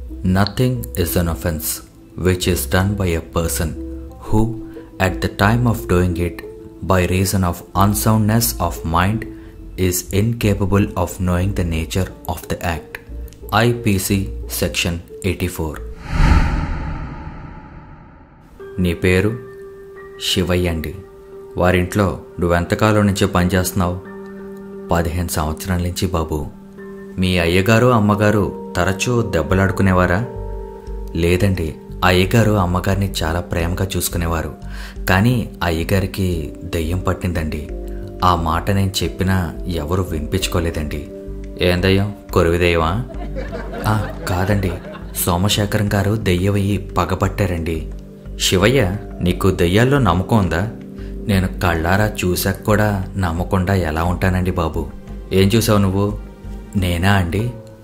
Nothing is an offense which is done by a person who, at the time of doing it, by reason of unsoundness of mind, is incapable of knowing the nature of the act. IPC Section 84. నీ పేరు శివయ్య అండి వారింట్లో నువ్వెంతకాలం నుంచి పనిచేస్తున్నావు పదిహేను సంవత్సరాల నుంచి బాబు మీ అయ్యగారు అమ్మగారు తరచూ దెబ్బలాడుకునేవారా లేదండి అయ్యగారు అమ్మగారిని చాలా ప్రేమగా చూసుకునేవారు కానీ అయ్యగారికి దెయ్యం పట్టిందండి ఆ మాట నేను చెప్పినా ఎవరు వినిపించుకోలేదండి ఏం దయ్యం కొరివి దయ్యమా "ఆ, కాదండి సోమశేఖరం గారు దెయ్యవయ్యి పగపట్టారండి శివయ్య నీకు దెయ్యాల్లో నమ్మకం ఉందా నేను కళ్ళారా చూశాక కూడా నమ్మకుండా ఎలా ఉంటానండి బాబు ఏం చూసావు నువ్వు నేనా అండి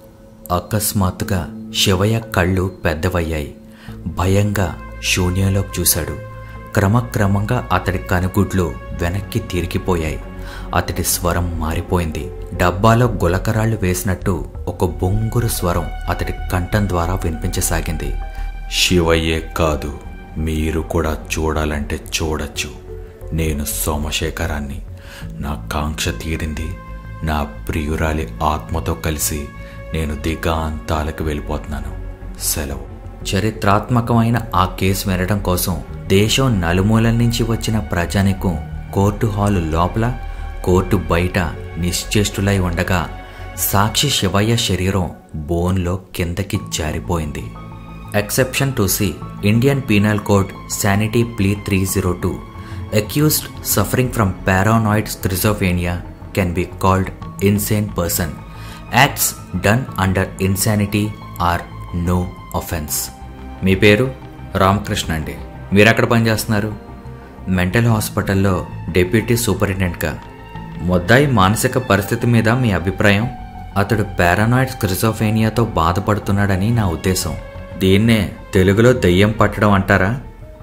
అకస్మాత్తుగా శివయ్య కళ్ళు పెద్దవయ్యాయి భయంగా శూన్యంలోకి చూశాడు క్రమక్రమంగా అతడి కనుగుడ్లు వెనక్కి తిరిగిపోయాయి అతడి స్వరం మారిపోయింది డబ్బాలో గులకరాళ్ళు వేసినట్టు ఒక బొంగురు స్వరం అతడి కంఠం ద్వారా వినిపించసాగింది శివయ్యే కాదు మీరు కూడా చూడాలంటే చూడొచ్చు నేను సోమశేఖరాన్ని నా కాంక్ష తీరింది నా ప్రియురాలి ఆత్మతో కలిసి నేను దిగాంతాలకు వెళ్ళిపోతున్నాను సెలవు చరిత్రాత్మకమైన ఆ కేసు వినడం కోసం దేశం నలుమూలల నుంచి వచ్చిన ప్రజానికం కోర్టు హాలు లోపల కోర్టు బయట నిశ్చేష్టులై ఉండగా సాక్షి శివయ్య శరీరం బోన్లో కిందకి జారిపోయింది exception to C Indian penal code sanity plea three zero two accused suffering from paranoid schizophrenia can be called insane person acts done under insanity are no offence మీ పేరు రామకృష్ణ అండి మీరు ఎక్కడ పనిచేస్తున్నారు మెంటల్ హాస్పిటల్లో డెప్యూటీ సూపరింటెండెంట్గా మొద్దాయి మానసిక పరిస్థితి మీద మీ అభిప్రాయం అతడు పారానాయిడ్ స్క్రిజోఫేనియాతో బాధపడుతున్నాడని నా ఉద్దేశం దీన్నే తెలుగులో దెయ్యం పట్టడం అంటారా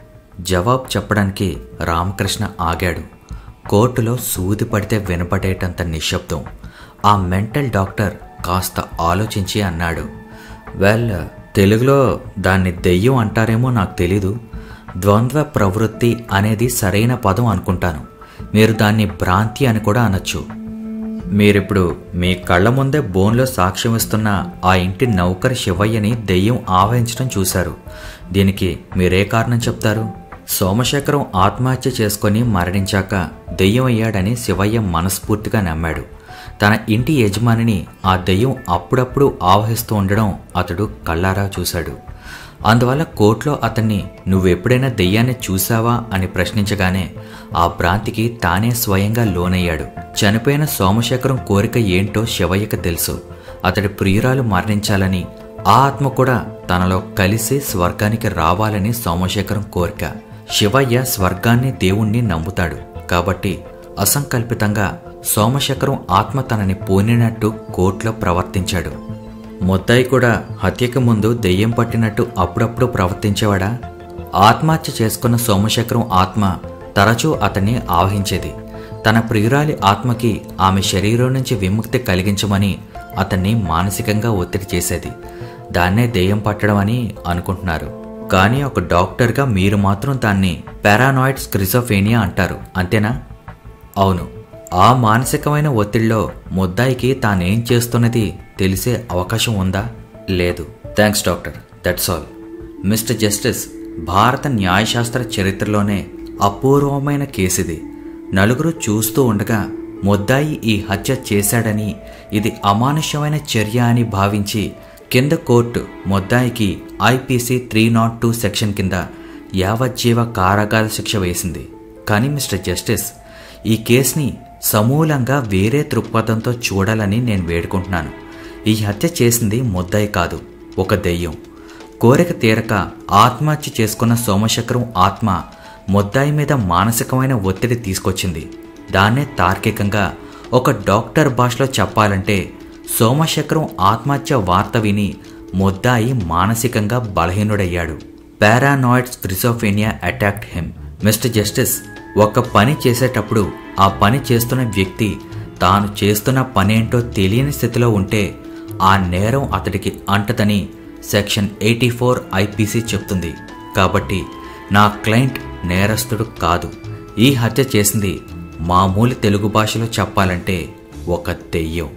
జవాబు చెప్పడానికి రామకృష్ణ ఆగాడు కోర్టులో సూది పడితే వినపడేటంత నిశ్శబ్దం ఆ మెంటల్ డాక్టర్ కాస్త ఆలోచించి అన్నాడు వెల్ తెలుగులో దాన్ని దెయ్యం అంటారేమో నాకు తెలీదు ద్వంద్వ ప్రవృత్తి అనేది సరైన పదం అనుకుంటాను మీరు దాన్ని భ్రాంతి అని కూడా అనొచ్చు మీరిప్పుడు మీ కళ్ళ ముందే బోన్లో సాక్ష్యం ఇస్తున్న ఆ ఇంటి నౌకరి శివయ్యని దెయ్యం ఆవహించడం చూశారు దీనికి మీరే కారణం చెప్తారు సోమశేఖరం ఆత్మహత్య చేసుకొని మరణించాక దెయ్యం అయ్యాడని శివయ్య మనస్ఫూర్తిగా నమ్మాడు తన ఇంటి యజమానిని ఆ దెయ్యం అప్పుడప్పుడు ఆవహిస్తూ ఉండడం అతడు కళ్ళారా చూశాడు అందువల్ల కోర్టులో అతన్ని నువ్వెప్పుడైనా దెయ్యాన్ని చూశావా అని ప్రశ్నించగానే ఆ భ్రాంతికి తానే స్వయంగా లోనయ్యాడు చనిపోయిన సోమశేఖరం కోరిక ఏంటో శివయ్యకు తెలుసు అతడి ప్రియురాలు మరణించాలని ఆ ఆత్మ కూడా తనలో కలిసి స్వర్గానికి రావాలని సోమశేఖరం కోరిక శివయ్య స్వర్గాన్ని దేవుణ్ణి నమ్ముతాడు కాబట్టి అసంకల్పితంగా సోమశేఖరం ఆత్మ తనని పోనినట్టు కోర్టులో ప్రవర్తించాడు మొత్తాయి కూడా హత్యకి ముందు దెయ్యం పట్టినట్టు అప్పుడప్పుడు ప్రవర్తించేవాడా ఆత్మహత్య చేసుకున్న సోమశేఖరం ఆత్మ తరచూ అతన్ని ఆవహించేది తన ప్రియురాలి ఆత్మకి ఆమె శరీరం నుంచి విముక్తి కలిగించమని అతన్ని మానసికంగా ఒత్తిడి చేసేది దాన్నే దెయ్యం పట్టడం అని అనుకుంటున్నారు కానీ ఒక డాక్టర్గా మీరు మాత్రం దాన్ని పారానాయిడ్ స్క్రిజోఫేనియా అంటారు అంతేనా అవును ఆ మానసికమైన ఒత్తిడిలో ముద్దాయికి తానేం చేస్తున్నది తెలిసే అవకాశం ఉందా లేదు thanks doctor that's all mister justice భారత న్యాయశాస్త్ర చరిత్రలోనే అపూర్వమైన కేసిది నలుగురు చూస్తూ ఉండగా ముద్దాయి ఈ హత్య చేశాడని ఇది అమానుష్యమైన చర్య అని భావించి కింద కోర్టు ముద్దాయికి IPC three nought two section కింద యావజ్జీవ కారాగార శిక్ష వేసింది కానీ మిస్టర్ జస్టిస్ ఈ కేసుని సమూలంగా వేరే దృక్పథంతో చూడాలని నేను వేడుకుంటున్నాను ఈ హత్య చేసింది ముద్దాయి కాదు ఒక దెయ్యం కోరిక తీరక ఆత్మహత్య చేసుకున్న సోమశేఖరం ఆత్మ ముద్దాయి మీద మానసికమైన ఒత్తిడి తీసుకొచ్చింది దాన్నే తార్కికంగా ఒక డాక్టర్ భాషలో చెప్పాలంటే సోమశేఖరం ఆత్మహత్య వార్త విని ముద్దాయి మానసికంగా బలహీనుడయ్యాడు paranoid schizophrenia attacked him mister justice ఒక పని చేసేటప్పుడు ఆ పని చేస్తున్న వ్యక్తి తాను చేస్తున్న పనేంటో తెలియని స్థితిలో ఉంటే ఆ నేరం అతడికి అంటదని సెక్షన్ ఎయిటీ ఫోర్ ఐపీసీ చెప్తుంది కాబట్టి నా క్లయింట్ నేరస్తుడు కాదు ఈ హత్య చేసింది మామూలు తెలుగు భాషలో చెప్పాలంటే ఒక దెయ్యం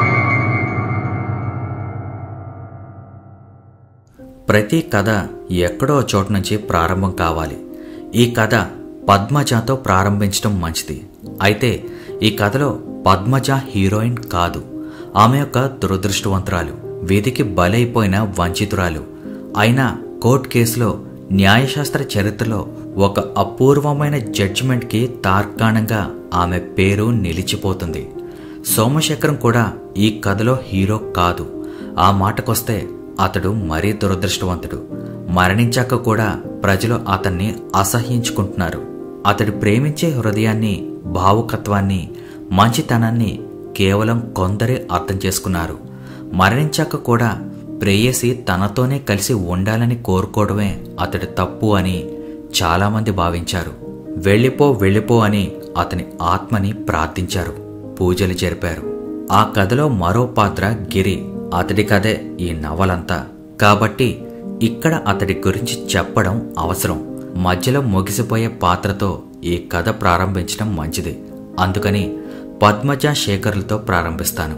ప్రతి కథ ఎక్కడో చోటు నుంచి ప్రారంభం కావాలి ఈ కథ పద్మజతో ప్రారంభించడం మంచిది అయితే ఈ కథలో పద్మజ హీరోయిన్ కాదు ఆమె యొక్క దురదృష్టవంతురాలు వీధికి బలైపోయిన వంచితురాలు అయినా కోర్టు కేసులో న్యాయశాస్త్ర చరిత్రలో ఒక అపూర్వమైన జడ్జిమెంట్కి తార్కాణంగా ఆమె పేరు నిలిచిపోతుంది సోమశేఖరం కూడా ఈ కథలో హీరో కాదు ఆ మాటకొస్తే అతడు మరీ దురదృష్టవంతుడు మరణించాక కూడా ప్రజలు అతన్ని అసహ్యించుకుంటున్నారు అతడు ప్రేమించే హృదయాన్ని భావుకత్వాన్ని మంచితనాన్ని కేవలం కొందరే అర్థం చేసుకున్నారు మరణించాక కూడా ప్రేయసి తనతోనే కలిసి ఉండాలని కోరుకోవడమే అతడి తప్పు అని చాలామంది భావించారు వెళ్ళిపో వెళ్ళిపో అని అతని ఆత్మని ప్రార్థించారు పూజలు జరిపారు ఆ కథలో మరో పాత్ర గిరి అతడి కథే ఈ నవలంతా కాబట్టి ఇక్కడ అతడి గురించి చెప్పడం అవసరం మధ్యలో ముగిసిపోయే పాత్రతో ఈ కథ ప్రారంభించడం మంచిది అందుకని పద్మజ శేఖర్లతో ప్రారంభిస్తాను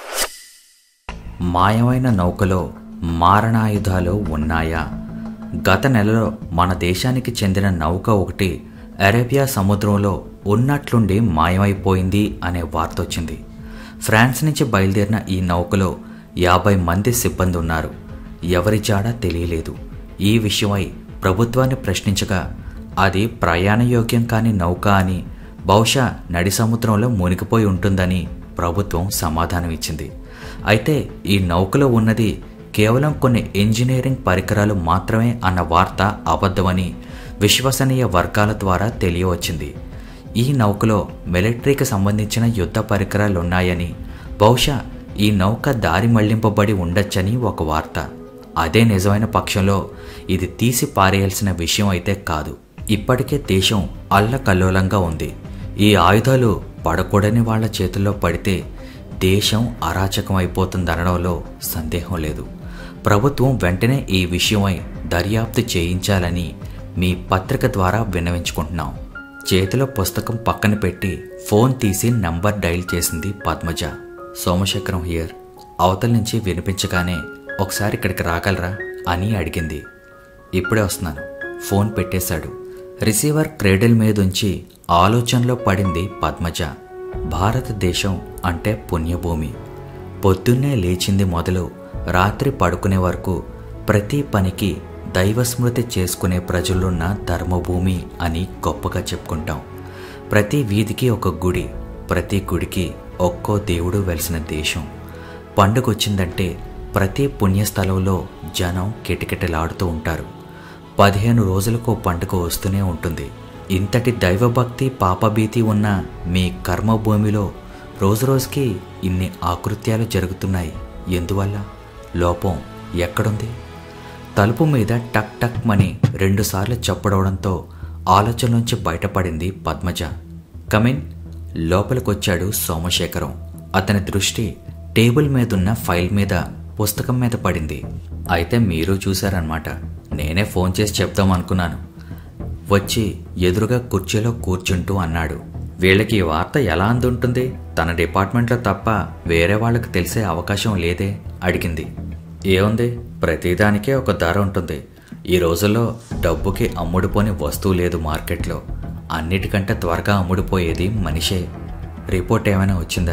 మాయమైన నౌకలో మారణాయుధాలు ఉన్నాయా గత నెలలో మన దేశానికి చెందిన నౌక ఒకటి అరేబియా సముద్రంలో ఉన్నట్లుండి మాయమైపోయింది అనే వార్త వచ్చింది ఫ్రాన్స్ నుంచి బయలుదేరిన ఈ నౌకలో యాభై మంది సిబ్బంది ఉన్నారు ఎవరి జాడ తెలియలేదు ఈ విషయమై ప్రభుత్వాన్ని ప్రశ్నించగా అది ప్రయాణయోగ్యం కాని నౌక అని బహుశా నడి సముద్రంలో మునిగిపోయి ఉంటుందని ప్రభుత్వం సమాధానం ఇచ్చింది అయితే ఈ నౌకలో ఉన్నది కేవలం కొన్ని ఇంజనీరింగ్ పరికరాలు మాత్రమే అన్న వార్త అబద్ధమని విశ్వసనీయ వర్గాల ద్వారా తెలియవచ్చింది ఈ నౌకలో మిలిటరీకి సంబంధించిన యుద్ధ పరికరాలు ఉన్నాయని బహుశా ఈ నౌక దారి మళ్లింపబడి ఉండొచ్చని ఒక వార్త అదే నిజమైన పక్షంలో ఇది తీసి పారేయాల్సిన విషయం అయితే కాదు ఇప్పటికే దేశం అల్లకల్లోలంగా ఉంది ఈ ఆయుధాలు పడకూడని వాళ్ళ చేతుల్లో పడితే దేశం అరాచకం అయిపోతుందనడంలో సందేహం లేదు ప్రభుత్వం వెంటనే ఈ విషయమై దర్యాప్తు చేయించాలని మీ పత్రిక ద్వారా విన్నవించుకుంటున్నాం చేతిలో పుస్తకం పక్కన పెట్టి ఫోన్ తీసి నంబర్ డైల్ చేసింది పద్మజ సోమశేఖరం హియర్ అవతల నుంచి వినిపించగానే ఒకసారి ఇక్కడికి రాగలరా అని అడిగింది ఇప్పుడే వస్తున్నాను ఫోన్ పెట్టేశాడు రిసీవర్ క్రేడిల్ మీదుంచి ఆలోచనలో పడింది పద్మజ భారతదేశం అంటే పుణ్యభూమి పొద్దున్నే లేచింది మొదలు రాత్రి పడుకునే వరకు ప్రతి పనికి దైవస్మృతి చేసుకునే ప్రజలున్న ధర్మభూమి అని గొప్పగా చెప్పుకుంటాం ప్రతి వీధికి ఒక గుడి ప్రతి గుడికి ఒక్కో దేవుడు వెలిసిన దేశం పండుగొచ్చిందంటే ప్రతి పుణ్యస్థలంలో జనం కిటకిటలాడుతూ ఉంటారు పదిహేను రోజులకు పండుగ వస్తూనే ఉంటుంది ఇంతటి దైవభక్తి పాపభీతి ఉన్న మీ కర్మభూమిలో రోజురోజుకి ఇన్ని ఆకృత్యాలు జరుగుతున్నాయి ఎందువల్ల లోపం ఎక్కడుంది తలుపు మీద టక్ టక్ మని రెండుసార్లు చప్పడవడంతో ఆలోచన నుంచి బయటపడింది పద్మజ కమిన్ లోపలికొచ్చాడు సోమశేఖరం అతని దృష్టి టేబుల్ మీదున్న ఫైల్ మీద పుస్తకం మీద పడింది అయితే మీరు చూశారనమాట నేనే ఫోన్ చేసి చెప్దాం అనుకున్నాను వచ్చి ఎదురుగా కుర్చీలో కూర్చుంటూ అన్నాడు వీళ్ళకి ఈ వార్త ఎలా అందుంటుంది తన డిపార్ట్మెంట్లో తప్ప వేరే వాళ్ళకి తెలిసే అవకాశం లేదే అడిగింది ఏముంది ప్రతిదానికే ఒక ధర ఉంటుంది ఈ రోజుల్లో డబ్బుకి అమ్ముడుపోని వస్తువు లేదు మార్కెట్లో అన్నిటికంటే త్వరగా అమ్ముడుపోయేది మనిషే రిపోర్ట్ ఏమైనా వచ్చిందా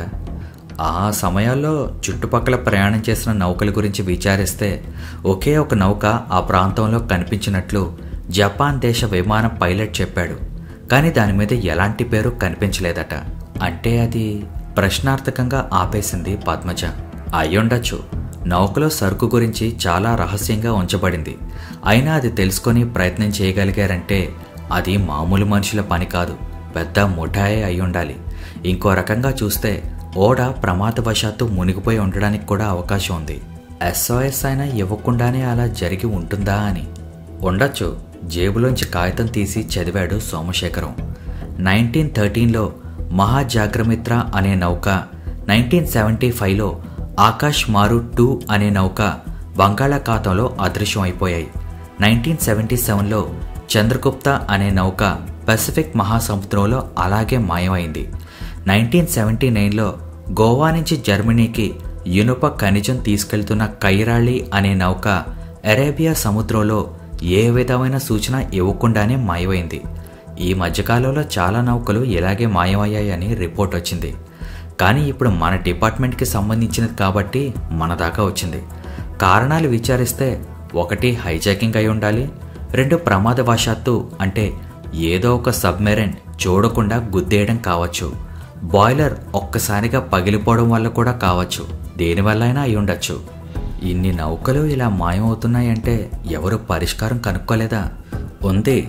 ఆ సమయాల్లో చుట్టుపక్కల ప్రయాణం చేసిన నౌకల గురించి విచారిస్తే ఒకే ఒక నౌక ఆ ప్రాంతంలో కనిపించినట్లు జపాన్ దేశ విమానం పైలట్ చెప్పాడు కానీ దాని మీద ఎలాంటి పేరు కనిపించలేదట అంటే అది ప్రశ్నార్థకంగా ఆపేసింది పద్మజ అయ్యుండొచ్చు నౌకలో సరుకు గురించి చాలా రహస్యంగా ఉంచబడింది అయినా అది తెలుసుకొని ప్రయత్నం చేయగలిగారంటే అది మామూలు మనుషుల పని కాదు పెద్ద ముఠాయే అయి ఉండాలి ఇంకో రకంగా చూస్తే ఓడ ప్రమాదవశాత్తు మునిగిపోయి ఉండడానికి కూడా అవకాశం ఉంది ఎస్ఓఎస్ అయినా ఇవ్వకుండానే అలా జరిగి ఉంటుందా అని ఉండొచ్చు జేబులోంచి కాగితం తీసి చదివాడు సోమశేఖరం నైన్టీన్ థర్టీన్లో మహాజాగ్రమిత్ర అనే నౌక నైన్టీన్ సెవెంటీ ఫైవ్లో ఆకాష్ మారు టూ అనే నౌక బంగాళాఖాతంలో అదృశ్యం అయిపోయాయి నైన్టీన్ సెవెంటీ సెవెన్లో చంద్రగుప్త అనే నౌక పసిఫిక్ మహాసముద్రంలో అలాగే మాయమైంది నైన్టీన్ సెవెంటీ నైన్లో గోవా నుంచి జర్మనీకి ఇనుప ఖనిజం తీసుకెళ్తున్న కైరాళి అనే నౌక అరేబియా సముద్రంలో ఏ విధమైన సూచన ఇవ్వకుండానే మాయమైంది ఈ మధ్యకాలంలో చాలా నౌకలు ఇలాగే మాయమయ్యాయని రిపోర్ట్ వచ్చింది కానీ ఇప్పుడు మన డిపార్ట్మెంట్కి సంబంధించినది కాబట్టి మన దాకా వచ్చింది కారణాలు విచారిస్తే ఒకటి హైజాకింగ్ అయి ఉండాలి రెండు ప్రమాదవశాత్తు అంటే ఏదో ఒక సబ్మెరైన్ చూడకుండా గుద్దేయడం కావచ్చు బాయిలర్ ఒక్కసారిగా పగిలిపోవడం వల్ల కూడా కావచ్చు దేనివల్ల అయినా అయి ఉండొచ్చు ఇన్ని నౌకలు ఇలా మాయమవుతున్నాయంటే ఎవరు పరిష్కారం కనుక్కోలేదా ఉంది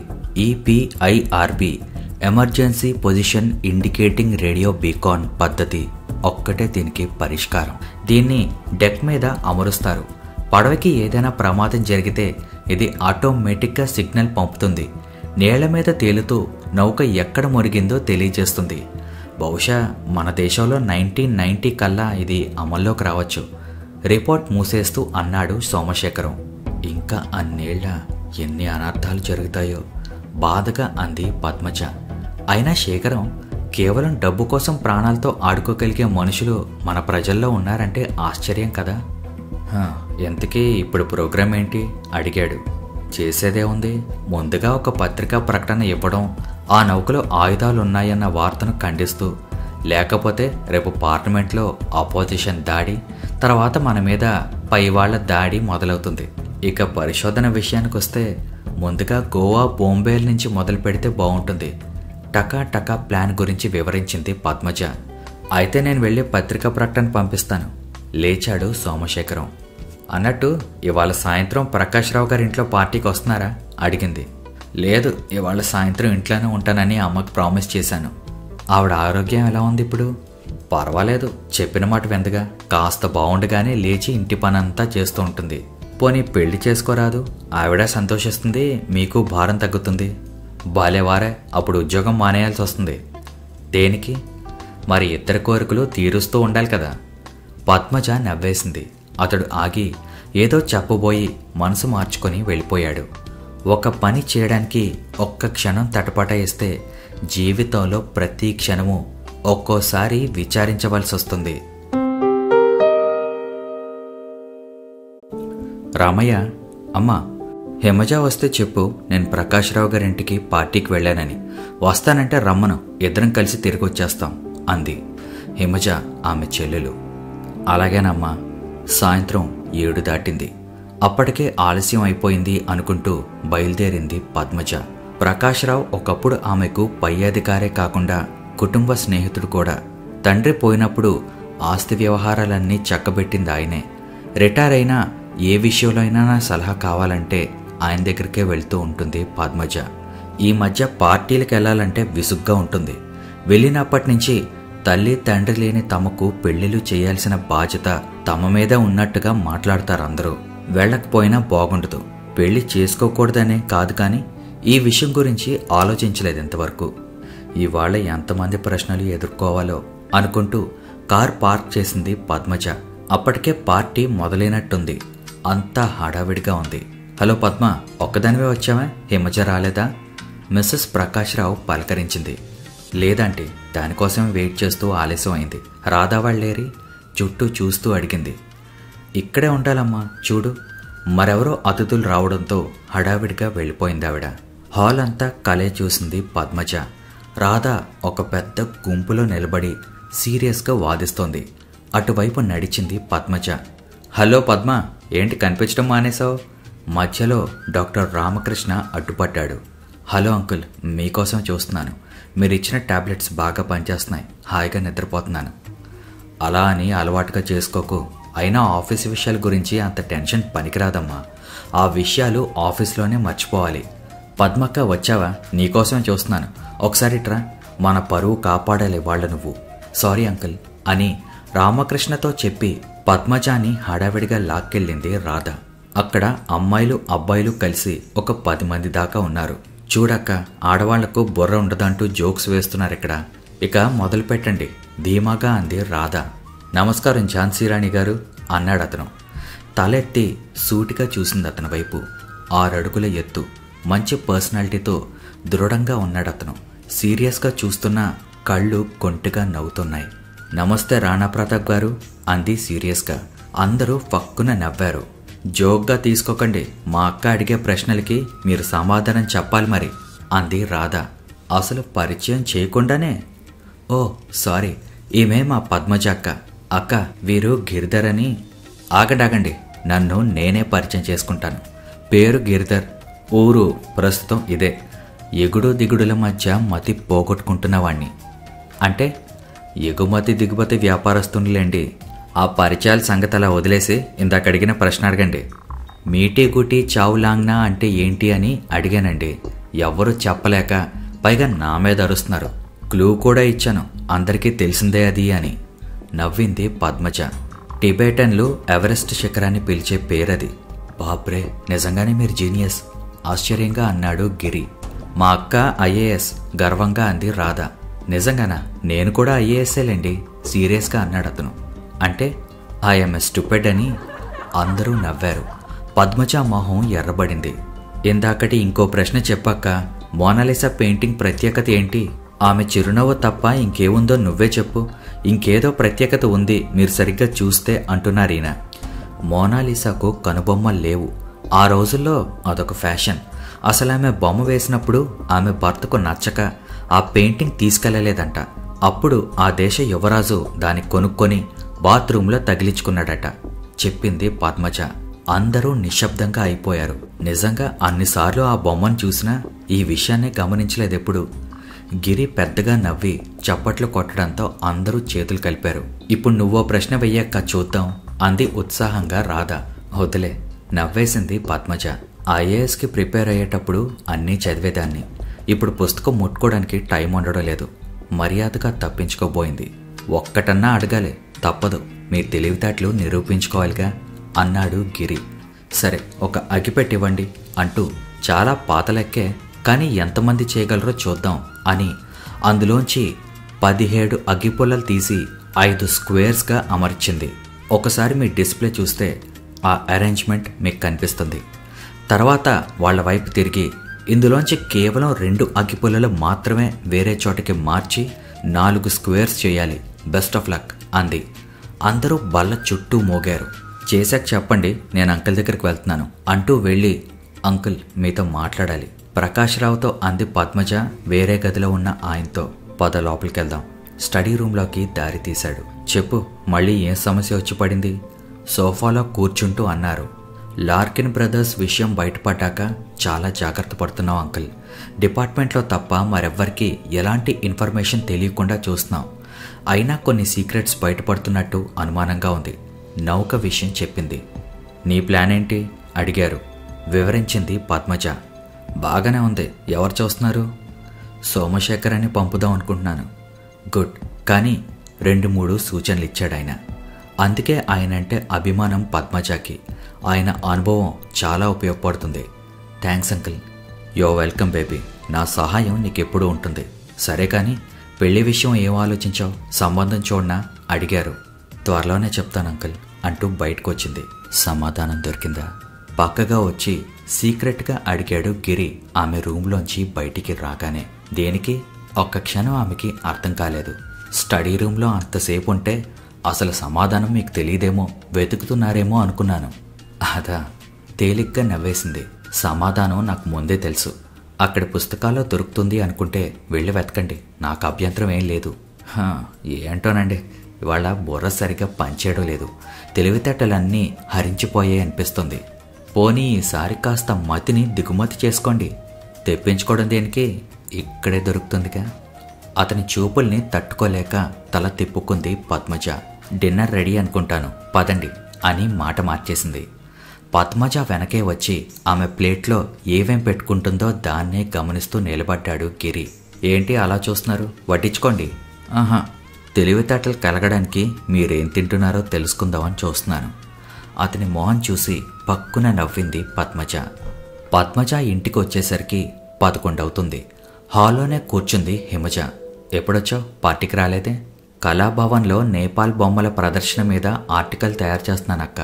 EPIRB emergency position indicating radio beacon పద్ధతి ఒక్కటే దీనికి పరిష్కారం దీన్ని డెక్ మీద అమరుస్తారు పడవకి ఏదైనా ప్రమాదం జరిగితే ఇది ఆటోమేటిక్గా సిగ్నల్ పంపుతుంది నేల మీద తేలుతూ నౌక ఎక్కడ మురిగిందో తెలియజేస్తుంది బహుశా మన దేశంలో నైన్టీన్ నైన్టీ కల్లా ఇది అమల్లోకి రావచ్చు రిపోర్ట్ మూసేస్తూ అన్నాడు సోమశేఖరం ఇంకా అన్నేళ్ల ఎన్ని అనర్థాలు జరుగుతాయో బాధగా అంది పద్మజ అయినా శేఖరం కేవలం డబ్బు కోసం ప్రాణాలతో ఆడుకోగలిగే మనుషులు మన ప్రజల్లో ఉన్నారంటే ఆశ్చర్యం కదా హా, ఎంతకీ ఇప్పుడు ప్రోగ్రామ్ ఏంటి అడిగాడు చేసేదే ఉంది ముందుగా ఒక పత్రికా ప్రకటన ఇవ్వడం ఆ నౌకలో ఆయుధాలు ఉన్నాయన్న వార్తను ఖండిస్తూ లేకపోతే రేపు పార్లమెంట్లో ఆపోజిషన్ దాడి తర్వాత మన మీద పై వాళ్ళ దాడి మొదలవుతుంది ఇక పరిశోధన విషయానికి వస్తే ముందుగా గోవా బొంబేల నుంచి మొదలు పెడితే బాగుంటుంది టకా టకా ప్లాన్ గురించి వివరించింది పద్మజ అయితే నేను వెళ్ళి పత్రికా ప్రకటన పంపిస్తాను లేచాడు సోమశేఖరం అన్నట్టు ఇవాళ సాయంత్రం ప్రకాష్ రావు గారి ఇంట్లో పార్టీకి వస్తున్నారా అడిగింది లేదు ఇవాళ సాయంత్రం ఇంట్లోనే ఉంటానని అమ్మకు ప్రామిస్ చేశాను ఆవిడ ఆరోగ్యం ఎలా ఉంది ఇప్పుడు పర్వాలేదు చెప్పిన మాట వెందగా కాస్త బాగుండగానే లేచి ఇంటి పనంతా చేస్తూ ఉంటుంది పోనీ పెళ్లి చేసుకోరాదు ఆవిడ సంతోషిస్తుంది మీకు భారం తగ్గుతుంది బాలేవారే అప్పుడు ఉద్యోగం మానేయాల్సి వస్తుంది దేనికి మరి ఇద్దరి కోరికలు తీరుస్తూ ఉండాలి కదా పద్మజ నవ్వేసింది అతడు ఆగి ఏదో చెప్పబోయి మనసు మార్చుకొని వెళ్ళిపోయాడు ఒక పని చేయడానికి ఒక్క క్షణం తటపటాయిస్తే జీవితంలో ప్రతి క్షణము ఒక్కోసారి విచారించవలసి వస్తుంది రామయ్య అమ్మా హిమజ వస్తే చెప్పు నేను ప్రకాశ్రావు గారింటికి పార్టీకి వెళ్ళానని వస్తానంటే రమ్మను ఇద్దరం కలిసి తిరిగి వచ్చేస్తాం అంది హిమజ ఆమె చెల్లెలు అలాగేనమ్మా సాయంత్రం ఏడు దాటింది అప్పటికే ఆలస్యం అయిపోయింది అనుకుంటూ బయలుదేరింది పద్మజ ప్రకాశ్రావు ఒకప్పుడు ఆమెకు పై అధికారే కాకుండా కుటుంబ స్నేహితుడు కూడా తండ్రి పోయినప్పుడు ఆస్తి వ్యవహారాలన్నీ చక్కబెట్టింది ఆయనే రిటైర్ అయినా ఏ విషయంలో అయినా నా సలహా కావాలంటే ఆయన దగ్గరికే వెళ్తూ ఉంటుంది పద్మజ ఈ మధ్య పార్టీలకు వెళ్ళాలంటే విసుగ్గా ఉంటుంది వెళ్ళినప్పటి నుంచి తల్లి తండ్రి లేని తమకు పెళ్లిళ్ళు చేయాల్సిన బాధ్యత తమ మీద ఉన్నట్టుగా మాట్లాడతారు అందరూ వెళ్ళకపోయినా బాగుండదు పెళ్లి చేసుకోకూడదనే కాదు కానీ ఈ విషయం గురించి ఆలోచించలేదు ఇంతవరకు ఇవాళ ఎంతమంది ప్రశ్నలు ఎదుర్కోవాలో అనుకుంటూ కార్ పార్క్ చేసింది పద్మజ అప్పటికే పార్టీ మొదలైనట్టుంది అంతా హడావిడిగా ఉంది హలో పద్మ ఒక్కదానివే వచ్చావా హిమజ రాలేదా మిస్సెస్ ప్రకాశ్రావు పలకరించింది లేదంటే దానికోసం వెయిట్ చేస్తూ ఆలస్యం అయింది రాధా వాళ్ళేరి చుట్టూ చూస్తూ అడిగింది ఇక్కడే ఉండాలమ్మా చూడు మరెవరో అతిథులు రావడంతో హడావిడిగా వెళ్ళిపోయింది ఆవిడ హాల్ అంతా కలే చూసింది పద్మజ రాధ ఒక పెద్ద గుంపులో నిలబడి సీరియస్గా వాదిస్తోంది అటువైపు నడిచింది పద్మజ హలో పద్మ ఏంటి కనిపించడం మానేశావు మధ్యలో డాక్టర్ రామకృష్ణ అడ్డుపడ్డాడు హలో అంకుల్ మీకోసం చూస్తున్నాను మీరు ఇచ్చిన టాబ్లెట్స్ బాగా పనిచేస్తున్నాయి హాయిగా నిద్రపోతున్నాను అలా అని అలవాటుగా చేసుకోకు అయినా ఆఫీస్ విషయాల గురించి అంత టెన్షన్ పనికిరాదమ్మా ఆ విషయాలు ఆఫీస్లోనే మర్చిపోవాలి పద్మక్క వచ్చావా నీకోసమే చూస్తున్నాను ఒకసారి ట్రా మన పరువు కాపాడాలి వాళ్ళ నువ్వు సారీ అంకుల్ అని రామకృష్ణతో చెప్పి పద్మజాని హడావిడిగా లాక్కెళ్ళింది రాధ అక్కడ అమ్మాయిలు అబ్బాయిలు కలిసి ఒక పది మంది దాకా ఉన్నారు చూడక్క ఆడవాళ్లకు బుర్ర ఉండదంటూ జోక్స్ వేస్తున్నారు ఇక్కడ ఇక మొదలు పెట్టండి ధీమాగా అంది రాధ నమస్కారం ఝాన్సీరాణి గారు అన్నాడు అతను తలెత్తి సూటిగా చూసింది అతని వైపు ఆరడుగుల ఎత్తు మంచి పర్సనాలిటీతో దృఢంగా ఉన్నాడు అతను సీరియస్గా చూస్తున్న కళ్ళు కొంటిగా నవ్వుతున్నాయి నమస్తే రాణా ప్రతాప్ గారు అంది సీరియస్గా అందరూ ఫక్కున నవ్వారు జోక్గా తీసుకోకండి మా అక్క అడిగే ప్రశ్నలకి మీరు సమాధానం చెప్పాలి మరి అంది రాధ అసలు పరిచయం చేయకుండానే ఓ సారీ ఈమె మా పద్మజ అక్క అక్క వీరు గిరిధర్ అని ఆగడాగండి నన్ను నేనే పరిచయం చేసుకుంటాను పేరు గిరిధర్ ఊరు ప్రస్తుతం ఇదే ఎగుడు దిగుడుల మధ్య మతి పోగొట్టుకుంటున్నవాణ్ణి అంటే ఎగుమతి దిగుమతి వ్యాపారస్తునిలేండి ఆ పరిచయాల సంగతి అలా వదిలేసి ఇందాక అడిగిన ప్రశ్న అడగండి మీటీ గుటి చావులాంగ్నా అంటే ఏంటి అని అడిగానండి ఎవ్వరూ చెప్పలేక పైగా నా మీద అరుస్తున్నారు క్లూ కూడా ఇచ్చాను అందరికీ తెలిసిందే అది అని నవ్వింది పద్మజ టిబెటన్లు ఎవరెస్ట్ శిఖరాన్ని పిలిచే పేరది బాబ్రే నిజంగానే మీరు జీనియస్ ఆశ్చర్యంగా అన్నాడు గిరి మా అక్క ఐఏఎస్ గర్వంగా అంది రాధ నిజంగానా నేను కూడా ఐఏఎస్ఏలేండి సీరియస్గా అన్నాడు అతను అంటే ఐఎమ్ స్టూపెడ్ అని అందరూ నవ్వారు పద్మజ మొహం ఎర్రబడింది ఇందాకటి ఇంకో ప్రశ్న చెప్పాక మోనాలిసా పెయింటింగ్ ప్రత్యేకత ఏంటి ఆమె చిరునవ్వు తప్ప ఇంకేముందో నువ్వే చెప్పు ఇంకేదో ప్రత్యేకత ఉంది మీరు సరిగ్గా చూస్తే అంటున్నారు ఈయన మోనాలిసాకు కనుబొమ్మలు లేవు ఆ రోజుల్లో అదొక ఫ్యాషన్ అసలు ఆమె బొమ్మ వేసినప్పుడు ఆమె భర్తకు నచ్చక ఆ పెయింటింగ్ తీసుకెళ్లలేదంట అప్పుడు ఆ దేశ యువరాజు దాన్ని కొనుక్కొని బాత్రూంలో తగిలించుకున్నాడట చెప్పింది పద్మజ అందరూ నిశ్శబ్దంగా అయిపోయారు నిజంగా అన్నిసార్లు ఆ బొమ్మను చూసినా ఈ విషయాన్ని గమనించలేదెప్పుడు గిరి పెద్దగా నవ్వి చప్పట్లు కొట్టడంతో అందరూ చేతులు కలిపారు ఇప్పుడు నువ్వో ప్రశ్న వెయ్యాక చూద్దాం అంది ఉత్సాహంగా రాధ వదిలే నవ్వేసింది పద్మజ ఐఏఎస్కి ప్రిపేర్ అయ్యేటప్పుడు అన్నీ చదివేదాన్ని ఇప్పుడు పుస్తకం ముట్టుకోవడానికి టైం ఉండడం లేదు మర్యాదగా తప్పించుకోబోయింది ఒక్కటన్నా అడగాలి తప్పదు మీ తెలివితేటలు నిరూపించుకోవాలిగా అన్నాడు గిరి సరే ఒక అగిపెట్టివ్వండి అంటూ చాలా పాతలెక్కే కానీ ఎంతమంది చేయగలరో చూద్దాం అని అందులోంచి పదిహేడు అగ్గిపుల్లలు తీసి ఐదు స్క్వేర్స్గా అమర్చింది ఒకసారి మీ డిస్ప్లే చూస్తే ఆ అరేంజ్మెంట్ మీకు కనిపిస్తుంది తర్వాత వాళ్ళ వైపు తిరిగి ఇందులోంచి కేవలం రెండు అగ్గిపుల్లలు మాత్రమే వేరే చోటకి మార్చి నాలుగు స్క్వేర్స్ చేయాలి బెస్ట్ ఆఫ్ లక్ అంది అందరూ బల్ల చుట్టూ మోగారు చేశాక చెప్పండి నేను అంకుల్ దగ్గరికి వెళ్తున్నాను అంటూ వెళ్ళి అంకుల్ మీతో మాట్లాడాలి ప్రకాశ్రావుతో అంది పద్మజ వేరే గదిలో ఉన్న ఆయనతో పద లోపలికి వెళ్దాం స్టడీ రూమ్లోకి దారి తీశాడు చెప్పు మళ్ళీ ఏం సమస్య వచ్చి పడింది సోఫాలో కూర్చుంటూ అన్నారు లార్కిన్ బ్రదర్స్ విషయం బయటపడ్డాక చాలా జాగ్రత్త పడుతున్నాం అంకుల్ డిపార్ట్మెంట్లో తప్ప మరెవ్వరికీ ఎలాంటి ఇన్ఫర్మేషన్ తెలియకుండా చూస్తున్నాం అయినా కొన్ని సీక్రెట్స్ బయటపడుతున్నట్టు అనుమానంగా ఉంది నౌక విషయం చెప్పింది నీ ప్లాన్ ఏంటి అడిగారు వివరించింది పద్మజ బాగానే ఉంది ఎవరు చూస్తున్నారు సోమశేఖర్ అని పంపుదాం అనుకుంటున్నాను గుడ్ కానీ రెండు మూడు సూచనలు ఇచ్చాడు ఆయన అందుకే ఆయన అంటే అభిమానం పద్మజకి ఆయన అనుభవం చాలా ఉపయోగపడుతుంది thanks uncle yo welcome baby నా సహాయం నీకెప్పుడూ ఉంటుంది సరే కానీ పెళ్లి విషయం ఏం ఆలోచించావు సంబంధం చూడనా అడిగారు త్వరలోనే చెప్తాను అంకుల్ అంటూ బయటకు వచ్చింది సమాధానం దొరికిందా పక్కగా వచ్చి సీక్రెట్గా అడిగాడు గిరి ఆమె రూమ్లోంచి బయటికి రాగానే దేనికి ఒక్క క్షణం ఆమెకి అర్థం కాలేదు స్టడీ రూమ్లో అంతసేపు ఉంటే అసలు సమాధానం మీకు తెలియదేమో వెతుకుతున్నారేమో అనుకున్నాను అదా తేలిగ్గా నవ్వేసింది సమాధానం నాకు ముందే తెలుసు అక్కడ పుస్తకాల్లో దొరుకుతుంది అనుకుంటే వెళ్ళి వెతకండి నాకు అభ్యంతరం ఏం లేదు హా, ఏంటోనండి ఇవాళ బుర్ర సరిగా పనిచేయడం లేదు తెలివితేటలన్నీ హరించిపోయాయి అనిపిస్తుంది పోనీ ఈసారి కాస్త మతిని దిగుమతి చేసుకోండి తెప్పించుకోవడం దేనికి ఇక్కడే దొరుకుతుందిగా అతని చూపుల్ని తట్టుకోలేక తల తిప్పుకుంది పద్మజ డిన్నర్ రెడీ అనుకుంటాను పదండి అని మాట మార్చేసింది పద్మజ వెనకే వచ్చి ఆమె ప్లేట్లో ఏవేం పెట్టుకుంటుందో దాన్నే గమనిస్తూ నిలబడ్డాడు గిరి ఏంటి అలా చూస్తున్నారు వడ్డించుకోండి ఆహా తెలివితేటలు కలగడానికి మీరేం తింటున్నారో తెలుసుకుందామని చూస్తున్నాను అతని మొహం చూసి పక్కున నవ్వింది పద్మజ పద్మజ ఇంటికి వచ్చేసరికి పదకొండవుతుంది హాల్లోనే కూర్చుంది హిమజ ఎప్పుడొచ్చావు పార్టీకి రాలేదే కళాభవన్లో నేపాల్ బొమ్మల ప్రదర్శన మీద ఆర్టికల్ తయారు చేస్తున్నానక్క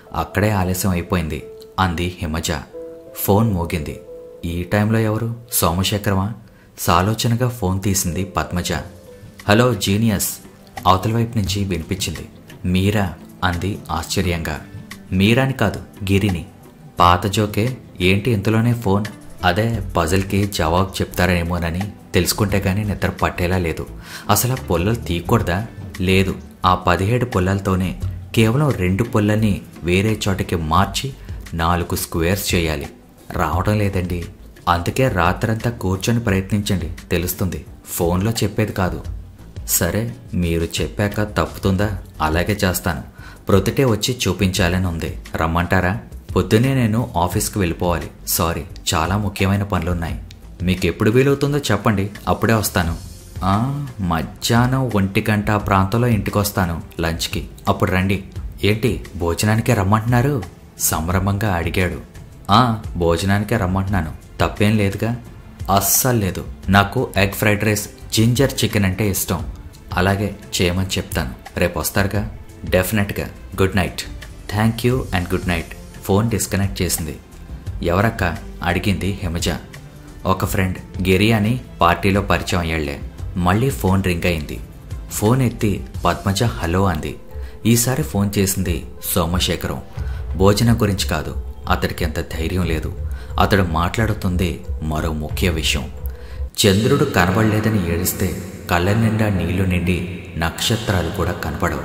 అక్కడే ఆలస్యం అయిపోయింది అంది హిమజ ఫోన్ మోగింది ఈ టైంలో ఎవరు సోమశేఖరమా సాలోచనగా ఫోన్ తీసింది పద్మజ హలో జీనియస్ అవతల వైపు నుంచి వినిపించింది మీరా అంది ఆశ్చర్యంగా మీరాని కాదు గిరిని పాత జోకే ఏంటి ఇంతలోనే ఫోన్ అదే పజిల్కి జవాబు చెప్తారేమోనని తెలుసుకుంటే గానీ నిద్ర పట్టేలా లేదు అసలు ఆ పొల్లలు తీయకూడదా లేదు ఆ పదిహేడు పొల్లలతోనే కేవలం రెండు పొల్లల్ని వేరే చోటకి మార్చి నాలుగు స్క్వేర్స్ చేయాలి రావడం లేదండి అందుకే రాత్రంతా కూర్చొని ప్రయత్నించండి తెలుస్తుంది ఫోన్లో చెప్పేది కాదు సరే మీరు చెప్పాక తప్పుతుందా అలాగే చేస్తాను ప్రొద్దుటే వచ్చి చూపించాలని ఉంది రమ్మంటారా పొద్దునే నేను ఆఫీస్కి వెళ్ళిపోవాలి సారీ చాలా ముఖ్యమైన పనులున్నాయి మీకు ఎప్పుడు వీలవుతుందో చెప్పండి అప్పుడే వస్తాను ఆ, మధ్యాహ్నం ఒంటి గంట ఆ ప్రాంతంలో ఇంటికి వస్తాను లంచ్కి అప్పుడు రండి ఏంటి భోజనానికే రమ్మంటున్నారు సంభ్రమంగా అడిగాడు ఆ భోజనానికే రమ్మంటున్నాను తప్పేం లేదుగా అస్సలు లేదు నాకు egg fried rice ginger chicken అంటే ఇష్టం అలాగే చేయమని చెప్తాను రేపు వస్తారుగా డెఫినెట్గా good night thank you and good night phone disconnect చేసింది ఎవరక్క అడిగింది హిమజ ఒక ఫ్రెండ్ గిరి అని పార్టీలో పరిచయం అయ్యాళ్లే మళ్ళీ ఫోన్ రింగ్ అయింది ఫోన్ ఎత్తి పద్మజ హలో అంది ఈసారి ఫోన్ చేసింది సోమశేఖరం భోజనం గురించి కాదు అతడికి అంత ధైర్యం లేదు అతడు మాట్లాడుతుంది మరో ముఖ్య విషయం చంద్రుడు కనబడలేదని ఏడిస్తే కళ్ళ నిండా నీళ్లు నిండి నక్షత్రాలు కూడా కనపడవు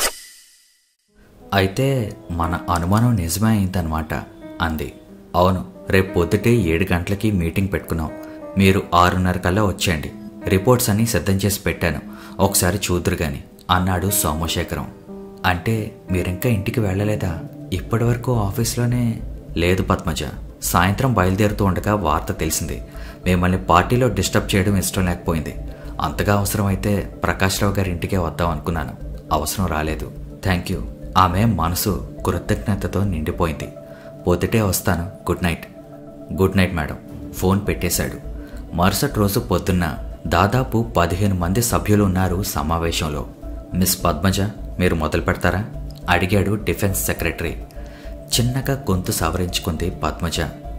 అయితే మన అనుమానం నిజమే అయిందనమాట అంది అవును రేపు పొద్దుటే ఏడు గంటలకి మీటింగ్ పెట్టుకున్నాం మీరు ఆరున్నర కల్లా వచ్చేయండి రిపోర్ట్స్ అన్నీ సిద్ధం చేసి పెట్టాను ఒకసారి చూద్దరు గాని అన్నాడు సోమశేఖరం అంటే మీరింకా ఇంటికి వెళ్ళలేదా ఇప్పటి వరకు ఆఫీస్లోనే లేదు పద్మజ సాయంత్రం బయలుదేరుతూ ఉండగా వార్త తెలిసింది మిమ్మల్ని పార్టీలో డిస్టర్బ్ చేయడం ఇష్టం లేకపోయింది అంతగా అవసరమైతే ప్రకాశ్రావు గారి ఇంటికే వద్దాం అనుకున్నాను అవసరం రాలేదు థ్యాంక్ యూ ఆమె మనసు కృతజ్ఞతతో నిండిపోయింది పొద్దుటే వస్తాను good night good night madam phone పెట్టేశాడు మరుసటి రోజు పొద్దున్న దాదాపు పదిహేను మంది సభ్యులు ఉన్నారు సమావేశంలో మిస్ పద్మజ మీరు మొదలు పెడతారా అడిగాడు డిఫెన్స్ సెక్రటరీ చిన్నగా గొంతు సవరించుకుంది పద్మజ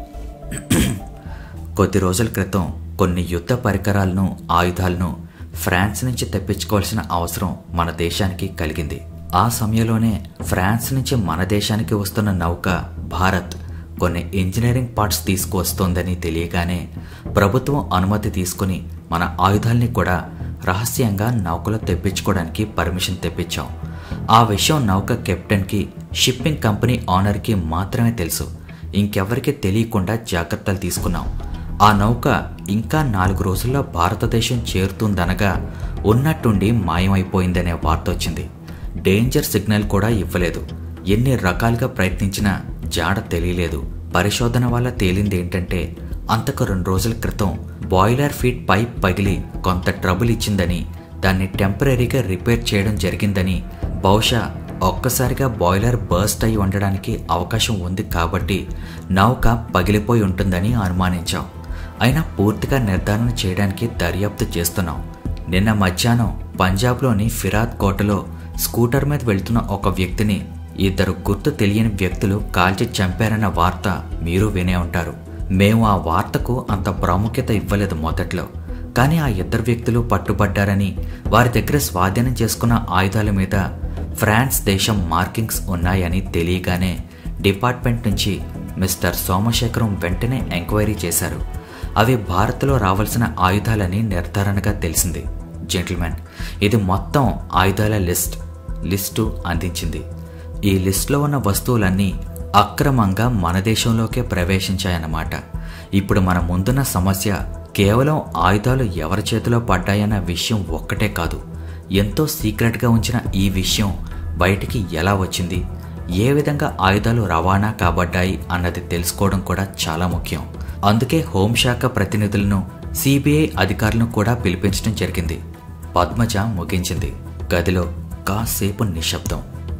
కొద్ది రోజుల క్రితం కొన్ని యుద్ధ పరికరాలను ఆయుధాలను ఫ్రాన్స్ నుంచి తెప్పించుకోవాల్సిన అవసరం మన దేశానికి కలిగింది ఆ సమయంలోనే ఫ్రాన్స్ నుంచి మన దేశానికి వస్తున్న నౌక భారత్ కొన్ని ఇంజనీరింగ్ పార్ట్స్ తీసుకువస్తోందని తెలియగానే ప్రభుత్వం అనుమతి తీసుకుని మన ఆయుధాల్ని కూడా రహస్యంగా నౌకలో తెప్పించుకోవడానికి పర్మిషన్ తెప్పించాం ఆ విషయం నౌక కెప్టెన్కి షిప్పింగ్ కంపెనీ ఆనర్కి మాత్రమే తెలుసు ఇంకెవరికి తెలియకుండా జాగ్రత్తలు తీసుకున్నాం ఆ నౌక ఇంకా నాలుగు రోజుల్లో భారతదేశం చేరుతుందనగా ఉన్నట్టుండి మాయమైపోయిందనే వార్త వచ్చింది డేంజర్ సిగ్నల్ కూడా ఇవ్వలేదు ఎన్ని రకాలుగా ప్రయత్నించినా జాడ తెలియలేదు పరిశోధన వల్ల తేలింది ఏంటంటే అంతకు రెండు రోజుల క్రితం బాయిలర్ ఫీట్ పైప్ పగిలి కొంత ట్రబుల్ ఇచ్చిందని దాన్ని టెంపరీగా రిపేర్ చేయడం జరిగిందని బహుశా ఒక్కసారిగా బాయిలర్ బర్స్ట్ అయి ఉండడానికి అవకాశం ఉంది కాబట్టి నౌక పగిలిపోయి ఉంటుందని అనుమానించాం అయినా పూర్తిగా నిర్ధారణ చేయడానికి దర్యాప్తు చేస్తున్నాం నిన్న మధ్యాహ్నం పంజాబ్లోని ఫిరాద్ కోటలో స్కూటర్ మీద వెళ్తున్న ఒక వ్యక్తిని ఇద్దరు గుర్తు తెలియని వ్యక్తులు కాల్చి చంపారన్న వార్త మీరు వినే ఉంటారు మేము ఆ వార్తకు అంత ప్రాముఖ్యత ఇవ్వలేదు మొదట్లో కానీ ఆ ఇద్దరు వ్యక్తులు పట్టుబడ్డారని వారి దగ్గర స్వాధీనం చేసుకున్న ఆయుధాల మీద ఫ్రాన్స్ దేశం మార్కింగ్స్ ఉన్నాయని తెలియగానే డిపార్ట్మెంట్ నుంచి మిస్టర్ సోమశేఖరం వెంటనే ఎంక్వైరీ చేశారు అవి భారత్లో రావాల్సిన ఆయుధాలని నిర్ధారణగా తెలిసింది జెంటిల్మెన్ ఇది మొత్తం ఆయుధాల లిస్ట్ లిస్టు అందించింది ఈ లిస్టులో ఉన్న వస్తువులన్నీ అక్రమంగా మన దేశంలోకే ప్రవేశించాయన్నమాట ఇప్పుడు మన ముందున్న సమస్య కేవలం ఆయుధాలు ఎవరి చేతిలో పడ్డాయన్న విషయం ఒక్కటే కాదు ఎంతో సీక్రెట్గా ఉంచిన ఈ విషయం బయటికి ఎలా వచ్చింది ఏ విధంగా ఆయుధాలు రవాణా కాబడ్డాయి అన్నది తెలుసుకోవడం కూడా చాలా ముఖ్యం అందుకే హోంశాఖ ప్రతినిధులను సిబిఐ అధికారులను కూడా పిలిపించడం జరిగింది పద్మజ ముగించింది గదిలో కాసేపు నిశ్శబ్దం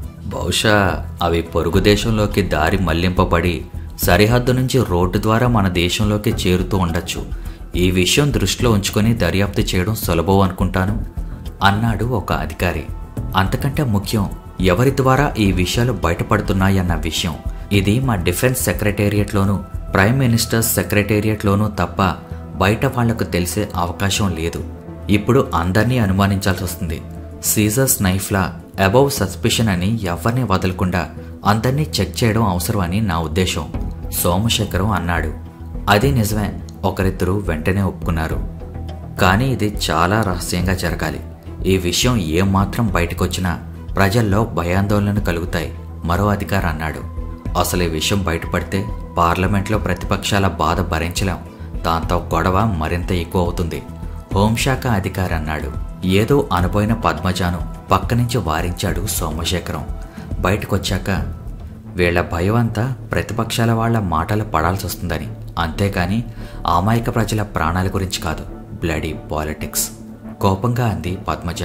బహుశా అవి పొరుగు దేశంలోకి దారి మళ్లింపబడి సరిహద్దు నుంచి రోడ్డు ద్వారా మన దేశంలోకి చేరుతూ ఉండొచ్చు ఈ విషయం దృష్టిలో ఉంచుకొని దర్యాప్తు చేయడం సులభం అనుకుంటాను అన్నాడు ఒక అధికారి అంతకంటే ముఖ్యం ఎవరి ద్వారా ఈ విషయాలు బయటపడుతున్నాయన్న విషయం ఇది మా డిఫెన్స్ సెక్రటేరియట్లోనూ ప్రైమ్ మినిస్టర్స్ సెక్రటేరియట్లోనూ తప్ప బయట వాళ్లకు తెలిసే అవకాశం లేదు ఇప్పుడు అందరినీ అనుమానించాల్సి వస్తుంది సీజర్స్ నైఫ్లా అబౌవ్ సస్పిషన్ అని ఎవరిని వదలకుండా అందరినీ చెక్ చేయడం అవసరమని నా ఉద్దేశం సోమశేఖరం అన్నాడు అది నిజమే ఒకరిద్దరు వెంటనే ఒప్పుకున్నారు కానీ ఇది చాలా రహస్యంగా జరగాలి ఈ విషయం ఏమాత్రం బయటకొచ్చినా ప్రజల్లో భయాందోళనలు కలుగుతాయి మరో అధికారి అన్నాడు అసలు ఈ విషయం బయటపడితే పార్లమెంట్లో ప్రతిపక్షాల బాధ భరించలేం దాంతో గొడవ మరింత ఎక్కువ అవుతుంది హోంశాఖ అధికారి అన్నాడు ఏదో అనుపోయిన పద్మజాను పక్క నుంచి వారించాడు సోమశేఖరం బయటకొచ్చాక వీళ్ల భయం అంతా ప్రతిపక్షాల వాళ్ల మాటలు పడాల్సి వస్తుందని అంతేకాని అమాయక ప్రజల ప్రాణాల గురించి కాదు బ్లడీ పాలిటిక్స్ కోపంగా అంది పద్మజ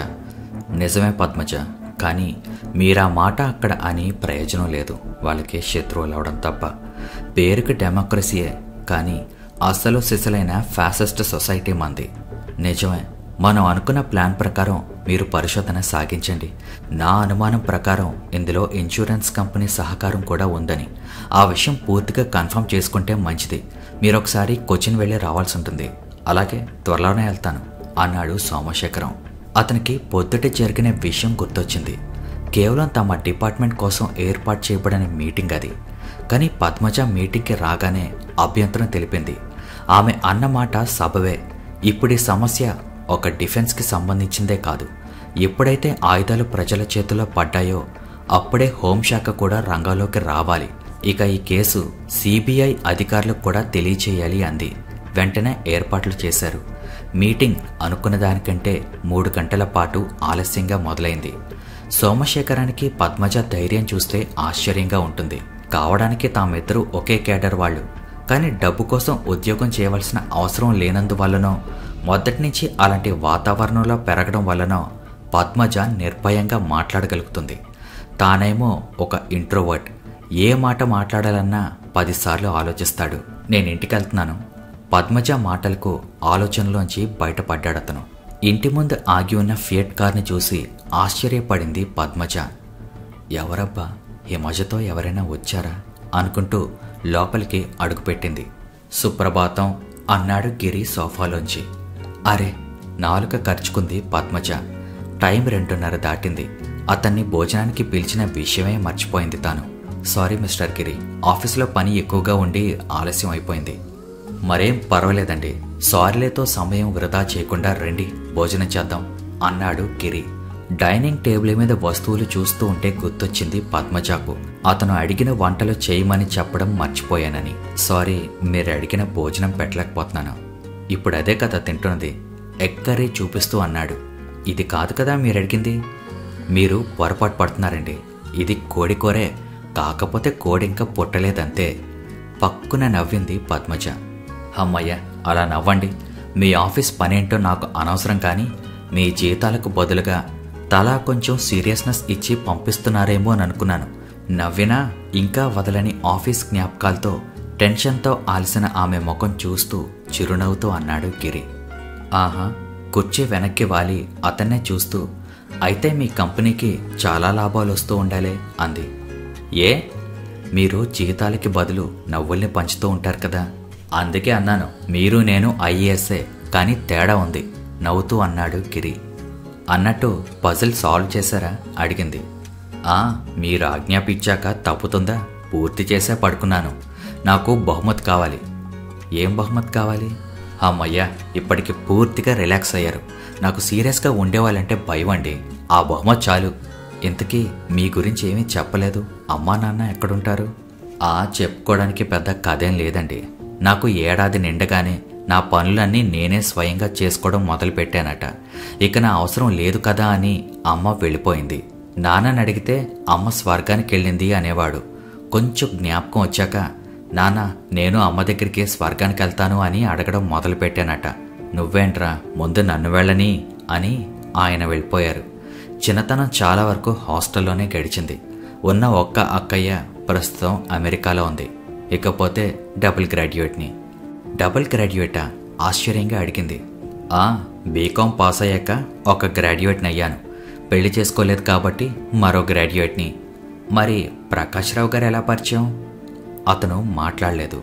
నిజమే పద్మజ కానీ మీరా మాట అక్కడ అని ప్రయోజనం లేదు వాళ్ళకి శత్రువులు అవడం తప్ప పేరుకి డెమోక్రసీయే కానీ అసలు సిసలైన ఫ్యాసిస్ట్ సొసైటీ మంది నిజమే మనం అనుకున్న ప్లాన్ ప్రకారం మీరు పరిశోధన సాగించండి నా అనుమానం ప్రకారం ఇందులో ఇన్సూరెన్స్ కంపెనీ సహకారం కూడా ఉందని ఆ విషయం పూర్తిగా కన్ఫర్మ్ చేసుకుంటే మంచిది మీరు ఒకసారి కొచ్చిన్ వెళ్ళి రావాల్సి ఉంటుంది అలాగే త్వరలోనే వెళ్తాను అన్నాడు సోమశేఖరం అతనికి పొద్దుట జరిగిన విషయం గుర్తొచ్చింది కేవలం తమ డిపార్ట్మెంట్ కోసం ఏర్పాటు చేయబడిన మీటింగ్ అది కానీ పద్మజ మీటింగ్కి రాగానే అభ్యంతరం తెలిపింది ఆమె అన్నమాట సబవే ఇప్పుడు ఈ సమస్య ఒక డిఫెన్స్కి సంబంధించిందే కాదు ఎప్పుడైతే ఆయుధాలు ప్రజల చేతిలో పడ్డాయో అప్పుడే హోంశాఖ కూడా రంగంలోకి రావాలి ఇక ఈ కేసు సిబిఐ అధికారులకు కూడా తెలియచేయాలి అంది వెంటనే ఏర్పాట్లు చేశారు మీటింగ్ అనుకున్న దానికంటే మూడు గంటల పాటు ఆలస్యంగా మొదలైంది సోమశేఖరానికి పద్మజ ధైర్యం చూస్తే ఆశ్చర్యంగా ఉంటుంది కావడానికి తామిద్దరూ ఒకే కేడర్ వాళ్ళు కానీ డబ్బు కోసం ఉద్యోగం చేయవలసిన అవసరం లేనందువల్లనో మొదటి నుంచి అలాంటి వాతావరణంలో పెరగడం వల్లనో పద్మజ నిర్భయంగా మాట్లాడగలుగుతుంది తానేమో ఒక ఇంట్రోవర్ట్ ఏ మాట మాట్లాడాలన్నా పదిసార్లు ఆలోచిస్తాడు నేను ఇంటికి వెళ్తున్నాను పద్మజ మాటలకు ఆలోచనలోంచి బయటపడ్డాడతను ఇంటి ముందు ఆగి ఉన్న ఫియట్ కార్ని చూసి ఆశ్చర్యపడింది పద్మజ ఎవరబ్బా హిమజతో ఎవరైనా వచ్చారా అనుకుంటూ లోపలికి అడుగుపెట్టింది సుప్రభాతం అన్నాడు గిరి సోఫాలోంచి అరే నాలుక ఖర్చుకుంది పద్మజ టైం రెండున్నర దాటింది అతన్ని భోజనానికి పిలిచిన విషయమే మర్చిపోయింది తాను సారీ మిస్టర్ గిరి ఆఫీసులో పని ఎక్కువగా ఉండి ఆలస్యం అయిపోయింది మరేం పర్వాలేదండి సారీలతో సమయం వృధా చేయకుండా రండి భోజనం చేద్దాం అన్నాడు గిరి డైనింగ్ టేబుల్ మీద వస్తువులు చూస్తూ ఉంటే గుర్తొచ్చింది పద్మజాకు అతను అడిగిన వంటలు చేయమని చెప్పడం మర్చిపోయానని సారీ మీరు అడిగిన భోజనం పెట్టలేకపోతున్నాను ఇప్పుడు అదే కదా తింటున్నది ఎగ్ కర్రీ చూపిస్తూ అన్నాడు ఇది కాదు కదా మీరు అడిగింది మీరు పొరపాటు పడుతున్నారండి ఇది కోడి కూరే కాకపోతే కోడి ఇంకా పుట్టలేదంతే పక్కున నవ్వింది పద్మజ అమ్మయ్య అలా నవ్వండి మీ ఆఫీస్ పనేంటో నాకు అనవసరం కానీ మీ జీతాలకు బదులుగా తలా కొంచెం సీరియస్నెస్ ఇచ్చి పంపిస్తున్నారేమో అని అనుకున్నాను నవ్వినా ఇంకా వదలని ఆఫీస్ జ్ఞాపకాలతో టెన్షన్తో ఆలిసిన ఆమె ముఖం చూస్తూ చిరునవ్వుతూ అన్నాడు గిరి ఆహా కుర్చీ వెనక్కి వాలి అతన్నే చూస్తూ అయితే మీ కంపెనీకి చాలా లాభాలు వస్తూ ఉండాలే అంది ఏ మీరు జీతాలకి బదులు నవ్వుల్ని పంచుతూ ఉంటారు కదా అందుకే అన్నాను మీరు నేను ఐఏఎస్ఏ కానీ తేడా ఉంది నవ్వుతూ అన్నాడు గిరి అన్నట్టు పజిల్ సాల్వ్ చేశారా అడిగింది ఆ మీరు ఆజ్ఞాపించాక తప్పుతుందా పూర్తి చేసే పడుకున్నాను నాకు బహుమతి కావాలి ఏం బహుమతి కావాలి అమ్మయ్యా ఇప్పటికి పూర్తిగా రిలాక్స్ అయ్యారు నాకు సీరియస్గా ఉండేవాళ్ళంటే భయం అండి ఆ బహుమతి చాలు ఇంతకీ మీ గురించి ఏమీ చెప్పలేదు అమ్మా నాన్న ఎక్కడుంటారు ఆ చెప్పుకోవడానికి పెద్ద కథేం లేదండి నాకు ఏడాది నిండగానే నా పనులన్నీ నేనే స్వయంగా చేసుకోవడం మొదలుపెట్టానట ఇక నా అవసరం లేదు కదా అని అమ్మ వెళ్ళిపోయింది నాన్నని అడిగితే అమ్మ స్వర్గానికి వెళ్ళింది అనేవాడు కొంచెం జ్ఞాపకం వచ్చాక నాన్న నేను అమ్మ దగ్గరికి స్వర్గానికి వెళ్తాను అని అడగడం మొదలుపెట్టానట నువ్వేంట్రా ముందు నన్ను వెళ్ళని అని ఆయన వెళ్ళిపోయారు చిన్నతనం చాలా వరకు హాస్టల్లోనే గడిచింది ఉన్న ఒక్క అక్కయ్య ప్రస్తుతం అమెరికాలో ఉంది ఇకపోతే డబుల్ గ్రాడ్యుయేట్ని డబుల్ గ్రాడ్యుయేటా ఆశ్చర్యంగా అడిగింది ఆ బీకాం పాస్ అయ్యాక ఒక గ్రాడ్యుయేట్ని అయ్యాను పెళ్లి చేసుకోలేదు కాబట్టి మరో గ్రాడ్యుయేట్ని మరి ప్రకాష్ రావు గారు ఎలా పరిచయం అతను మాట్లాడలేదు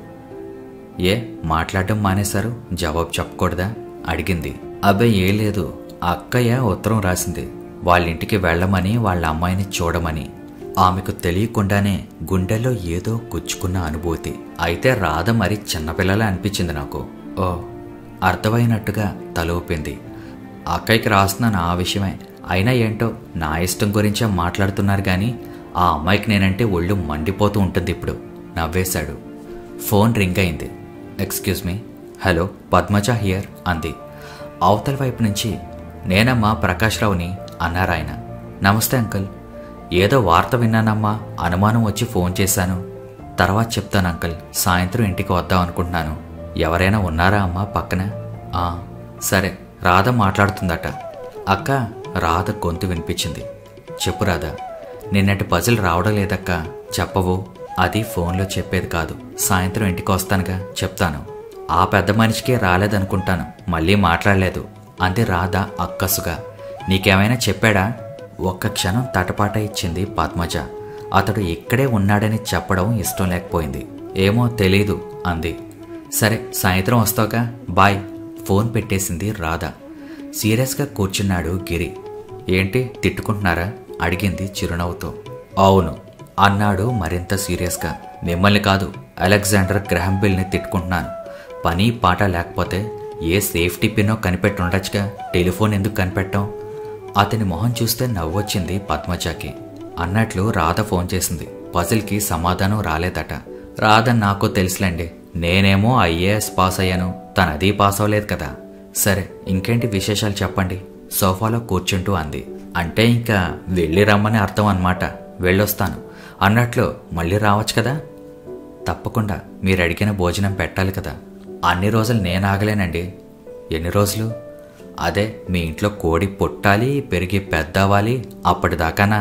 ఏ మాట్లాడడం మానేశారు జవాబు చెప్పకూడదా అడిగింది అబ్బాయి ఏ లేదు అక్కయ్య ఉత్తరం రాసింది వాళ్ళ ఇంటికి వెళ్ళమని వాళ్ళ అమ్మాయిని చూడమని ఆమెకు తెలియకుండానే గుండెల్లో ఏదో గుచ్చుకున్న అనుభూతి అయితే రాధ మరి చిన్నపిల్లలా అనిపించింది నాకు ఓ అర్థమైనట్టుగా తలూపింది అక్కయ్యకి రాస్తున్నాను ఆ విషయమే అయినా ఏంటో నా ఇష్టం గురించే మాట్లాడుతున్నారు కానీ ఆ అమ్మాయికి నేనంటే ఒళ్ళు మండిపోతూ ఉంటుంది ఇప్పుడు నవ్వేశాడు ఫోన్ రింగ్ అయింది excuse me hello Padmaja here అంది అవతల వైపు నుంచి నేనమ్మా ప్రకాశ్రావుని అన్నారాయన నమస్తే అంకుల్ ఏదో వార్త విన్నానమ్మా అనుమానం వచ్చి ఫోన్ చేశాను తర్వాత చెప్తాను అంకుల్ సాయంత్రం ఇంటికి వద్దాం అనుకుంటున్నాను ఎవరైనా ఉన్నారా అమ్మా పక్కన ఆ సరే రాధ మాట్లాడుతుందట అక్క రాధ గొంతు వినిపించింది చెప్పు రాధ నిన్నటి పజిల్ రావడం లేదక్క చెప్పవు అది ఫోన్లో చెప్పేది కాదు సాయంత్రం ఇంటికి వస్తానుగా చెప్తాను ఆ పెద్ద మనిషికే రాలేదనుకుంటాను మళ్ళీ మాట్లాడలేదు అంది రాధ అక్కసుగా నీకేమైనా చెప్పాడా ఒక్క క్షణం తటపాట ఇచ్చింది పద్మజ అతడు ఇక్కడే ఉన్నాడని చెప్పడం ఇష్టం లేకపోయింది ఏమో తెలీదు అంది సరే సాయంత్రం వస్తావుగా బాయ్ ఫోన్ పెట్టేసింది రాధ సీరియస్గా కూర్చున్నాడు గిరి ఏంటి తిట్టుకుంటున్నారా అడిగింది చిరునవ్వుతో అవును అన్నాడు మరింత సీరియస్గా మిమ్మల్ని కాదు అలెగ్జాండర్ గ్రహంబిల్ని తిట్టుకుంటున్నాను పని పాట లేకపోతే ఏ సేఫ్టీ పిన్నో కనిపెట్టి ఉండొచ్చుగా టెలిఫోన్ ఎందుకు కనిపెట్టాం అతని మొహం చూస్తే నవ్వొచ్చింది పద్మజకి అన్నట్లు రాధ ఫోన్ చేసింది పజిల్కి సమాధానం రాలేదట రాధ నాకు తెలుసులేండి నేనేమో ఐఏఎస్ పాస్ అయ్యాను తను అది పాస్ అవ్వలేదు కదా సరే ఇంకేంటి విశేషాలు చెప్పండి సోఫాలో కూర్చుంటూ అంది అంటే ఇంకా వెళ్ళి రమ్మని అర్థం అన్నమాట వెళ్ళొస్తాను అన్నట్లు మళ్ళీ రావచ్చు కదా తప్పకుండా మీరు అడిగిన భోజనం పెట్టాలి కదా అన్ని రోజులు నేను ఆగలేనండి ఎన్ని రోజులు అదే మీ ఇంట్లో కోడి పుట్టాలి పెరిగి పెద్దవ్వాలి అప్పటిదాకానా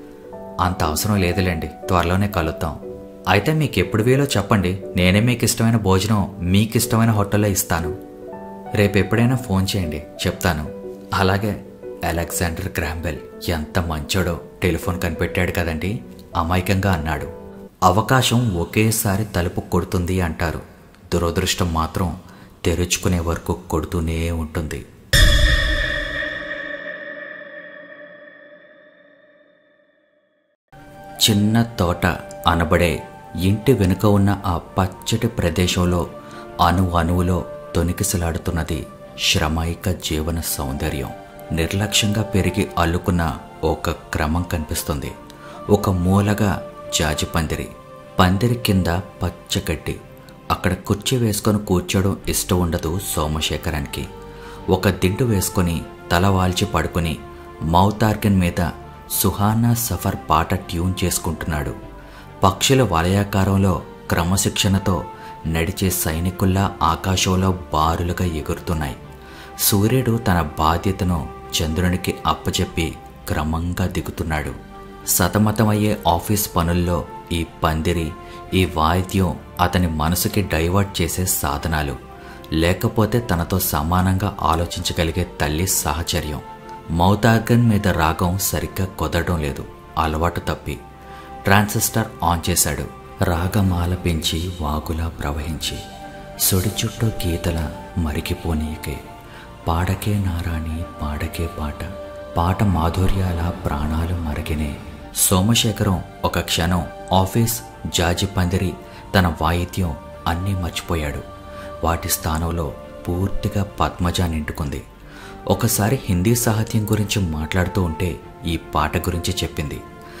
అంత అవసరం లేదులేండి త్వరలోనే కలుద్దాం అయితే మీకు ఎప్పుడు వీలో చెప్పండి నేనే మీకు ఇష్టమైన భోజనం మీకు ఇష్టమైన హోటల్లో ఇస్తాను రేపు ఎప్పుడైనా ఫోన్ చేయండి చెప్తాను అలాగే అలెగ్జాండర్ గ్రాంబెల్ ఎంత మంచోడో టెలిఫోన్ కనిపెట్టాడు కదండి అమాయకంగా అన్నాడు అవకాశం ఒకేసారి తలుపు కొడుతుంది అంటారు దురదృష్టం మాత్రం తెరుచుకునే వరకు కొడుతూనే ఉంటుంది చిన్న తోట అనబడే ఇంటి వెనుక ఉన్న ఆ పచ్చటి ప్రదేశంలో అణు అణువులో తొనికిసలాడుతున్నది శ్రమైక జీవన సౌందర్యం నిర్లక్ష్యంగా పెరిగి అల్లుకున్న ఒక క్రమం కనిపిస్తుంది ఒక మూలగా జాజి పందిరి పందిరి కింద పచ్చగడ్డి అక్కడ కుర్చీ వేసుకొని కూర్చోవడం ఇష్టం ఉండదు సోమశేఖరానికి ఒక దిండు వేసుకొని తల వాల్చి పడుకొని మౌతార్గన్ మీద సుహానా సఫర్ పాట ట్యూన్ చేసుకుంటున్నాడు పక్షుల వలయాకారంలో క్రమశిక్షణతో నడిచే సైనికుల్లా ఆకాశంలో బారులుగా ఎగురుతున్నాయి సూర్యుడు తన బాధ్యతను చంద్రునికి అప్పచెప్పి క్రమంగా దిగుతున్నాడు సతమతమయ్యే ఆఫీస్ పనుల్లో ఈ పందిరి ఈ వాయిద్యం అతని మనసుకి డైవర్ట్ చేసే సాధనాలు లేకపోతే తనతో సమానంగా ఆలోచించగలిగే తల్లి సాహచర్యం మౌతార్గన్ మీద రాగం సరిగ్గా కుదరడం లేదు అలవాటు తప్పి ట్రాన్సిస్టర్ ఆన్ చేశాడు రాగమాల పెంచి వాగులా ప్రవహించి సొడి చుట్టూ గీతల మరిగిపోనీయకే పాడకే నారాణి పాడకే పాట పాట మాధుర్యాల ప్రాణాలు మరిగినే సోమశేఖరం ఒక క్షణం ఆఫీస్ జాజి పందిరి తన వాయిద్యం అన్నీ మర్చిపోయాడు వాటి స్థానంలో పూర్తిగా పద్మజ నింటుకుంది ఒకసారి హిందీ సాహిత్యం గురించి మాట్లాడుతూ ఉంటే ఈ పాట గురించి చెప్పింది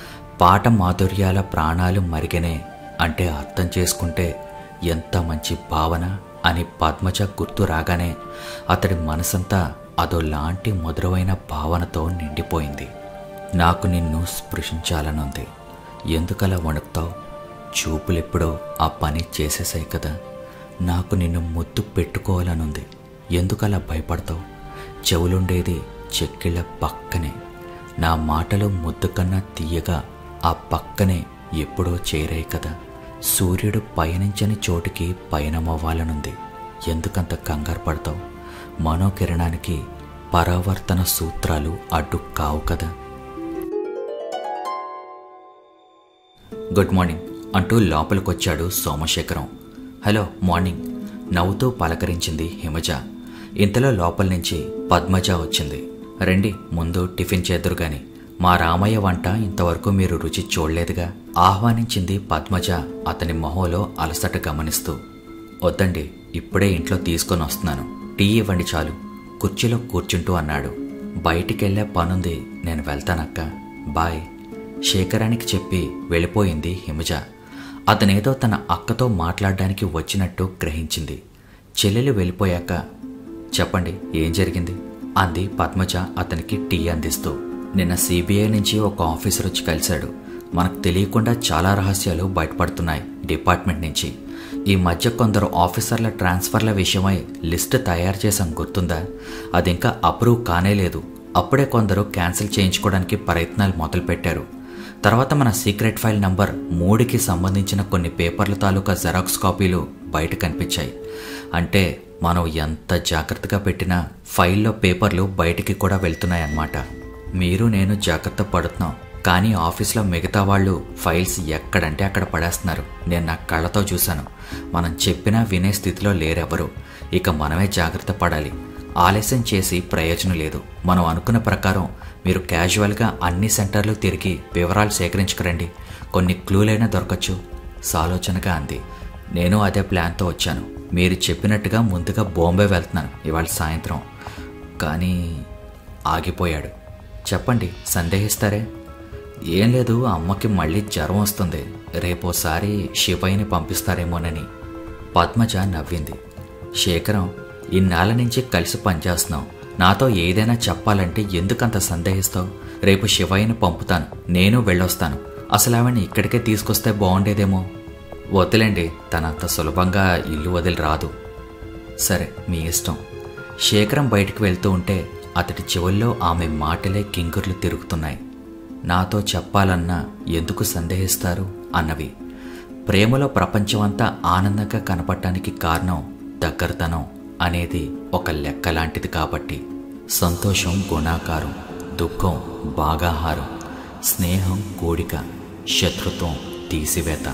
పాట మాధుర్యాల ప్రాణాలు మరిగనే అంటే అర్థం చేసుకుంటే ఎంత మంచి భావన అని పద్మజ గుర్తు రాగానే అతడి మనసంతా అదోలాంటి మధురమైన భావనతో నిండిపోయింది నాకు నిన్ను స్పృశించాలనుంది ఎందుకలా వణుకుతావు చూపులెప్పుడో ఆ పని చేసేసాయి కదా నాకు నిన్ను ముద్దు పెట్టుకోవాలనుంది ఎందుకలా భయపడతావు చెవులుండేది చెక్కిళ్ళ పక్కనే నా మాటలు ముద్దు కన్నా తీయగా ఆ పక్కనే ఎప్పుడో చేరాయి కదా సూర్యుడు పయనించని చోటికి పయనమవ్వాలనుంది ఎందుకంత కంగారు పడతావు మనోకిరణానికి పరావర్తన సూత్రాలు అడ్డు కావు కదా గుడ్ మార్నింగ్ అంటూ లోపలికొచ్చాడు సోమశేఖరం హలో మార్నింగ్ నవ్వుతూ పలకరించింది హిమజ ఇంతలో లోపల నుంచి పద్మజ వచ్చింది రండి ముందు టిఫిన్ చేద్దురు గాని మా రామయ్య వంట ఇంతవరకు మీరు రుచి చూడలేదుగా ఆహ్వానించింది పద్మజ అతని మొహంలో అలసట గమనిస్తూ వద్దండి ఇప్పుడే ఇంట్లో తీసుకొని వస్తున్నాను టీ ఇవ్వండి చాలు కుర్చీలో కూర్చుంటూ అన్నాడు బయటికెళ్లే పనుంది నేను వెళ్తానక్క బాయ్ శేఖరానికి చెప్పి వెళ్ళిపోయింది హిమజ అతనేదో తన అక్కతో మాట్లాడడానికి వచ్చినట్టు గ్రహించింది చెల్లెలు వెళ్ళిపోయాక చెప్పండి ఏం జరిగింది అంది పద్మజ అతనికి టీ అందిస్తూ నిన్న సిబిఐ నుంచి ఒక ఆఫీసర్ వచ్చి కలిశాడు మనకు తెలియకుండా చాలా రహస్యాలు బయటపడుతున్నాయి డిపార్ట్మెంట్ నుంచి ఈ మధ్య కొందరు ఆఫీసర్ల ట్రాన్స్ఫర్ల విషయమై లిస్ట్ తయారు చేసాం గుర్తుందా అది ఇంకా అప్రూవ్ కానే లేదు అప్పుడే కొందరు క్యాన్సిల్ చేయించుకోవడానికి ప్రయత్నాలు మొదలుపెట్టారు తర్వాత మన సీక్రెట్ ఫైల్ నంబర్ మూడుకి సంబంధించిన కొన్ని పేపర్ల తాలూకా జెరాక్స్ కాపీలు బయట కనిపించాయి అంటే మనం ఎంత జాగ్రత్తగా పెట్టినా ఫైల్లో పేపర్లు బయటికి కూడా వెళ్తున్నాయన్నమాట మీరు నేను జాగ్రత్త పడుతున్నాం కానీ ఆఫీస్లో మిగతా వాళ్ళు ఫైల్స్ ఎక్కడంటే అక్కడ పడేస్తున్నారు నేను నా కళ్ళతో చూశాను మనం చెప్పినా వినే స్థితిలో లేరెవరు ఇక మనమే జాగ్రత్త పడాలి ఆలస్యం చేసి ప్రయోజనం లేదు మనం అనుకున్న ప్రకారం మీరు క్యాజువల్గా అన్ని సెంటర్లు తిరిగి వివరాలు సేకరించుకురండి కొన్ని క్లూలైనా దొరకచ్చు సాలోచనగా అంది నేను అదే ప్లాన్తో వచ్చాను మీరు చెప్పినట్టుగా ముందుగా బాంబే వెళ్తున్నాను ఇవాళ సాయంత్రం కానీ ఆగిపోయాడు చెప్పండి సందేహిస్తారే ఏం లేదు అమ్మకి మళ్ళీ జ్వరం వస్తుంది రేపోసారి శివయ్యని పంపిస్తారేమోనని పద్మజ నవ్వింది శేఖరం ఇన్నాళ్ళ నుంచి కలిసి పనిచేస్తున్నాం నాతో ఏదైనా చెప్పాలంటే ఎందుకంత సందేహిస్తావు రేపు శివయ్యని పంపుతాను నేను వెళ్ళొస్తాను అసలు ఆవిడని ఇక్కడికే తీసుకొస్తే బాగుండేదేమో వదిలేండి తనంత సులభంగా ఇల్లు వదిలి రాదు సరే మీ ఇష్టం శేఖరం బయటికి వెళ్తూ ఉంటే అతడి చెవుల్లో ఆమె మాటలే కింకుర్లు తిరుగుతున్నాయి నాతో చెప్పాలన్నా ఎందుకు సందేహిస్తారు అన్నవి ప్రేమలో ప్రపంచమంతా ఆనందంగా కనపడటానికి కారణం దగ్గరతనం అనేది ఒక లెక్క లాంటిది కాబట్టి సంతోషం గుణాకారం దుఃఖం బాగాహారం స్నేహం కోడిక శత్రుత్వం తీసివేత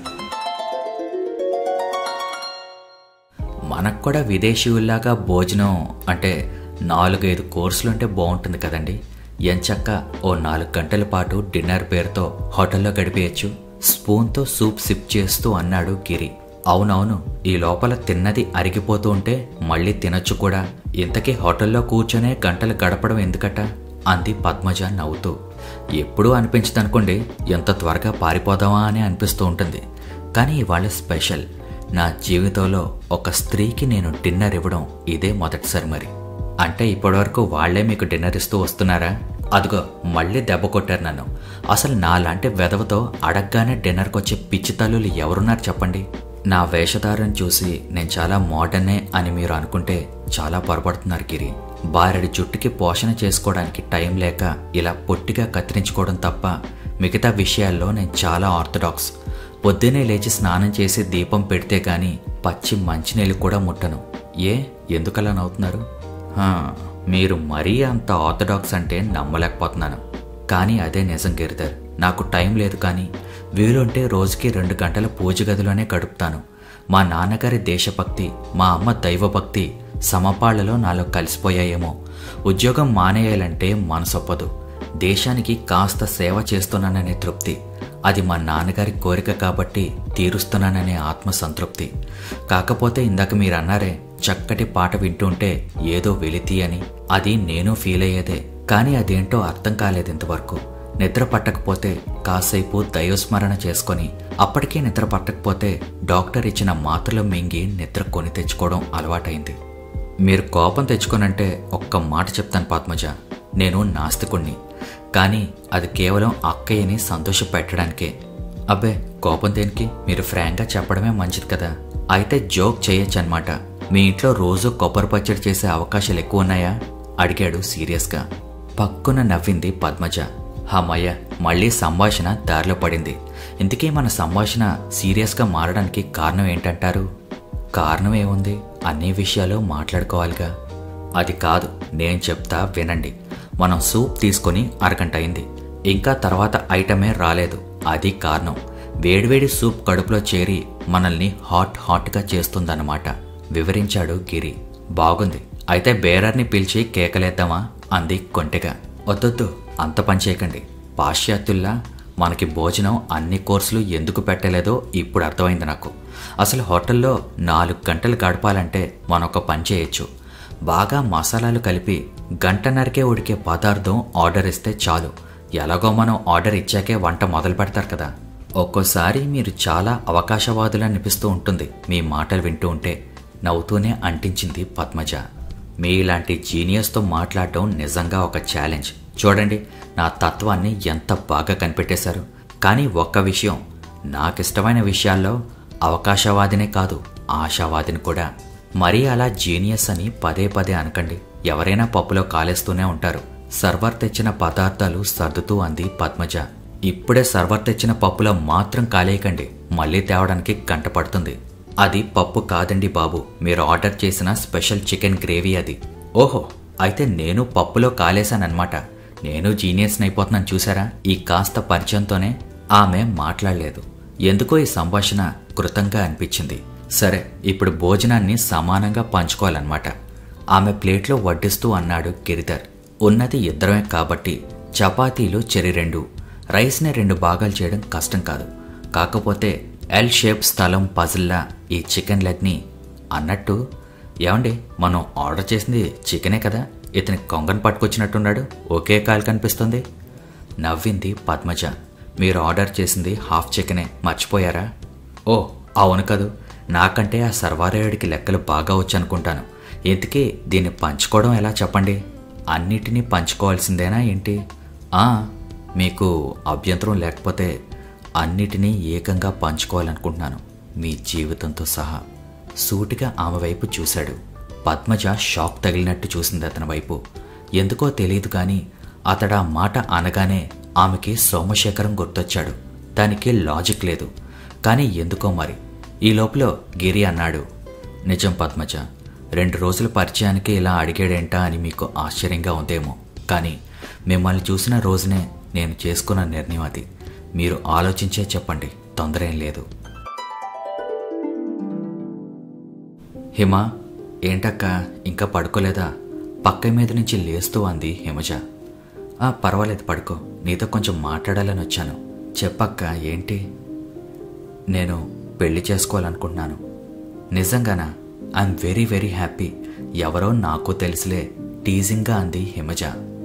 మనకు కూడా విదేశీయుల్లాగా భోజనం అంటే నాలుగైదు కోర్సులుంటే బాగుంటుంది కదండి ఎంచక్క ఓ నాలుగు గంటల పాటు డిన్నర్ పేరుతో హోటల్లో గడిపేయచ్చు స్పూన్తో సూప్ సిప్ చేస్తూ అన్నాడు గిరి అవునవును ఈ లోపల తిన్నది అరిగిపోతూ ఉంటే మళ్ళీ తినొచ్చు కూడా ఇంతకీ హోటల్లో కూర్చొనే గంటలు గడపడం ఎందుకట అంది పద్మజ నవ్వుతూ ఎప్పుడూ అనిపించదనుకోండి ఎంత త్వరగా పారిపోదామా అని అనిపిస్తూ ఉంటుంది కానీ ఇవాళ స్పెషల్ నా జీవితంలో ఒక స్త్రీకి నేను డిన్నర్ ఇవ్వడం ఇదే మొదటిసారి మరి అంటే ఇప్పటివరకు వాళ్లే మీకు డిన్నర్ ఇస్తూ వస్తున్నారా అదిగో మళ్ళీ దెబ్బ కొట్టారు నన్ను అసలు నాలాంటి వెధవతో అడగగానే డిన్నర్కి వచ్చే పిచ్చి తల్లులు ఎవరున్నారు చెప్పండి నా వేషధారం చూసి నేను చాలా మోడర్నే అని మీరు అనుకుంటే చాలా పొరపడుతున్నారు గిరి బారెడి జుట్టుకి పోషణ చేసుకోవడానికి టైం లేక ఇలా పొట్టిగా కత్తిరించుకోవడం తప్ప మిగతా విషయాల్లో నేను చాలా ఆర్థడాక్స్ పొద్దునే లేచి స్నానం చేసి దీపం పెడితే గాని పచ్చి మంచినీళ్ళు కూడా ముట్టను ఏ ఎందుకలా నవ్వుతున్నారు హా, మీరు మరీ అంత ఆర్థడాక్స్ అంటే నమ్మలేకపోతున్నాను కానీ అదే నిజం గిరిధర్ నాకు టైం లేదు కానీ వీలుంటే రోజుకి రెండు గంటల పూజ గదిలోనే గడుపుతాను మా నాన్నగారి దేశభక్తి మా అమ్మ దైవభక్తి సమపాళ్లలో నాలో కలిసిపోయాయేమో ఉద్యోగం మానేయాలంటే మనసొప్పదు దేశానికి కాస్త సేవ చేస్తున్నాననే తృప్తి అది మా నాన్నగారి కోరిక కాబట్టి తీరుస్తున్నాననే ఆత్మ సంతృప్తి కాకపోతే ఇందాక మీరు అన్నారే చక్కటి పాట వింటుంటే ఏదో వెలితి అని అది నేను ఫీల్ అయ్యేదే కానీ అదేంటో అర్థం కాలేదు ఇంతవరకు నిద్ర పట్టకపోతే కాసేపు దైవస్మరణ చేసుకొని అప్పటికీ నిద్ర పట్టకపోతే డాక్టర్ ఇచ్చిన మాత్రలు మింగి నిద్ర కొని తెచ్చుకోవడం అలవాటైంది మీరు కోపం తెచ్చుకోనంటే ఒక్క మాట చెప్తాను పద్మజ నేను నాస్తికుణ్ణి కానీ అది కేవలం అక్కయ్యని సంతోష పెట్టడానికే అబ్బే కోపం దేనికి మీరు ఫ్రాంక్గా చెప్పడమే మంచిది కదా అయితే జోక్ చేయొచ్చు అనమాట మీ ఇంట్లో రోజు కొబ్బరి పచ్చడి చేసే అవకాశాలు ఎక్కువ ఉన్నాయా అడిగాడు సీరియస్గా పక్కున నవ్వింది పద్మజ హమ్మయ్య మళ్ళీ సంభాషణ దారిలో పడింది ఇంతకీ మన సంభాషణ సీరియస్గా మారడానికి కారణం ఏంటంటారు కారణం ఏముంది అన్ని విషయాలు మాట్లాడుకోవాలిగా అది కాదు నేను చెప్తా వినండి మనం సూప్ తీసుకొని అరగంట అయింది ఇంకా తర్వాత ఐటమే రాలేదు అది కారణం వేడివేడి సూప్ కడుపులో చేరి మనల్ని హాట్ హాట్గా చేస్తుందన్నమాట వివరించాడు గిరి బాగుంది అయితే బేరర్ని పిలిచి కేకలేద్దామా అంది కొంటెగా వద్దొద్దు అంత పని చేయకండి పాశ్చాత్యుల్లా మనకి భోజనం అన్ని కోర్సులు ఎందుకు పెట్టలేదో ఇప్పుడు అర్థమైంది నాకు అసలు హోటల్లో నాలుగు గంటలు గడపాలంటే మనం ఒక పని చేయొచ్చు బాగా మసాలాలు కలిపి గంటన్నరకే ఉడికే పదార్థం ఆర్డర్ ఇస్తే చాలు ఎలాగో మనం ఆర్డర్ ఇచ్చాకే వంట మొదలు పెడతారు కదా ఒక్కోసారి మీరు చాలా అవకాశవాదులు అనిపిస్తూ ఉంటుంది మీ మాటలు వింటూ ఉంటే నవ్వుతూనే అంటించింది పద్మజ మీలాంటి జీనియస్తో మాట్లాడటం నిజంగా ఒక ఛాలెంజ్ చూడండి నా తత్వాన్ని ఎంత బాగా కనిపెట్టేశారు కానీ ఒక్క విషయం నాకిష్టమైన విషయాల్లో అవకాశవాదినే కాదు ఆశావాదిని కూడా మరీ అలా జీనియస్ అని పదే పదే అనకండి ఎవరైనా పప్పులో కాలేస్తూనే ఉంటారు సర్వర్ తెచ్చిన పదార్థాలు సర్దుతూ అంది పద్మజ ఇప్పుడే సర్వర్ తెచ్చిన పప్పులో మాత్రం కాలేయకండి మళ్ళీ తేవడానికి గంట పడుతుంది అది పప్పు కాదండి బాబు మీరు ఆర్డర్ చేసిన స్పెషల్ చికెన్ గ్రేవీ అది ఓహో అయితే నేను పప్పులో కాలేశానన్నమాట నేను జీనియస్ అయిపోతున్నాను చూసారా ఈ కాస్త పరిచయంతోనే ఆమె మాట్లాడలేదు ఎందుకో ఈ సంభాషణ కృతంగా అనిపించింది సరే ఇప్పుడు భోజనాన్ని సమానంగా పంచుకోవాలన్నమాట ఆమె ప్లేట్లో వడ్డిస్తూ అన్నాడు గిరిధర్ ఉన్నది ఇద్దరమే కాబట్టి చపాతీలు చెరి రెండు రైస్ని రెండు భాగాలు చేయడం కష్టం కాదు కాకపోతే ఎల్ షేప్ స్థలం పజిల్లా ఈ చికెన్ లెగ్ని అన్నట్టు ఏమండి మనం ఆర్డర్ చేసింది చికెనే కదా ఇతని కొంగను పట్టుకొచ్చినట్టున్నాడు ఒకే కాలు కనిపిస్తుంది నవ్వింది పద్మజ మీరు ఆర్డర్ చేసింది హాఫ్ చికెనే మర్చిపోయారా ఓ అవును కదూ నాకంటే ఆ సర్వారాయుడికి లెక్కలు బాగా వచ్చనుకుంటాను ఇంతకీ దీన్ని పంచుకోవడం ఎలా చెప్పండి అన్నిటినీ పంచుకోవాల్సిందేనా ఏంటి ఆ మీకు అభ్యంతరం లేకపోతే అన్నిటినీ ఏకంగా పంచుకోవాలనుకుంటున్నాను మీ జీవితంతో సహా సూటిగా ఆమె వైపు చూశాడు పద్మజ షాక్ తగిలినట్టు చూసింది అతని వైపు ఎందుకో తెలియదు కానీ అతడా మాట అనగానే ఆమెకి సోమశేఖరం గుర్తొచ్చాడు దానికి లాజిక్ లేదు కానీ ఎందుకో మరి ఈ లోపల గిరి అన్నాడు నిజం పద్మజ రెండు రోజుల పరిచయానికి ఇలా అడిగాడేంటా అని మీకు ఆశ్చర్యంగా ఉందేమో కానీ మిమ్మల్ని చూసిన రోజునే నేను చేసుకున్న నిర్ణయం అది మీరు ఆలోచించే చెప్పండి తొందర ఏం లేదు హిమ ఏంటక్క ఇంకా పడుకోలేదా పక్క మీద నుంచి లేస్తూ అంది హిమజ ఆ పర్వాలేదు పడుకో నీతో కొంచెం మాట్లాడాలని వచ్చాను చెప్పక్క ఏంటి నేను పెళ్లి చేసుకోవాలనుకుంటున్నాను నిజంగానా ఐఎమ్ వెరీ వెరీ హ్యాపీ ఎవరో నాకు తెలుసులే టీజింగ్గా అంది హిమజ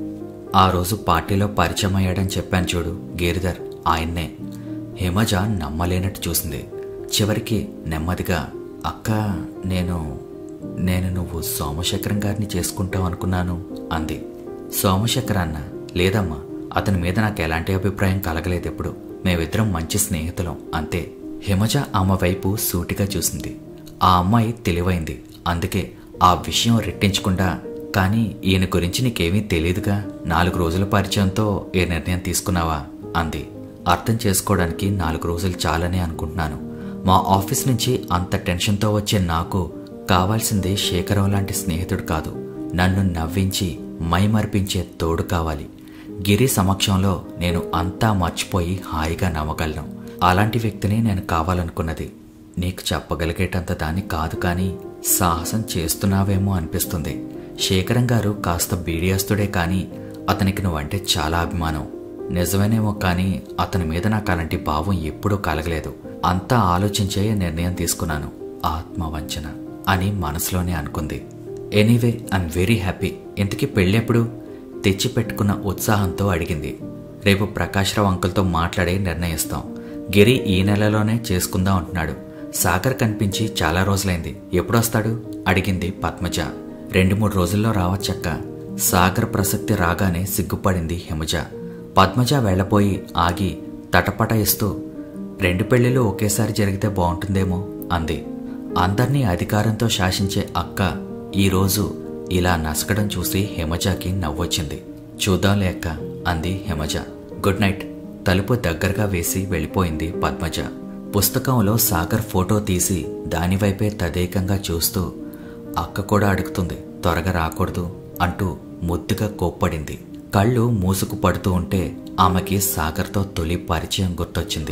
ఆ రోజు పార్టీలో పరిచయం అయ్యాడని చెప్పాను చూడు గిరిధర్ ఆయన్నే హిమజ నమ్మలేనట్టు చూసింది చివరికి నెమ్మదిగా అక్క నేను నేను నువ్వు సోమశేఖరం గారిని చేసుకుంటావు అనుకున్నాను అంది సోమశేఖర్ అన్న లేదమ్మా అతని మీద నాకు ఎలాంటి అభిప్రాయం కలగలేదు ఎప్పుడు మేమిద్దరం మంచి స్నేహితులం అంతే హిమజ ఆమె వైపు సూటిగా చూసింది ఆ అమ్మాయి తెలివైంది అందుకే ఆ విషయం రెట్టించకుండా కానీ ఈయన గురించి నీకేమీ తెలియదుగా నాలుగు రోజుల పరిచయంతో ఏ నిర్ణయం తీసుకున్నావా అంది అర్థం చేసుకోవడానికి నాలుగు రోజులు చాలని అనుకుంటున్నాను మా ఆఫీస్ నుంచి అంత టెన్షన్తో వచ్చే నాకు కావాల్సింది శేఖరం లాంటి స్నేహితుడు కాదు నన్ను నవ్వించి మైమర్పించే తోడు కావాలి గిరి సమక్షంలో నేను అంతా మర్చిపోయి హాయిగా నవ్వగలను అలాంటి వ్యక్తిని నేను కావాలనుకున్నది నీకు చెప్పగలిగేటంత దాన్ని కాదు కానీ సాహసం చేస్తున్నావేమో అనిపిస్తుంది శేఖరం గారు కాస్త బీడియాస్తుడే కానీ అతనికి నువ్వంటే చాలా అభిమానం నిజమేనేమో కానీ అతని మీద నాకు అలాంటి భావం ఎప్పుడూ కలగలేదు అంతా ఆలోచించే నిర్ణయం తీసుకున్నాను ఆత్మవంచన అని మనసులోనే అనుకుంది ఎనీవే ఐఎమ్ వెరీ హ్యాపీ ఇంతకీ పెళ్ళెప్పుడు తెచ్చి పెట్టుకున్న ఉత్సాహంతో అడిగింది రేపు ప్రకాశ్రావు అంకుల్తో మాట్లాడి నిర్ణయిస్తాం గిరి ఈ నెలలోనే చేసుకుందాం అంటున్నాడు సాగర్ కనిపించి చాలా రోజులైంది ఎప్పుడొస్తాడు అడిగింది పద్మజ రెండు మూడు రోజుల్లో రావచ్చక్క సాగర్ ప్రసక్తి రాగానే సిగ్గుపడింది హిమజ పద్మజ వెళ్ళపోయి ఆగి తటపట ఇస్తూ రెండు పెళ్లిళ్ళు ఒకేసారి జరిగితే బాగుంటుందేమో అంది అందర్నీ అధికారంతో శాసించే అక్క ఈరోజు ఇలా నసకడం చూసి హిమజకి నవ్వొచ్చింది చూద్దాంలే అక్క అంది హిమజ గుడ్ నైట్ తలుపు దగ్గరగా వేసి వెళ్ళిపోయింది పద్మజ పుస్తకంలో సాగర్ ఫోటో తీసి దానివైపే తదేకంగా చూస్తూ అక్క కూడా అడుగుతుంది త్వరగా రాకూడదు అంటూ ముద్దుగా కోప్పడింది కళ్ళు మూసుకు పడుతూ ఉంటే ఆమెకి సాగర్తో తొలి పరిచయం గుర్తొచ్చింది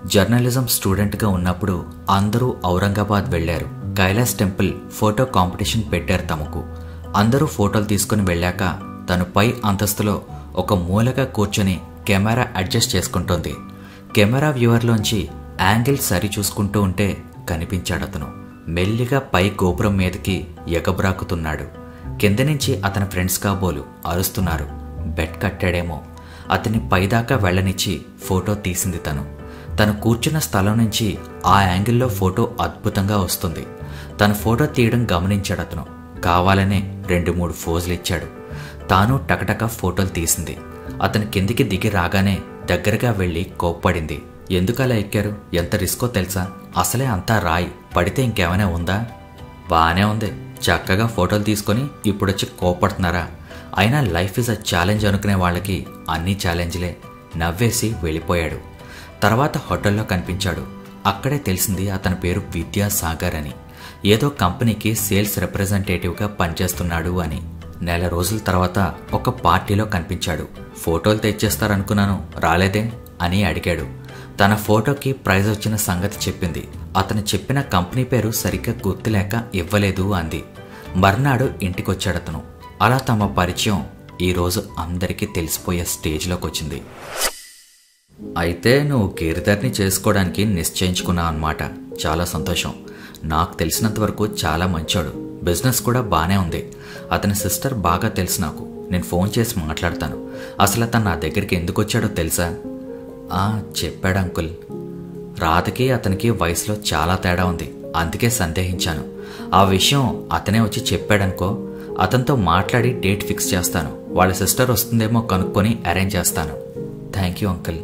జర్నలిజం స్టూడెంట్గా ఉన్నప్పుడు అందరూ ఔరంగాబాద్ వెళ్లారు కైలాస్ టెంపుల్ ఫోటో కాంపిటీషన్ పెట్టారు తమకు అందరూ ఫోటోలు తీసుకుని వెళ్ళాక తను పై అంతస్తులో ఒక మూలగా కూర్చొని కెమెరా అడ్జస్ట్ చేసుకుంటోంది కెమెరా వ్యూవర్లోంచి యాంగిల్ సరి చూసుకుంటూ ఉంటే కనిపించాడు అతను మెల్లిగా పై గోపురం మీదకి ఎగబ్రాకుతున్నాడు కింద నుంచి అతని ఫ్రెండ్స్ కాబోలు అరుస్తున్నారు బెట్ కట్టాడేమో అతన్ని పైదాకా వెళ్ళనిచ్చి ఫోటో తీసింది తను తను కూర్చున్న స్థలం నుంచి ఆ యాంగిల్లో ఫోటో అద్భుతంగా వస్తుంది తన ఫోటో తీయడం గమనించాడు అతను కావాలనే రెండు మూడు ఫోజులు ఇచ్చాడు తాను టకటక ఫోటోలు తీసింది అతను కిందికి దిగి రాగానే దగ్గరగా వెళ్ళి కోప్పడింది ఎందుకు అలా ఎక్కారు ఎంత రిస్కో తెలుసా అసలే అంతా రాయి పడితే ఇంకేమైనా ఉందా బానే ఉంది చక్కగా ఫోటోలు తీసుకొని ఇప్పుడొచ్చి కోపడుతున్నారా అయినా లైఫ్ ఇస్ అ ఛాలెంజ్ అనుకునే వాళ్ళకి అన్ని ఛాలెంజ్లే నవ్వేసి వెళ్ళిపోయాడు తర్వాత హోటల్లో కనిపించాడు అక్కడే తెలిసింది అతని పేరు విద్యాసాగర్ అని ఏదో కంపెనీకి సేల్స్ రిప్రజెంటేటివ్గా పనిచేస్తున్నాడు అని నెల రోజుల తర్వాత ఒక పార్టీలో కనిపించాడు ఫోటోలు తెచ్చేస్తారనుకున్నాను రాలేదే అని అడిగాడు తన ఫోటోకి ప్రైజ్ వచ్చిన సంగతి చెప్పింది అతను చెప్పిన కంపెనీ పేరు సరిగ్గా గుర్తులేక ఇవ్వలేదు అంది మర్నాడు ఇంటికొచ్చాడతను అలా తమ పరిచయం ఈరోజు అందరికీ తెలిసిపోయే స్టేజ్లోకి వచ్చింది అయితే నువ్వు గిరిధర్ని చేసుకోవడానికి నిశ్చయించుకున్నావు అన్నమాట చాలా సంతోషం నాకు తెలిసినంత వరకు చాలా మంచోడు బిజినెస్ కూడా బాగానే ఉంది అతని సిస్టర్ బాగా తెలుసు నాకు నేను ఫోన్ చేసి మాట్లాడతాను అసలు అతను నా దగ్గరికి ఎందుకు వచ్చాడో తెలుసా ఆ చెప్పాడు అంకుల్ రాధకి అతనికి వయసులో చాలా తేడా ఉంది అందుకే సందేహించాను ఆ విషయం అతనే వచ్చి చెప్పాడనుకో అతనితో మాట్లాడి డేట్ ఫిక్స్ చేస్తాను వాళ్ళ సిస్టర్ వస్తుందేమో కనుక్కొని అరేంజ్ చేస్తాను thank you uncle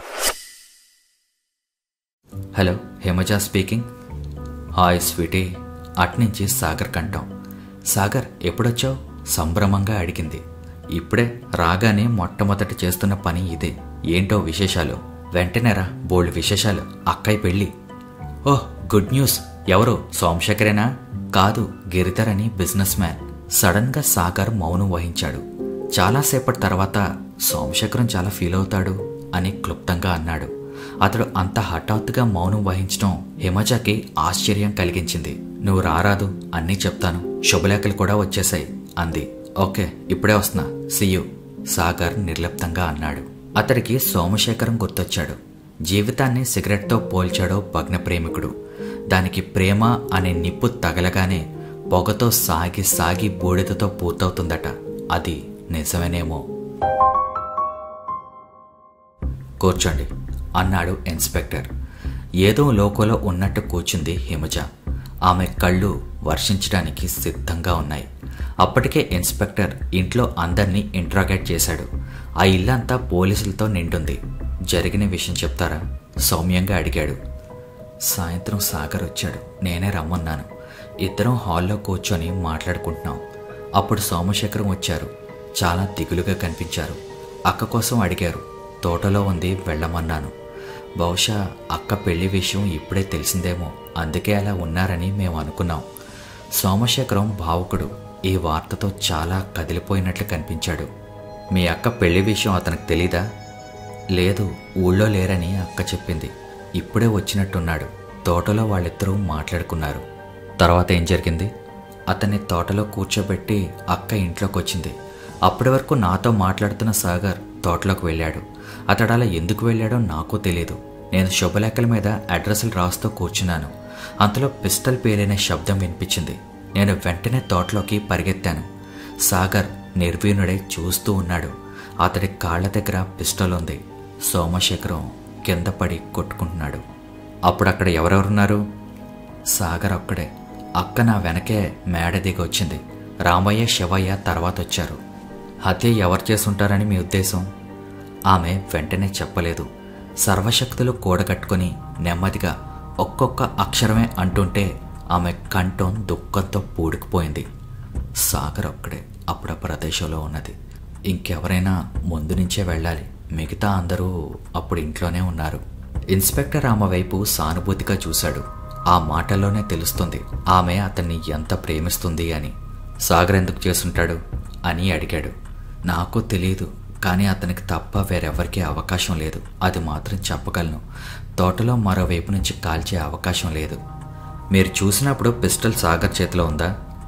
hello Himaja speaking hi sweetie అట్నుంచి సాగర్ కంటాం సాగర్ ఎప్పుడొచ్చావు సంభ్రమంగా అడిగింది ఇప్పుడే రాగానే మొట్టమొదటి చేస్తున్న పని ఇదే ఏంటో విశేషాలు వెంటనేరా బోల్డ్ విశేషాలు అక్కయ్య పెళ్ళి ఓహ్ గుడ్ న్యూస్ ఎవరు సోమశేఖరేనా కాదు గిరిధర్ అని బిజినెస్ మ్యాన్ సడన్ గా సాగర్ మౌనం వహించాడు చాలాసేపటి తర్వాత సోమశేఖరం చాలా ఫీల్ అవుతాడు అని క్లుప్తంగా అన్నాడు అతడు అంత హఠాత్తుగా మౌనం వహించడం హిమజకి ఆశ్చర్యం కలిగించింది నువ్వు రారాదు అన్నీ చెప్తాను శుభలేఖలు కూడా వచ్చేశాయి అంది ఓకే ఇప్పుడే వస్తున్నా సియు సాగర్ నిర్లిప్తంగా అన్నాడు అతడికి సోమశేఖరం గుర్తొచ్చాడు జీవితాన్ని సిగరెట్తో పోల్చాడో భగ్న ప్రేమికుడు దానికి ప్రేమ అనే నిప్పు తగలగానే పొగతో సాగి సాగి బూడిదతో పూర్తవుతుందట అది నిజమేనేమో కూర్చోండి అన్నాడు ఇన్స్పెక్టర్ ఏదో లోకంలో ఉన్నట్టు కూర్చుంది హిమజ ఆమె కళ్ళు వర్షించడానికి సిద్ధంగా ఉన్నాయి అప్పటికే ఇన్స్పెక్టర్ ఇంట్లో అందరినీ ఇంట్రాగేట్ చేశాడు ఆ ఇల్లంతా పోలీసులతో నిండుంది జరిగిన విషయం చెప్తారా సౌమ్యంగా అడిగాడు సాయంత్రం సాగర్ వచ్చాడు నేనే రమ్మన్నాను ఇద్దరం హాల్లో కూర్చొని మాట్లాడుకుంటున్నాం అప్పుడు సోమశేఖరం వచ్చారు చాలా దిగులుగా కనిపించారు అక్క కోసం అడిగారు తోటలో ఉంది వెళ్ళమన్నాను బహుశా అక్క పెళ్లి విషయం ఇప్పుడే తెలిసిందేమో అందుకే అలా ఉన్నారని మేము అనుకున్నాం సోమశేఖరం భావుకుడు ఈ వార్తతో చాలా కదిలిపోయినట్లు కనిపించాడు మీ అక్క పెళ్లి విషయం అతనికి తెలీదా లేదు ఊళ్ళో లేరని అక్క చెప్పింది ఇప్పుడే వచ్చినట్టున్నాడు తోటలో వాళ్ళిద్దరూ మాట్లాడుకున్నారు తర్వాత ఏం జరిగింది అతన్ని తోటలో కూర్చోబెట్టి అక్క ఇంట్లోకి వచ్చింది అప్పటి వరకు నాతో మాట్లాడుతున్న సాగర్ తోటలోకి వెళ్ళాడు అతడు అలా ఎందుకు వెళ్ళాడో నాకు తెలియదు నేను శుభలేఖల మీద అడ్రస్లు రాస్తూ కూర్చున్నాను అంతలో పిస్టల్ పేలిన శబ్దం వినిపించింది నేను వెంటనే తోటలోకి పరిగెత్తాను సాగర్ నిర్వీణుడై చూస్తూ ఉన్నాడు అతడి కాళ్ళ దగ్గర పిస్టల్ ఉంది సోమశేఖరం కింద పడి కొట్టుకుంటున్నాడు అప్పుడు అక్కడ ఎవరెవరున్నారు సాగర్ ఒక్కడే అక్క నా వెనకే మేడ దిగి వచ్చింది రామయ్య శివయ్య తర్వాత వచ్చారు హత్య ఎవరు చేసుంటారని మీ ఉద్దేశం ఆమె వెంటనే చెప్పలేదు సర్వశక్తులు కూడగట్టుకుని నెమ్మదిగా ఒక్కొక్క అక్షరమే అంటుంటే ఆమె కంఠం దుఃఖంతో పూడుకుపోయింది సాగర్ ఒక్కడే అప్పుడు ఆ ప్రదేశంలో ఉన్నది ఇంకెవరైనా ముందు నుంచే వెళ్ళాలి మిగతా అందరూ అప్పుడు ఇంట్లోనే ఉన్నారు ఇన్స్పెక్టర్ ఆమె వైపు సానుభూతిగా చూశాడు ఆ మాటల్లోనే తెలుస్తుంది ఆమె అతన్ని ఎంత ప్రేమిస్తుంది అని సాగర్ ఎందుకు చేసుంటాడు అని అడిగాడు నాకు తెలియదు కానీ అతనికి తప్ప వేరెవరికీ అవకాశం లేదు అది మాత్రం చెప్పగలను తోటలో మరోవైపు నుంచి కాల్చే అవకాశం లేదు మీరు చూసినప్పుడు పిస్టల్ సాగర్ చేతిలో ఉందా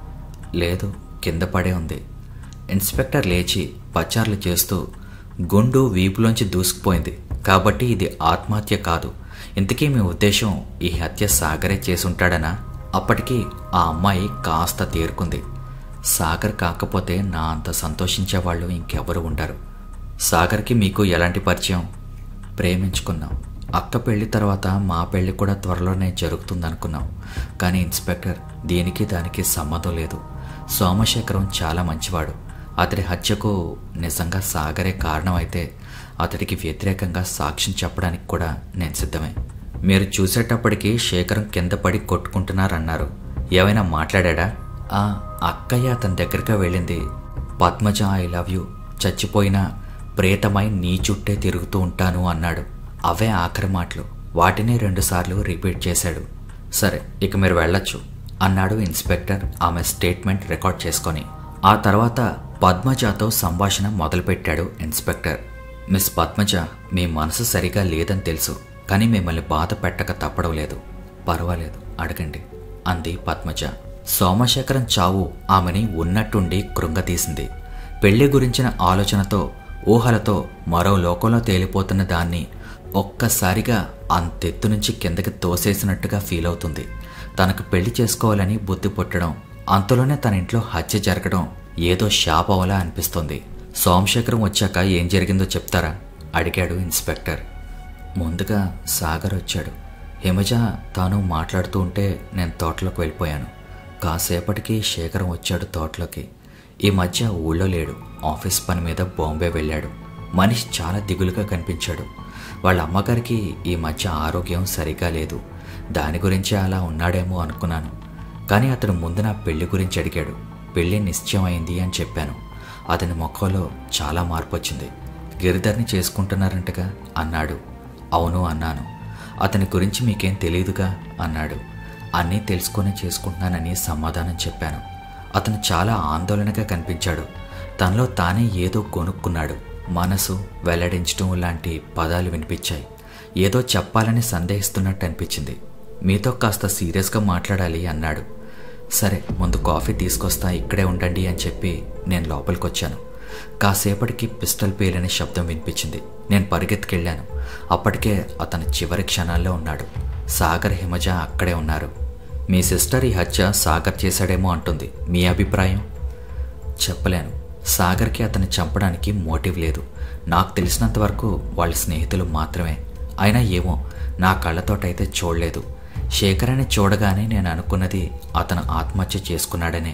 లేదు కింద పడే ఉంది ఇన్స్పెక్టర్ లేచి పచార్లు చేస్తూ గుండు వీపులోంచి దూసుకుపోయింది కాబట్టి ఇది ఆత్మహత్య కాదు ఇంతకీ మీ ఉద్దేశం ఈ హత్య సాగరే చేసుంటాడనా అప్పటికి ఆ అమ్మాయి కాస్త తేరుకుంది సాగర్ కాకపోతే నా అంత సంతోషించే వాళ్ళు ఇంకెవరు ఉండరు సాగర్కి మీకు ఎలాంటి పరిచయం ప్రేమించుకున్నాం అక్క పెళ్లి తర్వాత మా పెళ్లి కూడా త్వరలోనే జరుగుతుందనుకున్నాం కానీ ఇన్స్పెక్టర్ దీనికి దానికి సంబంధం లేదు సోమశేఖరం చాలా మంచివాడు అతడి హత్యకు నిజంగా సాగరే కారణమైతే అతడికి వ్యతిరేకంగా సాక్ష్యం చెప్పడానికి కూడా నేను సిద్ధమే మీరు చూసేటప్పటికి శేఖరం కింద పడి కొట్టుకుంటున్నారన్నారు ఏమైనా మాట్లాడా ఆ అక్కయ్య అతని దగ్గరగా వెళ్ళింది పద్మజ ఐ లవ్ యూ చచ్చిపోయినా ప్రేతమై నీ చుట్టే తిరుగుతూ ఉంటాను అన్నాడు అవే ఆఖరి మాటలు వాటిని రెండుసార్లు రిపీట్ చేశాడు సరే ఇక మీరు వెళ్ళొచ్చు అన్నాడు ఇన్స్పెక్టర్ ఆమె స్టేట్మెంట్ రికార్డ్ చేసుకొని ఆ తర్వాత పద్మజతో సంభాషణ మొదలుపెట్టాడు ఇన్స్పెక్టర్ మిస్ పద్మజ మీ మనసు సరిగా లేదని తెలుసు కానీ మిమ్మల్ని బాధ పెట్టక తప్పడం లేదు పర్వాలేదు అడగండి అంది పద్మజ సోమశేఖరం చావు ఆమెని ఉన్నట్టుండి కృంగతీసింది పెళ్లి గురించిన ఆలోచనతో ఊహలతో మరో లోకంలో తేలిపోతున్న దాన్ని ఒక్కసారిగా అంతెత్తు నుంచి కిందకి తోసేసినట్టుగా ఫీల్ అవుతుంది తనకు పెళ్లి చేసుకోవాలని బుద్ధి పుట్టడం అంతలోనే తన ఇంట్లో హత్య జరగడం ఏదో శాపవలా అనిపిస్తుంది సోమశేఖరం వచ్చాక ఏం జరిగిందో చెప్తారా అడిగాడు ఇన్స్పెక్టర్ ముందుగా సాగర్ వచ్చాడు హిమజ తాను మాట్లాడుతూ ఉంటే నేను తోటలోకి వెళ్ళిపోయాను కాసేపటికి శేఖరం వచ్చాడు తోటలోకి ఈ మధ్య ఊళ్ళో లేడు ఆఫీస్ పని మీద బాంబే వెళ్ళాడు మనిషి చాలా దిగులుగా కనిపించాడు వాళ్ళ అమ్మగారికి ఈ మధ్య ఆరోగ్యం సరిగా లేదు దాని గురించే అలా ఉన్నాడేమో అనుకున్నాను కానీ అతను ముందు నా పెళ్లి గురించి అడిగాడు పెళ్లి నిశ్చయం అయింది అని చెప్పాను అతని ముఖంలో చాలా మార్పు వచ్చింది గిరిధర్ని చేసుకుంటున్నారంటగా అన్నాడు అవును అన్నాను అతని గురించి మీకేం తెలియదుగా అన్నాడు అన్నీ తెలుసుకొని చేసుకుంటున్నానని సమాధానం చెప్పాను అతను చాలా ఆందోళనగా కనిపించాడు తనలో తానే ఏదో కొనుక్కున్నాడు మనసు వెల్లడించడం లాంటి పదాలు వినిపించాయి ఏదో చెప్పాలని సందేహిస్తున్నట్టు అనిపించింది మీతో కాస్త సీరియస్గా మాట్లాడాలి అన్నాడు సరే ముందు కాఫీ తీసుకొస్తా ఇక్కడే ఉండండి అని చెప్పి నేను లోపలికి వచ్చాను కాసేపటికి పిస్టల్ పేలిన శబ్దం వినిపించింది నేను పరిగెత్తుకెళ్ళాను అప్పటికే అతను చివరి క్షణాల్లో ఉన్నాడు సాగర్ హిమజ అక్కడే ఉన్నారు మీ సిస్టర్ ఈ హత్య సాగర్ చేశాడేమో అంటుంది మీ అభిప్రాయం చెప్పలేను సాగర్కి అతన్ని చంపడానికి మోటివ్ లేదు నాకు తెలిసినంత వరకు వాళ్ళ స్నేహితులు మాత్రమే అయినా ఏమో నా కళ్ళతోటైతే చూడలేదు శేఖరాన్ని చూడగానే నేను అనుకున్నది అతను ఆత్మహత్య చేసుకున్నాడనే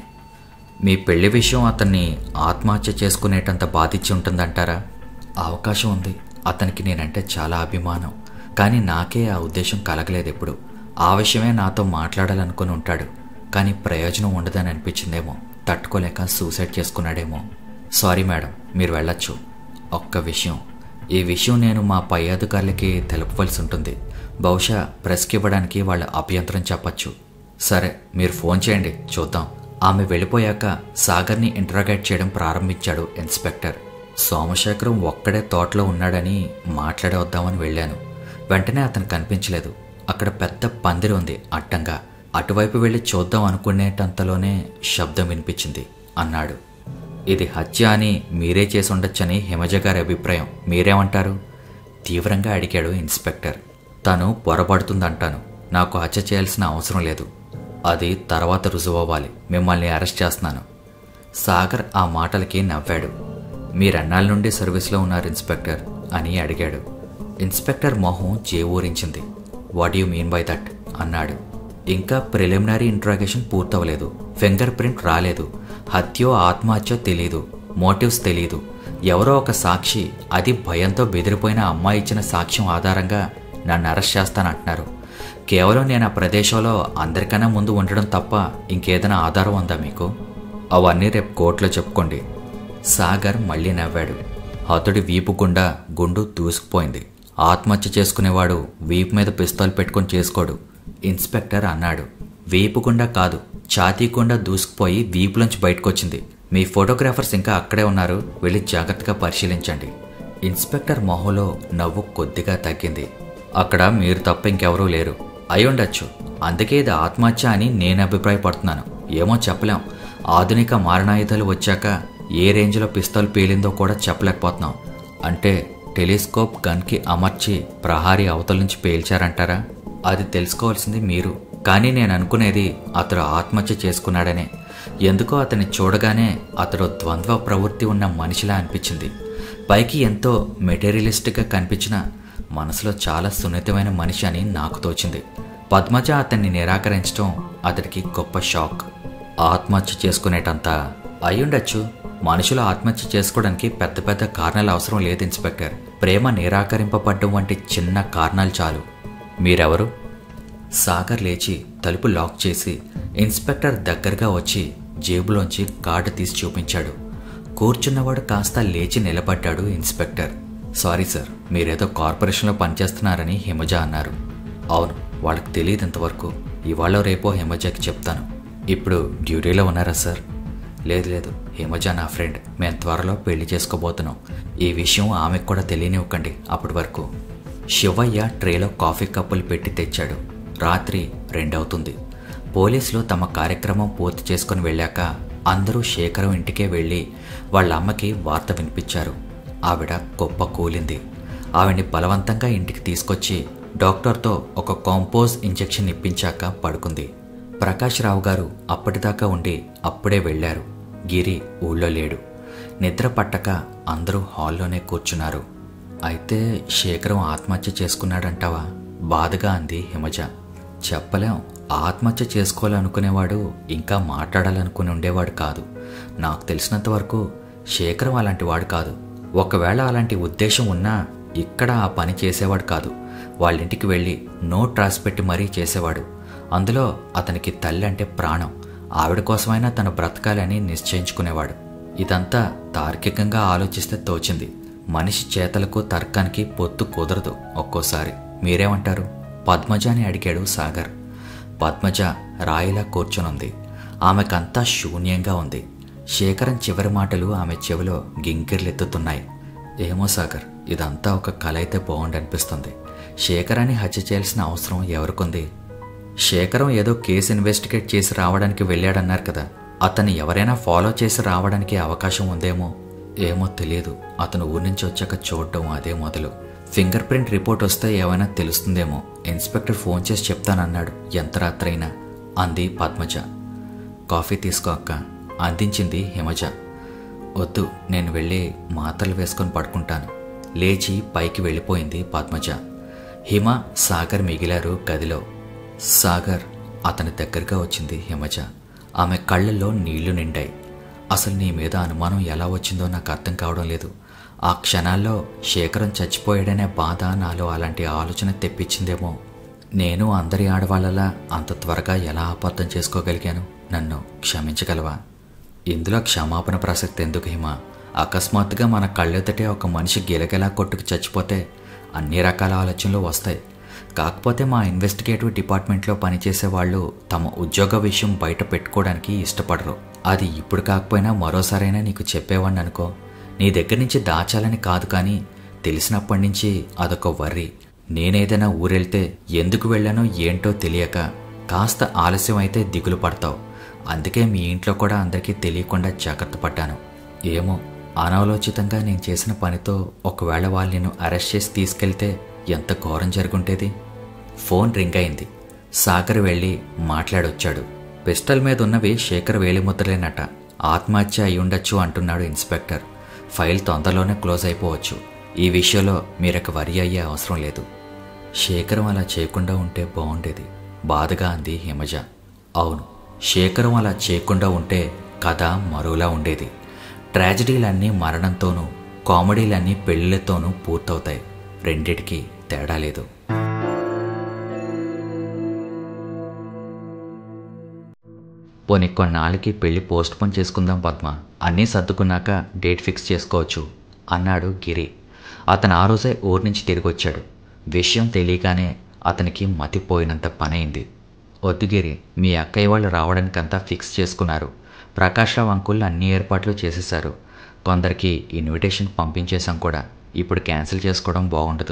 మీ పెళ్లి విషయం అతన్ని ఆత్మహత్య చేసుకునేటంత బాధించి ఉంటుందంటారా అవకాశం ఉంది అతనికి నేనంటే చాలా అభిమానం కానీ నాకే ఆ ఉద్దేశం కలగలేదు ఎప్పుడు ఆ విషయమే నాతో మాట్లాడాలనుకుని ఉంటాడు కానీ ప్రయోజనం ఉండదని అనిపించిందేమో తట్టుకోలేక సూసైడ్ చేసుకున్నాడేమో సారీ మేడం మీరు వెళ్ళొచ్చు ఒక్క విషయం ఈ విషయం నేను మా పై అధికారులకి తెలుపవలసి ఉంటుంది బహుశా ప్రెస్కి ఇవ్వడానికి వాళ్ళ అభ్యంతరం చెప్పచ్చు సరే మీరు ఫోన్ చేయండి చూద్దాం ఆమె వెళ్ళిపోయాక సాగర్ని ఇంటరాగేట్ చేయడం ప్రారంభించాడు ఇన్స్పెక్టర్ సోమశేఖరం ఒక్కడే తోటలో ఉన్నాడని మాట్లాడి వద్దామని వెళ్ళాను వెంటనే అతను కనిపించలేదు అక్కడ పెద్ద పందిరి ఉంది అడ్డంగా అటువైపు వెళ్ళి చూద్దాం అనుకునేటంతలోనే శబ్దం వినిపించింది అన్నాడు ఇది హత్య అని మీరే చేసి ఉండొచ్చని హిమజ గారి అభిప్రాయం మీరేమంటారు తీవ్రంగా అడిగాడు ఇన్స్పెక్టర్ తను పొరపడుతుందంటాను నాకు హత్య చేయాల్సిన అవసరం లేదు అది తర్వాత రుజువవ్వాలి మిమ్మల్ని అరెస్ట్ చేస్తున్నాను సాగర్ ఆ మాటలకి నవ్వాడు మీరన్నాళ్ళ నుండి సర్వీస్లో ఉన్నారు ఇన్స్పెక్టర్ అని అడిగాడు ఇన్స్పెక్టర్ మొహం జేవూరించింది what you mean by that అన్నాడు ఇంకా ప్రిలిమినరీ ఇంట్రాగేషన్ పూర్తవలేదు ఫింగర్ ప్రింట్ రాలేదు హత్యో ఆత్మహత్యో తెలియదు మోటివ్స్ తెలియదు ఎవరో ఒక సాక్షి అది భయంతో బెదిరిపోయిన అమ్మాయి ఇచ్చిన సాక్ష్యం ఆధారంగా నన్ను అరెస్ట్ చేస్తానంటున్నారు కేవలం నేను ఆ ప్రదేశంలో అందరికన్నా ముందు ఉండడం తప్ప ఇంకేదైనా ఆధారం ఉందా మీకు అవన్నీ రేపు కోర్టులో చెప్పుకోండి సాగర్ మళ్ళీ నవ్వాడు హతుడి వీపు గుండా గుండు దూసుకుపోయింది ఆత్మహత్య చేసుకునేవాడు వీపు మీద పిస్తోల్ పెట్టుకొని చేసుకోడు ఇన్స్పెక్టర్ అన్నాడు వీపు గుండా కాదు ఛాతీ గుండా దూసుకుపోయి వీపులోంచి బయటకొచ్చింది మీ ఫోటోగ్రాఫర్స్ ఇంకా అక్కడే ఉన్నారు వెళ్ళి జాగ్రత్తగా పరిశీలించండి ఇన్స్పెక్టర్ మొహంలో నవ్వు కొద్దిగా తగ్గింది అక్కడ మీరు తప్ప ఇంకెవరూ లేరు అయి ఉండొచ్చు అందుకే ఇది ఆత్మహత్య అని నేను అభిప్రాయపడుతున్నాను ఏమో చెప్పలేం ఆధునిక మారణాయుధాలు వచ్చాక ఏ రేంజ్లో పిస్తల్ పేలిందో కూడా చెప్పలేకపోతున్నాం అంటే టెలిస్కోప్ గన్కి అమర్చి ప్రహారీ అవతల నుంచి పేల్చారంటారా అది తెలుసుకోవాల్సింది మీరు కానీ నేను అనుకునేది అతడు ఆత్మహత్య చేసుకున్నాడనే ఎందుకో అతన్ని చూడగానే అతడు ద్వంద్వ ప్రవృత్తి ఉన్న మనిషిలా అనిపించింది పైకి ఎంతో మెటీరియలిస్టిక్గా కనిపించిన మనసులో చాలా సున్నితమైన మనిషి అని నాకు తోచింది పద్మజ అతన్ని నిరాకరించడం అతడికి గొప్ప షాక్ ఆత్మహత్య చేసుకునేటంత అయ్యుండొచ్చు మనుషులు ఆత్మహత్య చేసుకోవడానికి పెద్ద పెద్ద కారణాలు అవసరం లేదు ఇన్స్పెక్టర్ ప్రేమ నిరాకరింపబడ్డం వంటి చిన్న కారణాలు చాలు మీరెవరు సాగర్ లేచి తలుపు లాక్ చేసి ఇన్స్పెక్టర్ దగ్గరగా వచ్చి జేబులోంచి కార్డు తీసి చూపించాడు కూర్చున్నవాడు కాస్త లేచి నిలబడ్డాడు ఇన్స్పెక్టర్ సారీ సార్ మీరేదో కార్పొరేషన్లో పనిచేస్తున్నారని హిమజ అన్నారు అవును వాళ్ళకి తెలియదు ఇంతవరకు ఇవాళ రేపో హిమజకి చెప్తాను ఇప్పుడు డ్యూటీలో ఉన్నారా సార్ లేదు లేదు హిమజ నా ఫ్రెండ్ మేము త్వరలో పెళ్లి చేసుకోబోతున్నాం ఈ విషయం ఆమెకు కూడా తెలియనివ్వకండి అప్పటి వరకు శివయ్య ట్రేలో కాఫీ కప్పులు పెట్టి తెచ్చాడు రాత్రి రెండవుతుంది పోలీసులు తమ కార్యక్రమం పూర్తి చేసుకుని వెళ్ళాక అందరూ శేఖరం ఇంటికే వెళ్ళి వాళ్ళ అమ్మకి వార్త వినిపించారు ఆవిడ గొప్ప కూలింది ఆవిడ్ని బలవంతంగా ఇంటికి తీసుకొచ్చి డాక్టర్తో ఒక కాంపోజ్ ఇంజెక్షన్ ఇప్పించాక పడుకుంది ప్రకాష్ రావు గారు అప్పటిదాకా ఉండి అప్పుడే వెళ్ళారు గిరి ఊళ్ళో లేడు నిద్ర పట్టక అందరూ హాల్లోనే కూర్చున్నారు అయితే శేఖరం ఆత్మహత్య చేసుకున్నాడంటావా బాధగా అంది హిమజ చెప్పలేం ఆత్మహత్య చేసుకోవాలనుకునేవాడు ఇంకా మాట్లాడాలనుకుని ఉండేవాడు కాదు నాకు తెలిసినంత వరకు శేఖరం అలాంటి వాడు కాదు ఒకవేళ అలాంటి ఉద్దేశం ఉన్నా ఇక్కడ ఆ పని చేసేవాడు కాదు వాళ్ళింటికి వెళ్ళి నోట్ రాసిపెట్టి మరీ చేసేవాడు అందులో అతనికి తల్లి అంటే ప్రాణం ఆవిడ కోసమైనా తను బ్రతకాలని నిశ్చయించుకునేవాడు ఇదంతా తార్కికంగా ఆలోచిస్తే తోచింది మనిషి చేతలకు తర్కానికి పొత్తు కుదరదు ఒక్కోసారి మీరేమంటారు పద్మజ అని అడిగాడు సాగర్ పద్మజ రాయిలా కూర్చొనుంది ఆమెకంతా శూన్యంగా ఉంది శేఖరం చివరి మాటలు ఆమె చెవిలో గింగిర్లెత్తుతున్నాయి ఏమో సాగర్ ఇదంతా ఒక కల అయితే బాగుండనిపిస్తుంది శేఖరాన్ని హత్య చేయాల్సిన అవసరం ఎవరికుంది శేఖరం ఏదో కేసు ఇన్వెస్టిగేట్ చేసి రావడానికి వెళ్ళాడన్నారు కదా అతన్ని ఎవరైనా ఫాలో చేసి రావడానికి అవకాశం ఉందేమో ఏమో తెలియదు అతను ఊరి నుంచి వచ్చాక చూడటం అదే మొదలు ఫింగర్ ప్రింట్ రిపోర్ట్ వస్తే ఏమైనా తెలుస్తుందేమో ఇన్స్పెక్టర్ ఫోన్ చేసి చెప్తానన్నాడు ఎంత రాత్రైనా అంది పద్మజ కాఫీ తీసుకో అక్క అందించింది హిమజ వద్దు నేను వెళ్ళి మాత్రలు వేసుకొని పడుకుంటాను లేచి పైకి వెళ్ళిపోయింది పద్మజ హిమ సాగర్ మిగిలారు గదిలో సాగర్ అతని దగ్గరగా వచ్చింది హిమజ ఆమె కళ్ళల్లో నీళ్లు నిండాయి అసలు నీ మీద అనుమానం ఎలా వచ్చిందో నాకు అర్థం కావడం లేదు ఆ క్షణాల్లో శేఖరం చచ్చిపోయాడనే బాధ నాలో అలాంటి ఆలోచన తెప్పించిందేమో నేను అందరి ఆడవాళ్ళలా అంత త్వరగా ఎలా అబద్ధం చేసుకోగలిగాను నన్ను క్షమించగలవా ఇందులో క్షమాపణ ప్రసక్తి ఎందుకు హిమ అకస్మాత్తుగా మన కళ్ళెదుటే ఒక మనిషి గిలగిలా కొట్టుకు చచ్చిపోతే అన్ని రకాల ఆలోచనలు వస్తాయి కాకపోతే మా ఇన్వెస్టిగేటివ్ డిపార్ట్మెంట్లో పనిచేసే వాళ్ళు తమ ఉద్యోగ విషయం బయట పెట్టుకోవడానికి ఇష్టపడరు అది ఇప్పుడు కాకపోయినా మరోసారైనా నీకు చెప్పేవాడిని అనుకో నీ దగ్గర నుంచి దాచాలని కాదు కానీ తెలిసినప్పటి నుంచి అదొక వర్రి నేనేదైనా ఊరెళ్తే ఎందుకు వెళ్ళానో ఏంటో తెలియక కాస్త ఆలస్యం అయితే దిగులు పడతావు అందుకే మీ ఇంట్లో కూడా అందరికీ తెలియకుండా జాగ్రత్త పడ్డాను ఏమో అనాలోచితంగా నేను చేసిన పనితో ఒకవేళ వాళ్ళు నిన్ను అరెస్ట్ చేసి తీసుకెళ్తే ఎంత ఘోరం జరుగుంటేది ఫోన్ రింగ్ అయింది సాగర్ వెళ్ళి మాట్లాడొచ్చాడు పిస్టల్ మీద ఉన్నవి శేఖర్ వేలిముద్రలేనట ఆత్మహత్య అయి ఉండొచ్చు అంటున్నాడు ఇన్స్పెక్టర్ ఫైల్ తొందరలోనే క్లోజ్ అయిపోవచ్చు ఈ విషయంలో మీరొక వరి అయ్యే అవసరం లేదు శేఖరం అలా చేయకుండా ఉంటే బాగుండేది బాధగా అంది హిమజ అవును శేఖరం అలా చేయకుండా ఉంటే కథ మరోలా ఉండేది ట్రాజడీలన్నీ మరణంతోనూ కామెడీలన్నీ పెళ్లిళ్లతోనూ పూర్తవుతాయి రెండిటికి తేడా లేదు పోనీ కొన్నాళ్ళకి పెళ్లి పోస్ట్ పోన్ చేసుకుందాం పద్మ అన్నీ సర్దుకున్నాక డేట్ ఫిక్స్ చేసుకోవచ్చు అన్నాడు గిరి అతను ఆ రోజే ఊరి నుంచి తిరిగి వచ్చాడు విషయం తెలియగానే అతనికి మతిపోయినంత పనైంది వద్దు గిరి మీ అక్కయ్య వాళ్ళు రావడానికంతా ఫిక్స్ చేసుకున్నారు ప్రకాశ్రావు అంకుల్ అన్ని ఏర్పాట్లు చేసేశారు కొందరికి ఇన్విటేషన్ పంపించేశాం కూడా ఇప్పుడు క్యాన్సిల్ చేసుకోవడం బాగుండదు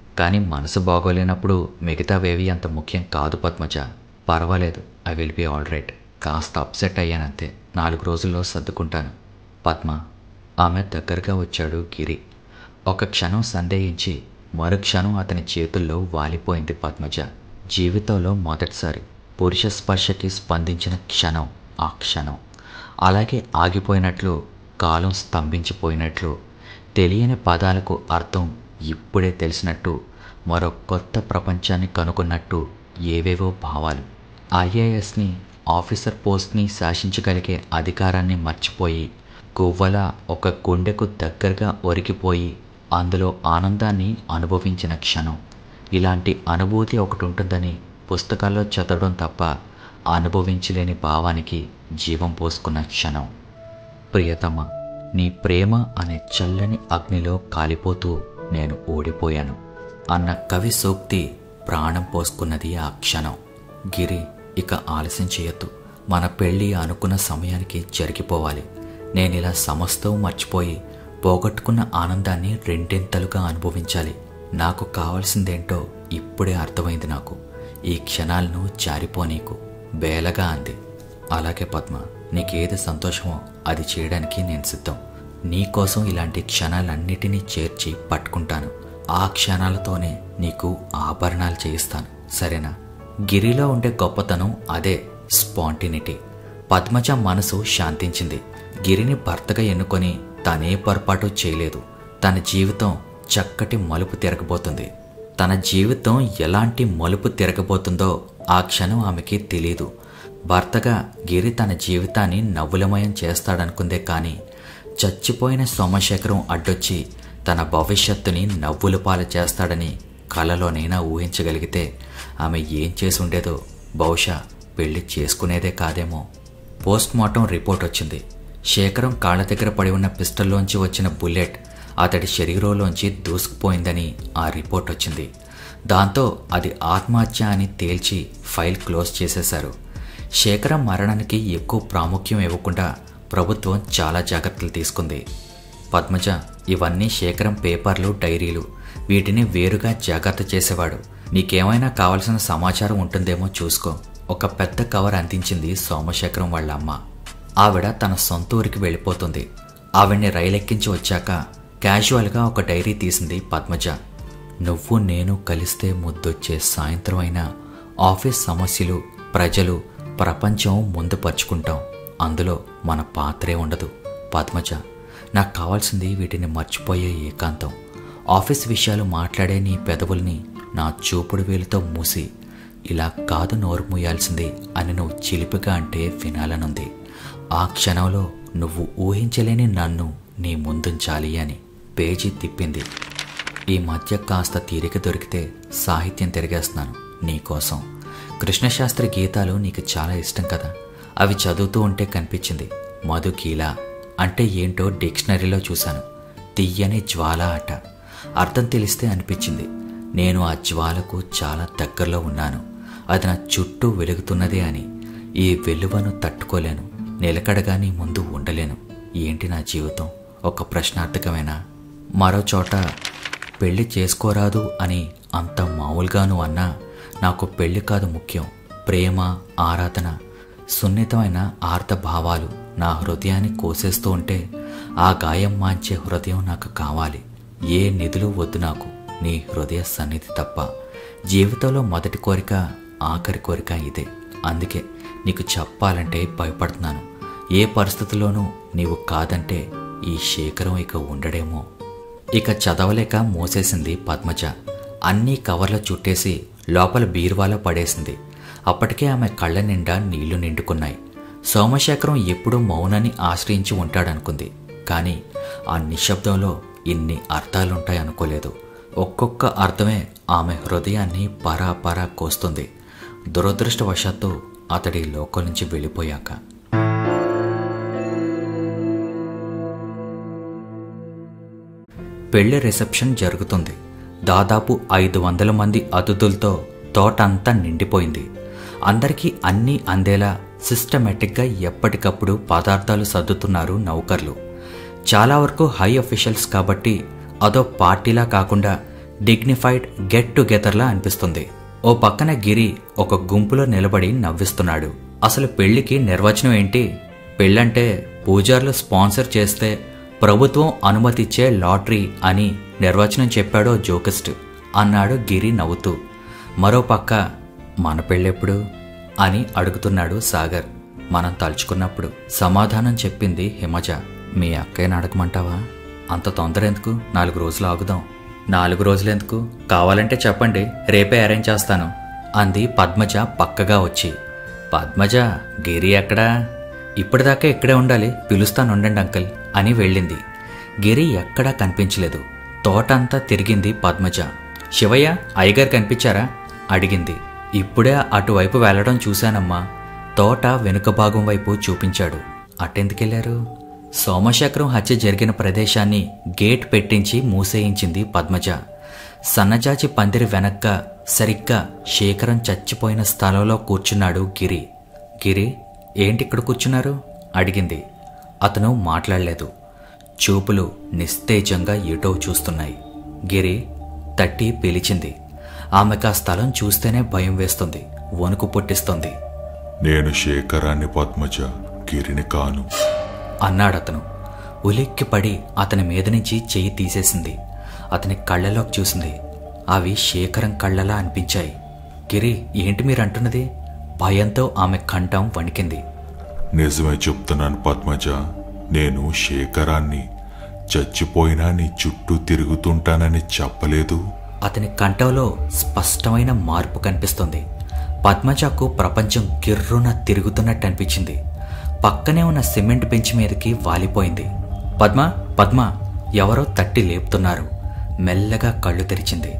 కానీ మనసు బాగోలేనప్పుడు మిగతావేవి అంత ముఖ్యం కాదు పద్మజ పర్వాలేదు I will be all right కాస్త అప్సెట్ అయ్యానంతే నాలుగు రోజుల్లో సర్దుకుంటాను పద్మ ఆమె దగ్గరగా వచ్చాడు గిరి ఒక క్షణం సందేహించి మరుక్షణం అతని చేతుల్లో వాలిపోయింది పద్మజ జీవితంలో మొదటిసారి పురుష స్పర్శకి స్పందించిన క్షణం ఆ క్షణం అలాగే ఆగిపోయినట్లు కాలం స్తంభించిపోయినట్లు తెలియని పదాలకు అర్థం ఇప్పుడే తెలిసినట్టు మరో కొత్త ప్రపంచాన్ని కనుగొన్నట్టు ఏవేవో భావాలు ఐఏఎస్ని ఆఫీసర్ పోస్ట్ని శాసించగలిగే అధికారాన్ని మర్చిపోయి గువ్వల ఒక గుండెకు దగ్గరగా ఒరిగిపోయి అందులో ఆనందాన్ని అనుభవించిన క్షణం ఇలాంటి అనుభూతి ఒకటి ఉంటుందని పుస్తకాల్లో చదవడం తప్ప అనుభవించలేని భావానికి జీవం పోసుకున్న క్షణం ప్రియతమ నీ ప్రేమ అనే చల్లని అగ్నిలో కాలిపోతూ నేను ఓడిపోయాను అన్న కవి సూక్తి ప్రాణం పోసుకున్నది ఆ క్షణం గిరి ఇక ఆలస్యం చేయొద్దు మన పెళ్ళి అనుకున్న సమయానికి జరిగిపోవాలి నేను ఇలా సమస్తం మర్చిపోయి పోగొట్టుకున్న ఆనందాన్ని రెండింతలుగా అనుభవించాలి నాకు కావాల్సిందేంటో ఇప్పుడే అర్థమైంది నాకు ఈ క్షణాలను జారిపోనీకు బేలగా అంది అలాగే పద్మ నీకేది సంతోషమో అది చేయడానికి నేను సిద్ధం నీకోసం ఇలాంటి క్షణాలన్నిటినీ చేర్చి పట్టుకుంటాను ఆ క్షణాలతోనే నీకు ఆభరణాలు చేయిస్తాను సరేనా గిరిలో ఉండే గొప్పతనం అదే స్పాంటినిటీ పద్మజ మనసు శాంతించింది గిరిని భర్తగా ఎన్నుకొని తనే పొరపాటు చేయలేదు తన జీవితం చక్కటి మలుపు తిరగబోతుంది తన జీవితం ఎలాంటి మలుపు తిరగబోతుందో ఆ క్షణం ఆమెకి తెలీదు భర్తగా గిరి తన జీవితాన్ని నవ్వులమయం చేస్తాడనుకుందే కానీ చచ్చిపోయిన సోమశేఖరం అడ్డొచ్చి తన భవిష్యత్తుని నవ్వుల పాలు చేస్తాడని కలలోనైనా ఊహించగలిగితే ఆమె ఏం చేసి ఉండేదో బహుశా పెళ్లి చేసుకునేదే కాదేమో పోస్ట్ మార్టం రిపోర్ట్ వచ్చింది శేఖరం కాళ్ళ దగ్గర పడి ఉన్న పిస్టల్లోంచి వచ్చిన బుల్లెట్ అతడి శరీరంలోంచి దూసుకుపోయిందని ఆ రిపోర్ట్ వచ్చింది దాంతో అది ఆత్మహత్య అని తేల్చి ఫైల్ క్లోజ్ చేసేశారు శేఖరం మరణానికి ఎక్కువ ప్రాముఖ్యం ఇవ్వకుండా ప్రభుత్వం చాలా జాగ్రత్తలు తీసుకుంది పద్మజ ఇవన్నీ శేఖరం పేపర్లు డైరీలు వీటిని వేరుగా జాగ్రత్త చేసేవాడు నీకేమైనా కావలసిన సమాచారం ఉంటుందేమో చూసుకో ఒక పెద్ద కవర్ అందించింది సోమశేఖరం వాళ్ళ అమ్మ ఆవిడ తన సొంత ఊరికి వెళ్ళిపోతుంది ఆవిడ్ని రైలెక్కించి వచ్చాక క్యాజువల్గా ఒక డైరీ తీసింది పద్మజ నువ్వు నేను కలిస్తే ముద్దొచ్చే సాయంత్రం అయినా ఆఫీస్ సమస్యలు ప్రజలు ప్రపంచం ముందు పరుచుకుంటాం అందులో మన పాత్రే ఉండదు పద్మజ నాకు కావాల్సింది వీటిని మర్చిపోయే ఏకాంతం ఆఫీస్ విషయాలు మాట్లాడే నీ పెదవుల్ని నా చూపుడు వేలుతో మూసి ఇలా కాదు నోరు మూయాల్సింది అని నువ్వు చిలిపిగా అంటే వినాలనుంది ఆ క్షణంలో నువ్వు ఊహించలేని నన్ను నీ ముందుంచాలి అని పేజీ తిప్పింది ఈ మధ్య కాస్త తీరిక దొరికితే సాహిత్యం తిరిగేస్తున్నాను నీకోసం కృష్ణశాస్త్రి గీతాలు నీకు చాలా ఇష్టం కదా అవి చదువుతూ ఉంటే కనిపించింది మధుకీల అంటే ఏంటో డిక్షనరీలో చూశాను తీయని జ్వాల అట అర్థం తెలిస్తే అనిపించింది నేను ఆ జ్వాలకు చాలా దగ్గరలో ఉన్నాను అది నా చుట్టూ వెలుగుతున్నదే అని ఈ వెలువను తట్టుకోలేను నిలకడగా నీ ముందు ఉండలేను ఏంటి నా జీవితం ఒక ప్రశ్నార్థకమేనా మరో చోట పెళ్లి చేసుకోరాదు అని అంత మామూలుగాను అన్నా నాకు పెళ్లి కాదు ముఖ్యం ప్రేమ ఆరాధన సున్నితమైన ఆర్త భావాలు నా హృదయాన్ని కోసేస్తూ ఉంటే ఆ గాయం మాంచే హృదయం నాకు కావాలి ఏ నిధులు వద్దు నాకు నీ హృదయ సన్నిధి తప్ప జీవితంలో మొదటి కోరిక ఆఖరి కోరిక ఇదే అందుకే నీకు చెప్పాలంటే భయపడుతున్నాను ఏ పరిస్థితుల్లోనూ నీవు కాదంటే ఈ శేఖరం ఇక ఉండడేమో ఇక చదవలేక మోసేసింది పద్మజ అన్నీ కవర్లో చుట్టేసి లోపల బీరువాలో పడేసింది అప్పటికే ఆమె కళ్ళ నిండా నీళ్లు నిండుకున్నాయి సోమశేఖరం ఎప్పుడూ మౌనాన్ని ఆశ్రయించి ఉంటాడనుకుంది కానీ ఆ నిశ్శబ్దంలో ఇన్ని అర్థాలుంటాయి అనుకోలేదు ఒక్కొక్క అర్థమే ఆమె హృదయాన్ని పరాపరా కోస్తుంది దురదృష్టవశాత్తు అతడి లోకం నుంచి వెళ్ళిపోయాక పెళ్లి రిసెప్షన్ జరుగుతుంది దాదాపు ఐదు వందల మంది అతిథులతో తోటంతా నిండిపోయింది అందరికీ అన్నీ అందేలా సిస్టమేటిక్గా ఎప్పటికప్పుడు పదార్థాలు సర్దుతున్నారు నౌకర్లు చాలా వరకు హై అఫీషియల్స్ కాబట్టి అదో పార్టీలా కాకుండా డిగ్నిఫైడ్ గెట్ టుగెదర్లా అనిపిస్తుంది ఓ పక్కన గిరి ఒక గుంపులో నిలబడి నవ్విస్తున్నాడు అసలు పెళ్లికి నిర్వచనం ఏంటి పెళ్ళంటే పూజార్లు స్పాన్సర్ చేస్తే ప్రభుత్వం అనుమతిచ్చే లాటరీ అని నిర్వచనం చెప్పాడో జోకిస్ట్ అన్నాడు గిరి నవ్వుతూ మరో పక్క మన పెళ్ళెప్పుడు అని అడుగుతున్నాడు సాగర్ మనం తలుచుకున్నప్పుడు సమాధానం చెప్పింది హిమజ మీ అక్కయ్యని అడగమంటావా అంత తొందర ఎందుకు నాలుగు రోజులు ఆగుదాం నాలుగు రోజులు ఎందుకు కావాలంటే చెప్పండి రేపే అరేంజ్ చేస్తాను అంది పద్మజ పక్కగా వచ్చి పద్మజ గిరి ఎక్కడా ఇప్పటిదాకా ఇక్కడే ఉండాలి పిలుస్తాను ఉండండి అంకల్ అని వెళ్ళింది గిరి ఎక్కడా కనిపించలేదు తోటంతా తిరిగింది పద్మజ శివయ్య అయ్యగారు కనిపించారా అడిగింది ఇప్పుడే అటువైపు వెళ్ళడం చూశానమ్మా తోట వెనుక భాగం వైపు చూపించాడు అటెందుకెళ్లారు సోమశేఖరం హత్య జరిగిన ప్రదేశాన్ని గేట్ పెట్టించి మూసేయించింది పద్మజ సన్నజాజి పందిరి వెనక్క సరిగ్గా శేఖరం చచ్చిపోయిన స్థలంలో కూర్చున్నాడు గిరి గిరి ఏంటి ఇక్కడ కూర్చున్నారు అడిగింది అతను మాట్లాడలేదు చూపులు నిస్తేజంగా ఎటో చూస్తున్నాయి గిరి తట్టి పిలిచింది ఆమెకు ఆ స్థలం చూస్తేనే భయం వేస్తుంది వణుకు పుట్టిస్తుంది నేను శేఖరాన్ని పద్మజ గిరిని కాను అన్నాడతను ఉలిక్కిపడి అతని మీద నుంచి చెయ్యి తీసేసింది అతని కళ్ళలోకి చూసింది అవి శేఖరం కళ్ళలా అనిపించాయి గిరి ఏంటి మీరంటున్నది భయంతో ఆమె కంఠం వణికింది నిజమే చెప్తున్నాను పద్మజ నేను శేఖరాన్ని చచ్చిపోయినా నీ చుట్టూ తిరుగుతుంటానని చెప్పలేదు అతని కంఠంలో స్పష్టమైన మార్పు కనిపిస్తుంది పద్మజకు ప్రపంచం గిర్రున తిరుగుతున్నట్టు అనిపించింది పక్కనే ఉన్న సిమెంట్ బెంచ్ మీదకి వాలిపోయింది పద్మ పద్మ ఎవరో తట్టి లేపుతున్నారు మెల్లగా కళ్ళు తెరిచింది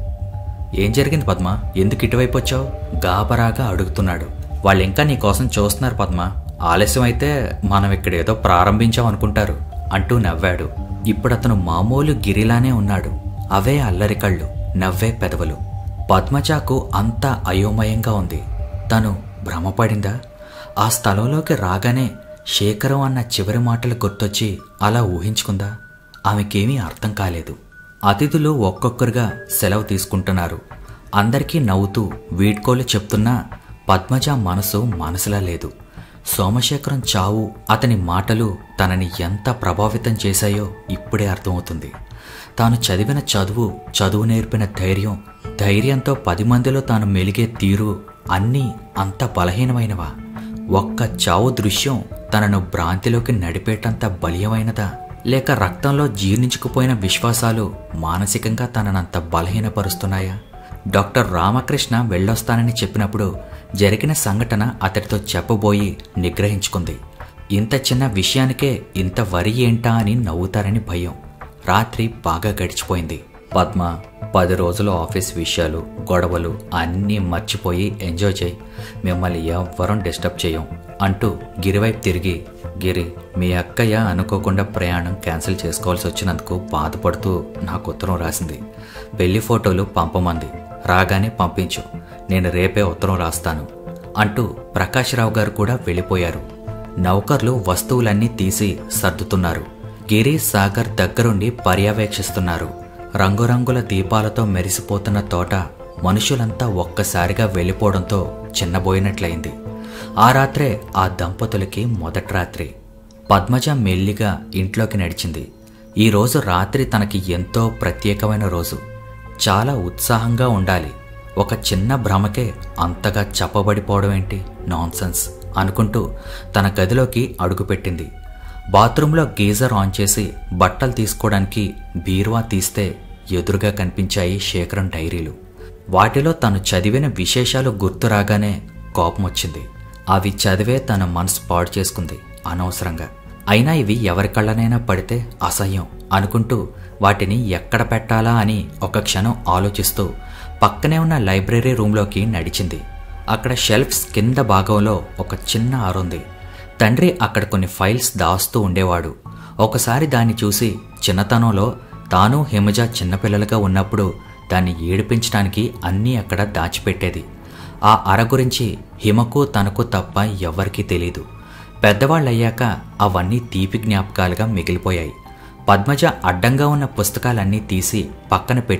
ఏం జరిగింది పద్మ ఎందుకు ఇటువైపు వచ్చావు గాబరాగా అడుగుతున్నాడు వాళ్ళు ఇంకా నీ కోసం చూస్తున్నారు పద్మ ఆలస్యం అయితే మనం ఇక్కడ ఏదో ప్రారంభించాం అనుకుంటారు అంటూ నవ్వాడు ఇప్పుడు అతను మామూలు గిరిలానే ఉన్నాడు అవే అల్లరి కళ్ళు నవ్వే పెదవులు పద్మజాకు అంతా అయోమయంగా ఉంది తను భ్రమపడిందా ఆ స్థలంలోకి రాగానే శేఖరం అన్న చివరి మాటలు గుర్తొచ్చి అలా ఊహించుకుందా ఆమెకేమీ అర్థం కాలేదు అతిథులు ఒక్కొక్కరుగా సెలవు తీసుకుంటున్నారు అందరికీ నవ్వుతూ వీడ్కోలు చెప్తున్నా పద్మజ మనసు మనసులా లేదు సోమశేఖరం చావు అతని మాటలు తనని ఎంత ప్రభావితం చేశాయో ఇప్పుడే అర్థమవుతుంది తాను చదివిన చదువు చదువు నేర్పిన ధైర్యం ధైర్యంతో పది మందిలో తాను మెలిగే తీరు అన్నీ అంత బలహీనమైనవా ఒక్క చావు దృశ్యం తనను భ్రాంతిలోకి నడిపేటంత బలీయమైనదా లేక రక్తంలో జీర్ణించుకుపోయిన విశ్వాసాలు మానసికంగా తననంత బలహీనపరుస్తున్నాయా డాక్టర్ రామకృష్ణ వెళ్ళొస్తానని చెప్పినప్పుడు జరిగిన సంఘటన అతడితో చెప్పబోయి నిగ్రహించుకుంది ఇంత చిన్న విషయానికే ఇంత వరి ఏంటా అని నవ్వుతారని భయం రాత్రి బాగా గడిచిపోయింది పద్మ పది రోజులు ఆఫీస్ విషయాలు గొడవలు అన్నీ మర్చిపోయి ఎంజాయ్ చేయి మిమ్మల్ని ఎవ్వరం డిస్టర్బ్ చేయం అంటూ గిరివైపు తిరిగి గిరి మీ అక్కయ్య అనుకోకుండా ప్రయాణం క్యాన్సిల్ చేసుకోవాల్సి వచ్చినందుకు బాధపడుతూ నాకు ఉత్తరం రాసింది పెళ్లి ఫోటోలు పంపమంది రాగానే పంపించు నేను రేపే ఉత్తరం రాస్తాను అంటూ ప్రకాశ్రావు గారు కూడా వెళ్ళిపోయారు నౌకర్లు వస్తువులన్నీ తీసి సర్దుతున్నారు గిరి సాగర్ దగ్గరుండి పర్యవేక్షిస్తున్నారు రంగురంగుల దీపాలతో మెరిసిపోతున్న తోట మనుషులంతా ఒక్కసారిగా వెళ్ళిపోవడంతో చిన్నబోయినట్లయింది ఆ రాత్రే ఆ దంపతులకి మొదటి రాత్రి పద్మజ మెల్లిగా ఇంట్లోకి నడిచింది ఈ రోజు రాత్రి తనకి ఎంతో ప్రత్యేకమైన రోజు చాలా ఉత్సాహంగా ఉండాలి ఒక చిన్న భ్రమకే అంతగా చెప్పబడిపోవడం ఏంటి నాన్సెన్స్ అనుకుంటూ తన గదిలోకి అడుగుపెట్టింది బాత్రూంలో గీజర్ ఆన్ చేసి బట్టలు తీసుకోవడానికి బీరువా తీస్తే ఎదురుగా కనిపించాయి శేఖరం డైరీలు వాటిలో తను చదివిన విశేషాలు గుర్తు రాగానే కోపం వచ్చింది అవి చదివే తన మనసు పాడు చేసుకుంది అనవసరంగా అయినా ఇవి ఎవరి కళ్ళనైనా పడితే అసహ్యం అనుకుంటూ వాటిని ఎక్కడ పెట్టాలా అని ఒక క్షణం ఆలోచిస్తూ పక్కనే ఉన్న లైబ్రరీ రూంలోకి నడిచింది అక్కడ షెల్ఫ్స్ కింద భాగంలో ఒక చిన్న అరుంది తండ్రి అక్కడ కొన్ని ఫైల్స్ దాస్తూ ఉండేవాడు ఒకసారి దాన్ని చూసి చిన్నతనంలో తాను హిమజ చిన్నపిల్లలుగా ఉన్నప్పుడు దాన్ని ఏడిపించడానికి అన్నీ అక్కడ దాచిపెట్టేది ఆ అర గురించి హిమకు తనకు తప్ప ఎవ్వరికీ తెలీదు పెద్దవాళ్ళయ్యాక అవన్నీ తీపి జ్ఞాపకాలుగా మిగిలిపోయాయి పద్మజ అడ్డంగా ఉన్న పుస్తకాలన్నీ తీసి పక్కన పెట్టి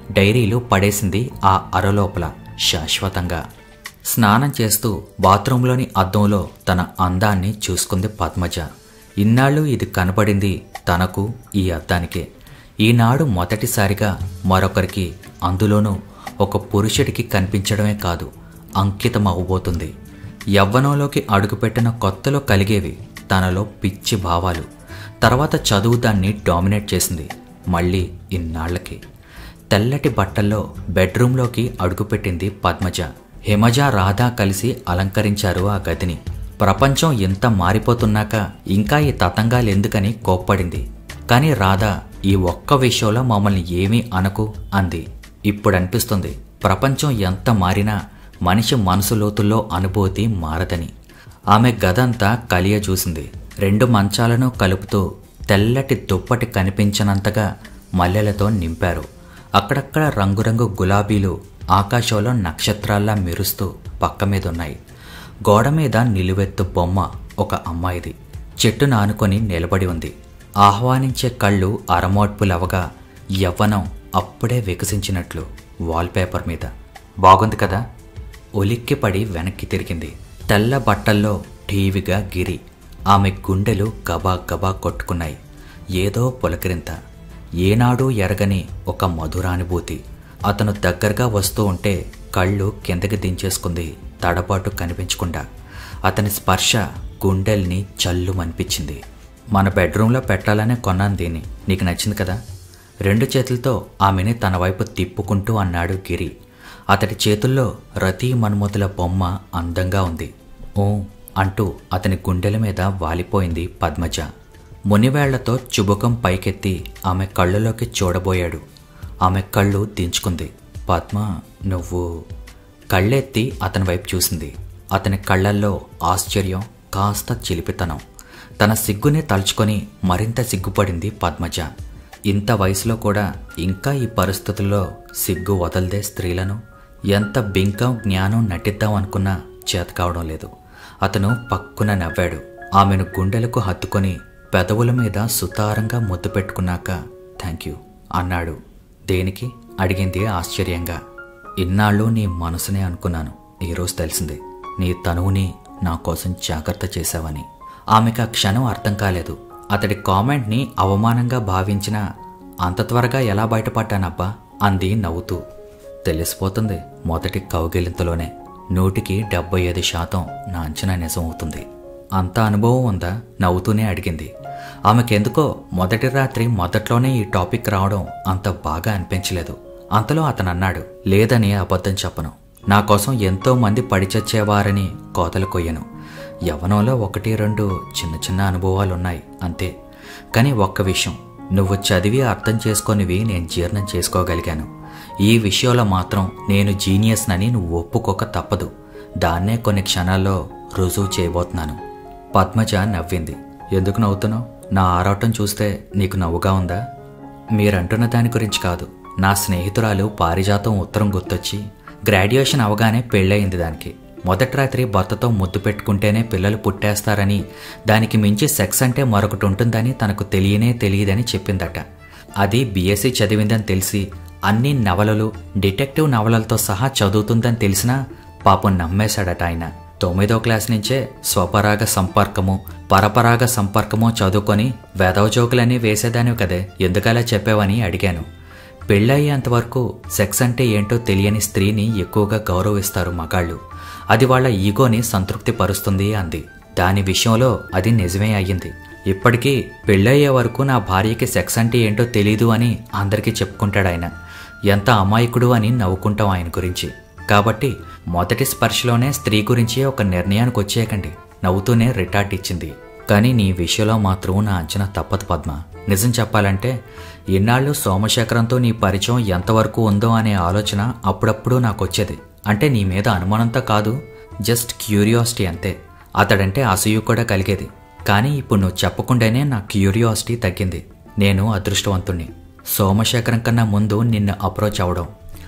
డైరీలు పడేసింది ఆ అరలోపల శాశ్వతంగా స్నానం చేస్తూ బాత్రూంలోని అద్దంలో తన అందాన్ని చూసుకుంది పద్మజ ఇన్నాళ్ళు ఇది కనపడింది తనకు ఈ అద్దానికే ఈనాడు మొదటిసారిగా మరొకరికి అందులోనూ ఒక పురుషుడికి కనిపించడమే కాదు అంకితం అవ్వబోతుంది యవ్వనంలోకి అడుగుపెట్టిన కొత్తలో కలిగేవి తనలో పిచ్చి భావాలు తర్వాత చదువు దాన్ని డామినేట్ చేసింది మళ్ళీ ఇన్నాళ్లకి తెల్లటి బట్టల్లో బెడ్రూంలోకి అడుగుపెట్టింది పద్మజ హిమజ రాధా కలిసి అలంకరించారు ఆ గదిని ప్రపంచం ఎంత మారిపోతున్నాక ఇంకా ఈ తతంగాలెందుకని కోప్పడింది కానీ రాధా ఈ ఒక్క విషయంలో మమ్మల్ని ఏమీ అనకు అంది ఇప్పుడు అనిపిస్తుంది ప్రపంచం ఎంత మారినా మనిషి మనసు లోతుల్లో అనుభూతి మారదని ఆమె గదంతా కలియ చూసింది రెండు మంచాలను కలుపుతూ తెల్లటి దుప్పటి కనిపించనంతగా మల్లెలతో నింపారు అక్కడక్కడ రంగురంగు గులాబీలు ఆకాశంలో నక్షత్రాల్లా మెరుస్తూ పక్క మీద ఉన్నాయి గోడ మీద నిలువెత్తు బొమ్మ ఒక అమ్మాయిది చెట్టును ఆనుకొని నిలబడి ఉంది ఆహ్వానించే కళ్ళు అరమోడ్పులవగా యవ్వనం అప్పుడే వికసించినట్లు వాల్పేపర్ మీద బాగుంది కదా ఉలిక్కిపడి వెనక్కి తిరిగింది తెల్ల బట్టల్లో ఠీవిగా గిరి ఆమె గుండెలు గబా గబా కొట్టుకున్నాయి ఏదో పులకరింత ఏనాడూ ఎరగని ఒక మధురానుభూతి అతను దగ్గరగా వస్తూ ఉంటే కళ్ళు కిందకి దించేసుకుంది తడబాటు కనిపించకుండా అతని స్పర్శ గుండెల్ని చల్లుమనిపించింది మన బెడ్రూమ్లో పెట్టాలనే కొన్నాను దీన్ని నీకు నచ్చింది కదా రెండు చేతులతో ఆమెని తన వైపు తిప్పుకుంటూ అన్నాడు గిరి అతడి చేతుల్లో రతీ మన్మతుల బొమ్మ అందంగా ఉంది ఓ అంటూ అతని గుండెల మీద వాలిపోయింది పద్మజ మునివేళ్లతో చుబుకం పైకెత్తి ఆమె కళ్ళలోకి చూడబోయాడు ఆమె కళ్ళు దించుకుంది పద్మ నువ్వు కళ్ళెత్తి అతని వైపు చూసింది అతని కళ్ళల్లో ఆశ్చర్యం కాస్త చిలిపితనం తన సిగ్గుని తలుచుకొని మరింత సిగ్గుపడింది పద్మజ ఇంత వయసులో కూడా ఇంకా ఈ పరిస్థితుల్లో సిగ్గు వదలదే స్త్రీలను ఎంత బింకం జ్ఞానం నటిద్దాం అనుకున్నా చేత కావడం లేదు అతను పక్కున నవ్వాడు ఆమెను గుండెలకు హత్తుకొని పెదవుల మీద సుతారంగా ముద్దు పెట్టుకున్నాక థ్యాంక్ యూ అన్నాడు దేనికి అడిగింది ఆశ్చర్యంగా ఇన్నాళ్ళు నీ మనసునే అనుకున్నాను ఈరోజు తెలిసింది నీ తనువుని నా కోసం జాగ్రత్త చేశావని ఆమెకు ఆ క్షణం అర్థం కాలేదు అతడి కామెంట్ని అవమానంగా భావించిన అంత త్వరగా ఎలా బయటపడ్డానబ్బా అంది నవ్వుతూ తెలిసిపోతుంది మొదటి కౌగిలింతలోనే నూటికి డెబ్బై ఐదు శాతం నా అంచనా నిజం అవుతుంది అంత అనుభవం ఉందా నవ్వుతూనే అడిగింది ఆమెకెందుకో మొదటి రాత్రి మొదట్లోనే ఈ టాపిక్ రావడం అంత బాగా అనిపించలేదు అంతలో అతను అన్నాడు లేదని అబద్ధం చెప్పను నా కోసం ఎంతో మంది పడిచచ్చేవారని కోతలు కొయ్యను యవనంలో ఒకటి రెండు చిన్న చిన్న అనుభవాలున్నాయి అంతే కానీ ఒక్క విషయం నువ్వు చదివి అర్థం చేసుకొనివి నేను జీర్ణం చేసుకోగలిగాను ఈ విషయంలో మాత్రం నేను జీనియస్నని నువ్వు ఒప్పుకోక తప్పదు దాన్నే కొన్ని క్షణాల్లో రుజువు చేయబోతున్నాను పద్మజ నవ్వింది ఎందుకు నవ్వుతున్నావు నా ఆరాటం చూస్తే నీకు నవ్వుగా ఉందా మీరంటున్న దాని గురించి కాదు నా స్నేహితురాలు పారిజాతం ఉత్తరం గుర్తొచ్చి గ్రాడ్యుయేషన్ అవగానే పెళ్ళయింది దానికి మొదటి రాత్రి భర్తతో ముద్దు పెట్టుకుంటేనే పిల్లలు పుట్టేస్తారని దానికి మించి సెక్స్ అంటే మరొకటి ఉంటుందని తనకు తెలియనే తెలియదని చెప్పిందట అది బీఎస్సీ చదివిందని తెలిసి అన్ని నవలలు డిటెక్టివ్ నవలలతో సహా చదువుతుందని తెలిసినా పాపం నమ్మేశాడట ఆయన తొమ్మిదో క్లాస్ నుంచే స్వపరాగ సంపర్కము పరపరాగ సంపర్కము చదువుకొని వెదవ జోకులన్నీ వేసేదానివి కదే ఎందుకలా చెప్పావని అడిగాను పెళ్ళయ్యేంతవరకు సెక్స్ అంటే ఏంటో తెలియని స్త్రీని ఎక్కువగా గౌరవిస్తారు మగాళ్ళు అది వాళ్ళ ఈగోని సంతృప్తి పరుస్తుంది అంది దాని విషయంలో అది నిజమే అయ్యింది ఇప్పటికీ పెళ్ళయ్యే వరకు నా భార్యకి సెక్స్ అంటే ఏంటో తెలీదు అని అందరికీ చెప్పుకుంటాడు ఆయన ఎంత అమాయకుడు అని నవ్వుకుంటాం ఆయన గురించి కాబట్టి మొదటి స్పర్శలోనే స్త్రీ గురించి ఒక నిర్ణయానికి వచ్చేయకండి నవ్వుతూనే రిటార్ట్ ఇచ్చింది కానీ నీ విషయంలో మాత్రం నా అంచనా తప్పదు పద్మ నిజం చెప్పాలంటే ఇన్నాళ్ళు సోమశేఖరంతో నీ పరిచయం ఎంతవరకు ఉందో అనే ఆలోచన అప్పుడప్పుడు నాకు వచ్చేది అంటే నీ మీద అనుమానంతో కాదు జస్ట్ క్యూరియాసిటీ అంతే అతడంటే అసూయ కూడా కలిగేది కానీ ఇప్పుడు నువ్వు చెప్పకుండానే నా క్యూరియాసిటీ తగ్గింది నేను అదృష్టవంతుణ్ణి సోమశేఖరం కన్నా ముందు నిన్ను అప్రోచ్ అవడం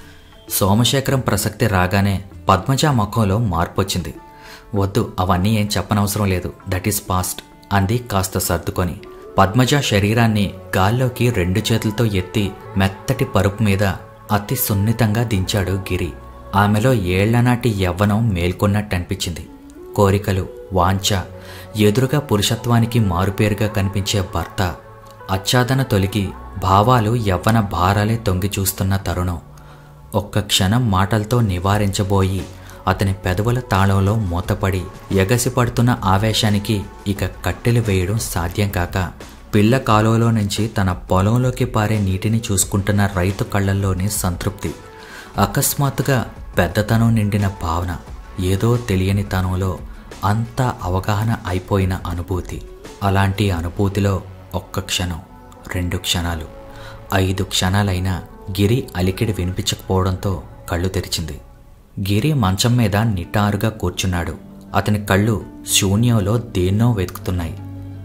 సోమశేఖరం ప్రసక్తి రాగానే పద్మజ ముఖంలో మార్పు వచ్చింది వద్దు అవన్నీ ఏం చెప్పనవసరం లేదు దట్ ఈస్ పాస్ట్ అంది కాస్త సర్దుకొని పద్మజ శరీరాన్ని గాల్లోకి రెండు చేతులతో ఎత్తి మెత్తటి పరుపు మీద అతి సున్నితంగా దించాడు గిరి ఆమెలో ఏళ్లనాటి యవ్వనం మేల్కొన్నట్టు అనిపించింది కోరికలు వాంఛ ఎదురుగా పురుషత్వానికి మారుపేరుగా కనిపించే భర్త అచ్చాదన తొలగి భావాలు యవ్వన భారాలే తొంగి చూస్తున్న తరుణం ఒక్క క్షణం మాటలతో నివారించబోయి అతని పెదవుల తాళంలో మూతపడి ఎగసిపడుతున్న ఆవేశానికి ఇక కట్టెలు వేయడం సాధ్యం కాక పిల్ల కాలువలో నుంచి తన పొలంలోకి పారే నీటిని చూసుకుంటున్న రైతు కళ్ళల్లోని సంతృప్తి అకస్మాత్తుగా పెద్దతనం నిండిన భావన ఏదో తెలియని తనంలో అంతా అవగాహన అయిపోయిన అనుభూతి అలాంటి అనుభూతిలో ఒక్క క్షణం రెండు క్షణాలు ఐదు క్షణాలైనా గిరి అలికిడి వినిపించకపోవడంతో కళ్ళు తెరిచింది గిరి మంచం మీద నిటారుగా కూర్చున్నాడు అతని కళ్ళు శూన్యంలో దేన్నో వెతుకుతున్నాయి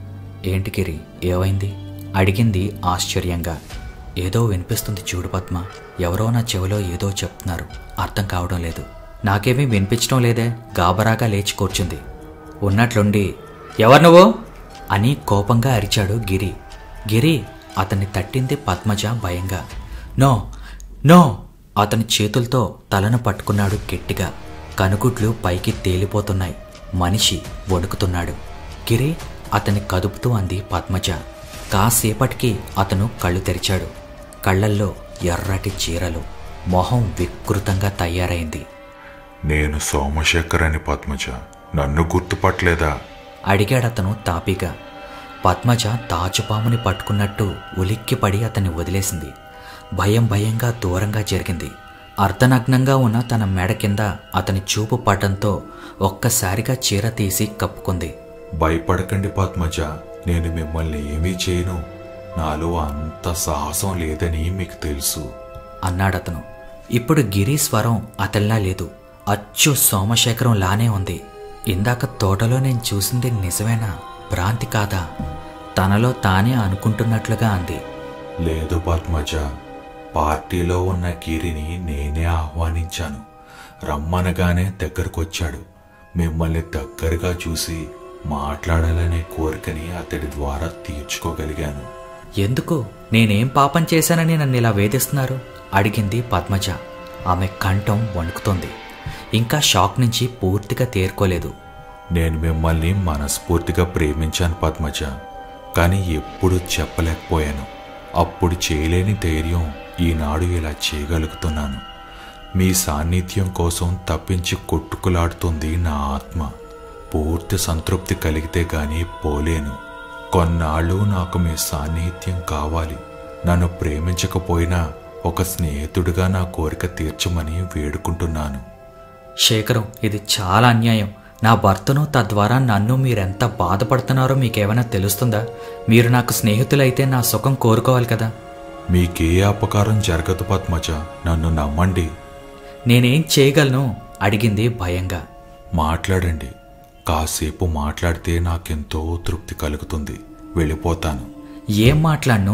ఏంటి గిరి ఏమైంది అడిగింది ఆశ్చర్యంగా ఏదో వినిపిస్తుంది చూడు పద్మ ఎవరో నా చెవిలో ఏదో చెప్తున్నారు అర్థం కావడం లేదు నాకేమీ వినిపించడం లేదే గాబరాగా లేచి కూర్చుంది ఉన్నట్లుండి ఎవరు నువ్వు అని కోపంగా అరిచాడు గిరి గిరి అతన్ని తట్టింది పద్మజ భయంగా నో నో అతని చేతులతో తలను పట్టుకున్నాడు గట్టిగా కనుగుడ్లు పైకి తేలిపోతున్నాయి మనిషి వణుకుతున్నాడు గిరి అతని కదుపుతూ అంది పద్మజ కాసేపటికి అతను కళ్ళు తెరిచాడు కళ్ళల్లో ఎర్రటి చీరలు మొహం వికృతంగా తయారైంది నేను సోమశేఖర్ అని పద్మజ నన్ను గుర్తుపట్టలేదా అడిగాడతను తాపిగా పద్మజ తాచుపాముని పట్టుకున్నట్టు ఉలిక్కిపడి అతన్ని వదిలేసింది భయం భయంగా దూరంగా జరిగింది అర్ధనగ్నంగా ఉన్న తన మెడ కింద అతని చూపు పడటంతో ఒక్కసారిగా చీర తీసి కప్పుకుంది భయపడకండి పద్మజ నేను మిమ్మల్ని ఏమీ చేయను నాలో అంత సాహసం లేదని మీకు తెలుసు అన్నాడతను ఇప్పుడు గిరి స్వరం అతల్లా లేదు అచ్చు సోమశేఖరం లానే ఉంది ఇందాక తోటలో నేను చూసింది నిజమేనా భ్రాంతి కాదా తనలో తానే అనుకుంటున్నట్లుగా అంది లేదు పద్మజ పార్టీలో ఉన్న గిరిని నేనే ఆహ్వానించాను రమ్మనగానే దగ్గరకొచ్చాడు మిమ్మల్ని దగ్గరగా చూసి మాట్లాడాలనే కోరికని అతడి ద్వారా తీర్చుకోగలిగాను ఎందుకు నేనేం పాపం చేశానని నన్ను ఇలా వేధిస్తున్నారు అడిగింది పద్మజ ఆమె కంఠం వణుకుతోంది ఇంకా షాక్ నుంచి పూర్తిగా తేరుకోలేదు నేను మిమ్మల్ని మనస్ఫూర్తిగా ప్రేమించాను పద్మజ కానీ ఎప్పుడు చెప్పలేకపోయాను అప్పుడు చేయలేని ధైర్యం ఈనాడు ఇలా చేయగలుగుతున్నాను మీ సాన్నిధ్యం కోసం తప్పించి కొట్టుకులాడుతుంది నా ఆత్మ పూర్తి సంతృప్తి కలిగితే గాని పోలేను కొన్నాళ్ళు నాకు మీ సాన్నిహిత్యం కావాలి నన్ను ప్రేమించకపోయినా ఒక స్నేహితుడిగా నా కోరిక తీర్చమని వేడుకుంటున్నాను శేఖరం ఇది చాలా అన్యాయం నా భర్తను తద్వారా నన్ను మీరెంత బాధపడుతున్నారో మీకేమైనా తెలుస్తుందా మీరు నాకు స్నేహితులైతే నా సుఖం కోరుకోవాలి కదా మీకే అపకారం జరగదు పద్మజ నన్ను నమ్మండి నేనేం చేయగలను అడిగింది భయంగా మాట్లాడండి కాసేపు మాట్లాడితే నాకెంతో తృప్తి కలుగుతుంది వెళ్ళిపోతాను ఏం మాట్లాడను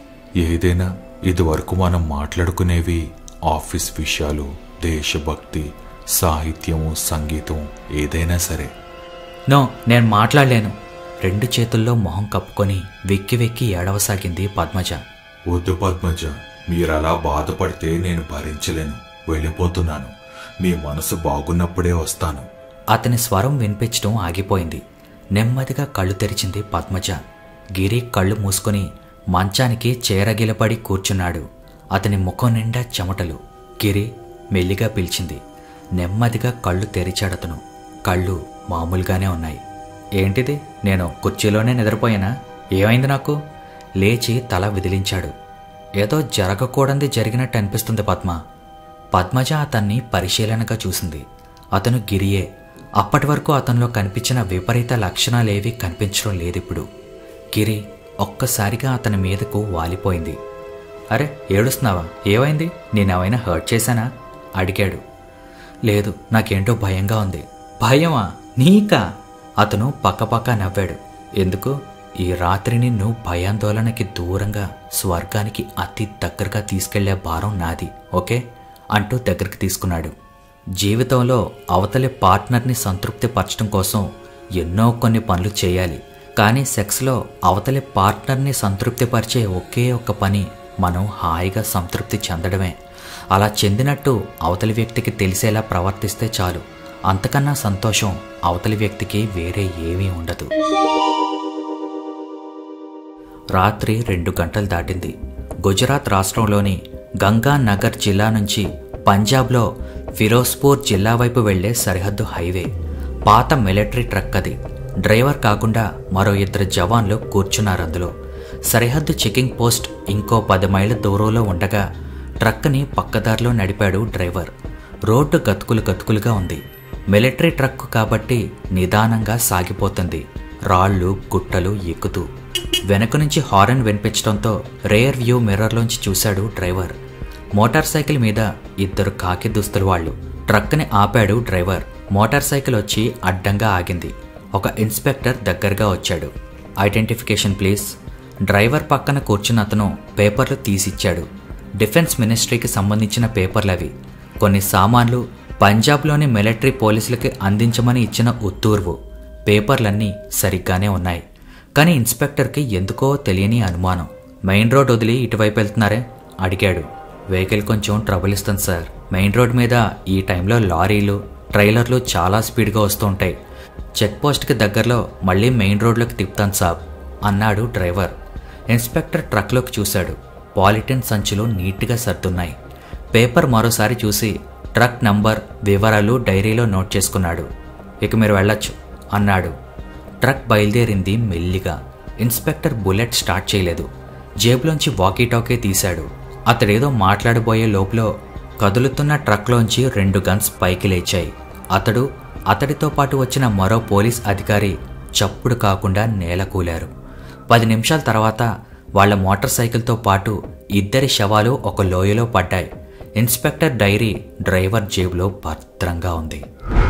ఏదైనా ఇదివరకు మనం మాట్లాడుకునేవి ఆఫీస్ విషయాలు దేశభక్తి సాహిత్యము సంగీతం ఏదైనా సరే నో నేను మాట్లాడలేను రెండు చేతుల్లో మొహం కప్పుకొని వెక్కి వెక్కి ఏడవసాగింది పద్మజ వద్దు పద్మజ మీరలా బాధపడితే నేను భరించలేను వెళ్ళిపోతున్నాను మీ మనసు బాగున్నప్పుడే వస్తాను అతని స్వరం వినిపించడం ఆగిపోయింది నెమ్మదిగా కళ్ళు తెరిచింది పద్మజ గిరి కళ్ళు మూసుకొని మంచానికి చేరగిలపడి కూర్చున్నాడు అతని ముఖం నిండా చెమటలు గిరి మెల్లిగా పిలిచింది నెమ్మదిగా కళ్ళు తెరిచాడతను కళ్ళు మామూలుగానే ఉన్నాయి ఏంటిది నేను కుర్చీలోనే నిద్రపోయానా ఏమైంది నాకు లేచి తల విదిలించాడు ఏదో జరగకూడంది జరిగినట్టు అనిపిస్తుంది పద్మ పద్మజ అతన్ని పరిశీలనగా చూసింది అతను గిరియే అప్పటి వరకు అతనిలో కనిపించిన విపరీత లక్షణాలేవి కనిపించడం లేదిప్పుడు గిరి ఒక్కసారిగా అతని మీదకు వాలిపోయింది అరే ఏడుస్తున్నావా ఏమైంది నేనేమైనా హర్ట్ చేశానా అడిగాడు లేదు నాకేంటో భయంగా ఉంది భయమా నీకా అతను పక్కపక్క నవ్వాడు ఎందుకు ఈ రాత్రి నిన్ను భయాందోళనకి దూరంగా స్వర్గానికి అతి దగ్గరగా తీసుకెళ్లే భారం నాది ఓకే అంటూ దగ్గరికి తీసుకున్నాడు జీవితంలో అవతలి పార్ట్నర్ని సంతృప్తి పరచడం కోసం ఎన్నో కొన్ని పనులు చేయాలి కానీ సెక్స్లో అవతలి పార్ట్నర్ని సంతృప్తిపరిచే ఒకే ఒక్క పని మనం హాయిగా సంతృప్తి చెందడమే అలా చెందినట్టు అవతలి వ్యక్తికి తెలిసేలా ప్రవర్తిస్తే చాలు అంతకన్నా సంతోషం అవతలి వ్యక్తికి వేరే ఏమీ ఉండదు రాత్రి రెండు గంటలు దాటింది గుజరాత్ రాష్ట్రంలోని గంగా నగర్ జిల్లా నుంచి పంజాబ్లో ఫిరోజ్పూర్ జిల్లా వైపు వెళ్లే సరిహద్దు హైవే పాత మిలిటరీ ట్రక్ అది డ్రైవర్ కాకుండా మరో ఇద్దరు జవాన్లు కూర్చున్నారు అందులో సరిహద్దు చెకింగ్ పోస్ట్ ఇంకో పది మైళ్ళ దూరంలో ఉండగా ట్రక్ని పక్కదారిలో నడిపాడు డ్రైవర్ రోడ్డు గతుకులు గతుకులుగా ఉంది మిలిటరీ ట్రక్ కాబట్టి నిదానంగా సాగిపోతుంది రాళ్ళు గుట్టలు ఎక్కుతూ వెనక నుంచి హారన్ వినిపించడంతో రేయర్ వ్యూ మిర్రర్లోంచి చూశాడు డ్రైవర్ మోటార్ సైకిల్ మీద ఇద్దరు కాకి దుస్తులు వాళ్ళు ట్రక్ని ఆపాడు డ్రైవర్ మోటార్ సైకిల్ వచ్చి అడ్డంగా ఆగింది ఒక ఇన్స్పెక్టర్ దగ్గరగా వచ్చాడు ఐడెంటిఫికేషన్ ప్లీజ్ డ్రైవర్ పక్కన కూర్చున్న అతను పేపర్లు తీసిచ్చాడు డిఫెన్స్ మినిస్ట్రీకి సంబంధించిన పేపర్లు అవి కొన్ని సామాన్లు పంజాబ్లోని మిలిటరీ పోలీసులకి అందించమని ఇచ్చిన ఉత్తూర్వు పేపర్లన్నీ సరిగ్గానే ఉన్నాయి కానీ ఇన్స్పెక్టర్కి ఎందుకో తెలియని అనుమానం మెయిన్ రోడ్ వదిలి ఇటువైపు వెళ్తున్నారే అడిగాడు వెహికల్ కొంచెం ట్రబుల్ ఇస్తుంది సార్ మెయిన్ రోడ్ మీద ఈ టైంలో లారీలు ట్రైలర్లు చాలా స్పీడ్గా వస్తుంటాయి చెక్ పోస్ట్కి దగ్గరలో మళ్ళీ మెయిన్ రోడ్లోకి తిప్పుతాను సాబ్ అన్నాడు డ్రైవర్ ఇన్స్పెక్టర్ ట్రక్లోకి చూశాడు పాలిటిన్ సంచులు నీట్గా సర్దున్నాయి పేపర్ మరోసారి చూసి ట్రక్ నంబర్ వివరాలు డైరీలో నోట్ చేసుకున్నాడు ఇక మీరు వెళ్ళొచ్చు అన్నాడు ట్రక్ బయలుదేరింది మెల్లిగా ఇన్స్పెక్టర్ బుల్లెట్ స్టార్ట్ చేయలేదు జేబులోంచి వాకీ టాకీ తీశాడు అతడేదో మాట్లాడబోయే లోపల కదులుతున్న ట్రక్లోంచి రెండు గన్స్ పైకి లేచాయి అతడు అతడితో పాటు వచ్చిన మరో పోలీస్ అధికారి చప్పుడు కాకుండా నేలకూలారు పది నిమిషాల తర్వాత వాళ్ళ మోటార్ సైకిల్తో పాటు ఇద్దరి శవాలు ఒక లోయలో పడ్డాయి ఇన్స్పెక్టర్ డైరీ డ్రైవర్ జేబులో భద్రంగా ఉంది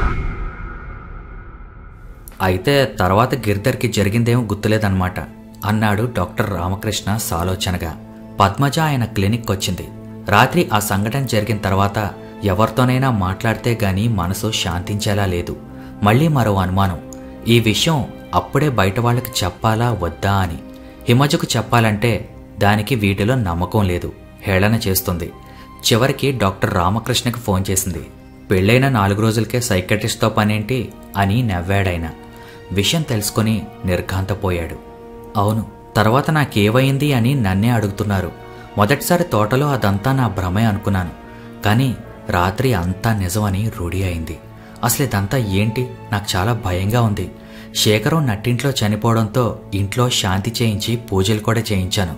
అయితే తర్వాత గిరిధర్కి జరిగిందేమో గుర్తులేదన్నమాట అన్నాడు డాక్టర్ రామకృష్ణ సాలోచనగా పద్మజ ఆయన క్లినిక్ వచ్చింది రాత్రి ఆ సంఘటన జరిగిన తర్వాత ఎవరితోనైనా మాట్లాడితే గాని మనసు శాంతించేలా లేదు మళ్ళీ మరో అనుమానం ఈ విషయం అప్పుడే బయట వాళ్ళకి చెప్పాలా వద్దా అని హిమజకు చెప్పాలంటే దానికి వీటిలో నమ్మకం లేదు హేళన చేస్తుంది చివరికి డాక్టర్ రామకృష్ణకి ఫోన్ చేసింది పెళ్ళైన నాలుగు రోజులకే సైకట్రిస్ట్తో పనేంటి అని నవ్వాడాయన విషయం తెలుసుకుని నిర్ఘాంతపోయాడు అవును తర్వాత నాకేవైంది అని నన్నే అడుగుతున్నారు మొదటిసారి తోటలో అదంతా నా భ్రమే అనుకున్నాను కానీ రాత్రి అంతా నిజమని రూఢి అయింది అసలు ఇదంతా ఏంటి నాకు చాలా భయంగా ఉంది శేఖరం నట్టింట్లో చనిపోవడంతో ఇంట్లో శాంతి చేయించి పూజలు కూడా చేయించాను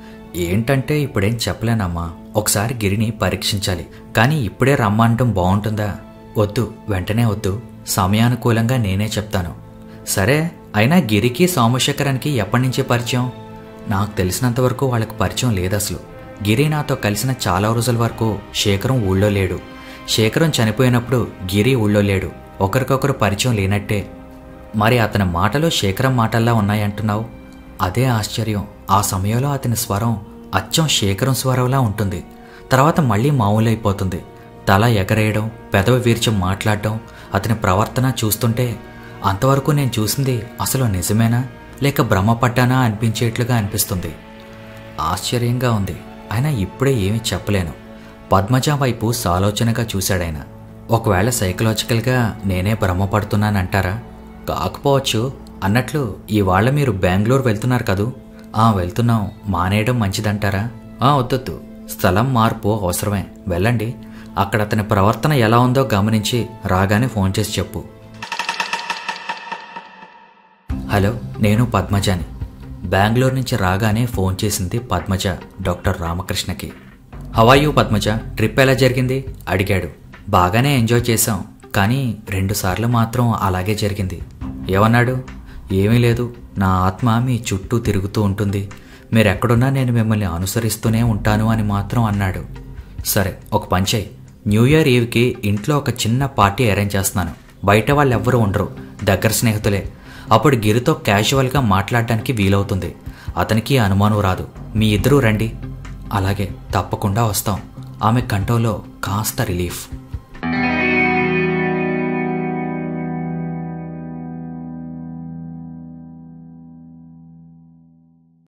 ఏంటంటే ఇప్పుడేం చెప్పలేనమ్మా ఒకసారి గిరిని పరీక్షించాలి కానీ ఇప్పుడే రమ్మంటం బాగుంటుందా వద్దు వెంటనే వద్దు సమయానుకూలంగా నేనే చెప్తాను సరే అయినా గిరికి సోమశేఖరానికి ఎప్పటి నుంచి పరిచయం నాకు తెలిసినంత వరకు వాళ్ళకి పరిచయం లేదు అసలు గిరి నాతో కలిసిన చాలా రోజుల వరకు శేఖరం ఊళ్ళో లేడు శేఖరం చనిపోయినప్పుడు గిరి ఊళ్ళో లేడు ఒకరికొకరు పరిచయం లేనట్టే మరి అతని మాటలు శేఖరం మాటల్లా ఉన్నాయంటున్నావు అదే ఆశ్చర్యం ఆ సమయంలో అతని స్వరం అచ్చం శేఖరం స్వరంలా ఉంటుంది తర్వాత మళ్ళీ మామూలైపోతుంది తల ఎగరేయడం పెదవి వీర్చి మాట్లాడడం అతని ప్రవర్తన చూస్తుంటే అంతవరకు నేను చూసింది అసలు నిజమేనా లేక భ్రమపడ్డానా అనిపించేట్లుగా అనిపిస్తుంది ఆశ్చర్యంగా ఉంది అయినా ఇప్పుడే ఏమీ చెప్పలేను పద్మజ వైపు సాలోచనగా చూశాడాయన ఒకవేళ సైకలాజికల్గా నేనే భ్రమపడుతున్నానంటారా కాకపోవచ్చు అన్నట్లు ఇవాళ మీరు బెంగళూరు వెళ్తున్నారు కదూ ఆ వెళ్తున్నాం మానేయడం మంచిదంటారా ఆ వద్దొద్దు స్థలం మార్పు అవసరమే వెళ్ళండి అక్కడ అతని ప్రవర్తన ఎలా ఉందో గమనించి రాగానే ఫోన్ చేసి చెప్పు హలో నేను పద్మజని బెంగళూరు నుంచి రాగానే ఫోన్ చేసింది పద్మజ డాక్టర్ రామకృష్ణకి హవాయు పద్మజ ట్రిప్ ఎలా జరిగింది అడిగాడు బాగానే ఎంజాయ్ చేశాం కానీ రెండుసార్లు మాత్రం అలాగే జరిగింది ఏమన్నాడు ఏమీ లేదు నా ఆత్మ మీ చుట్టూ తిరుగుతూ ఉంటుంది మీరెక్కడున్నా నేను మిమ్మల్ని అనుసరిస్తూనే ఉంటాను అని మాత్రం అన్నాడు సరే ఒక పంచాయి న్యూ ఇయర్ ఈవ్కి ఇంట్లో ఒక చిన్న పార్టీ అరేంజ్ చేస్తున్నాను బయట వాళ్ళు ఎవ్వరూ ఉండరు దగ్గర స్నేహితులే అప్పుడు గిరితో క్యాజువల్గా మాట్లాడడానికి వీలవుతుంది అతనికి అనుమానం రాదు మీ ఇద్దరూ రండి అలాగే తప్పకుండా వస్తాం ఆమె కంఠంలో కాస్త రిలీఫ్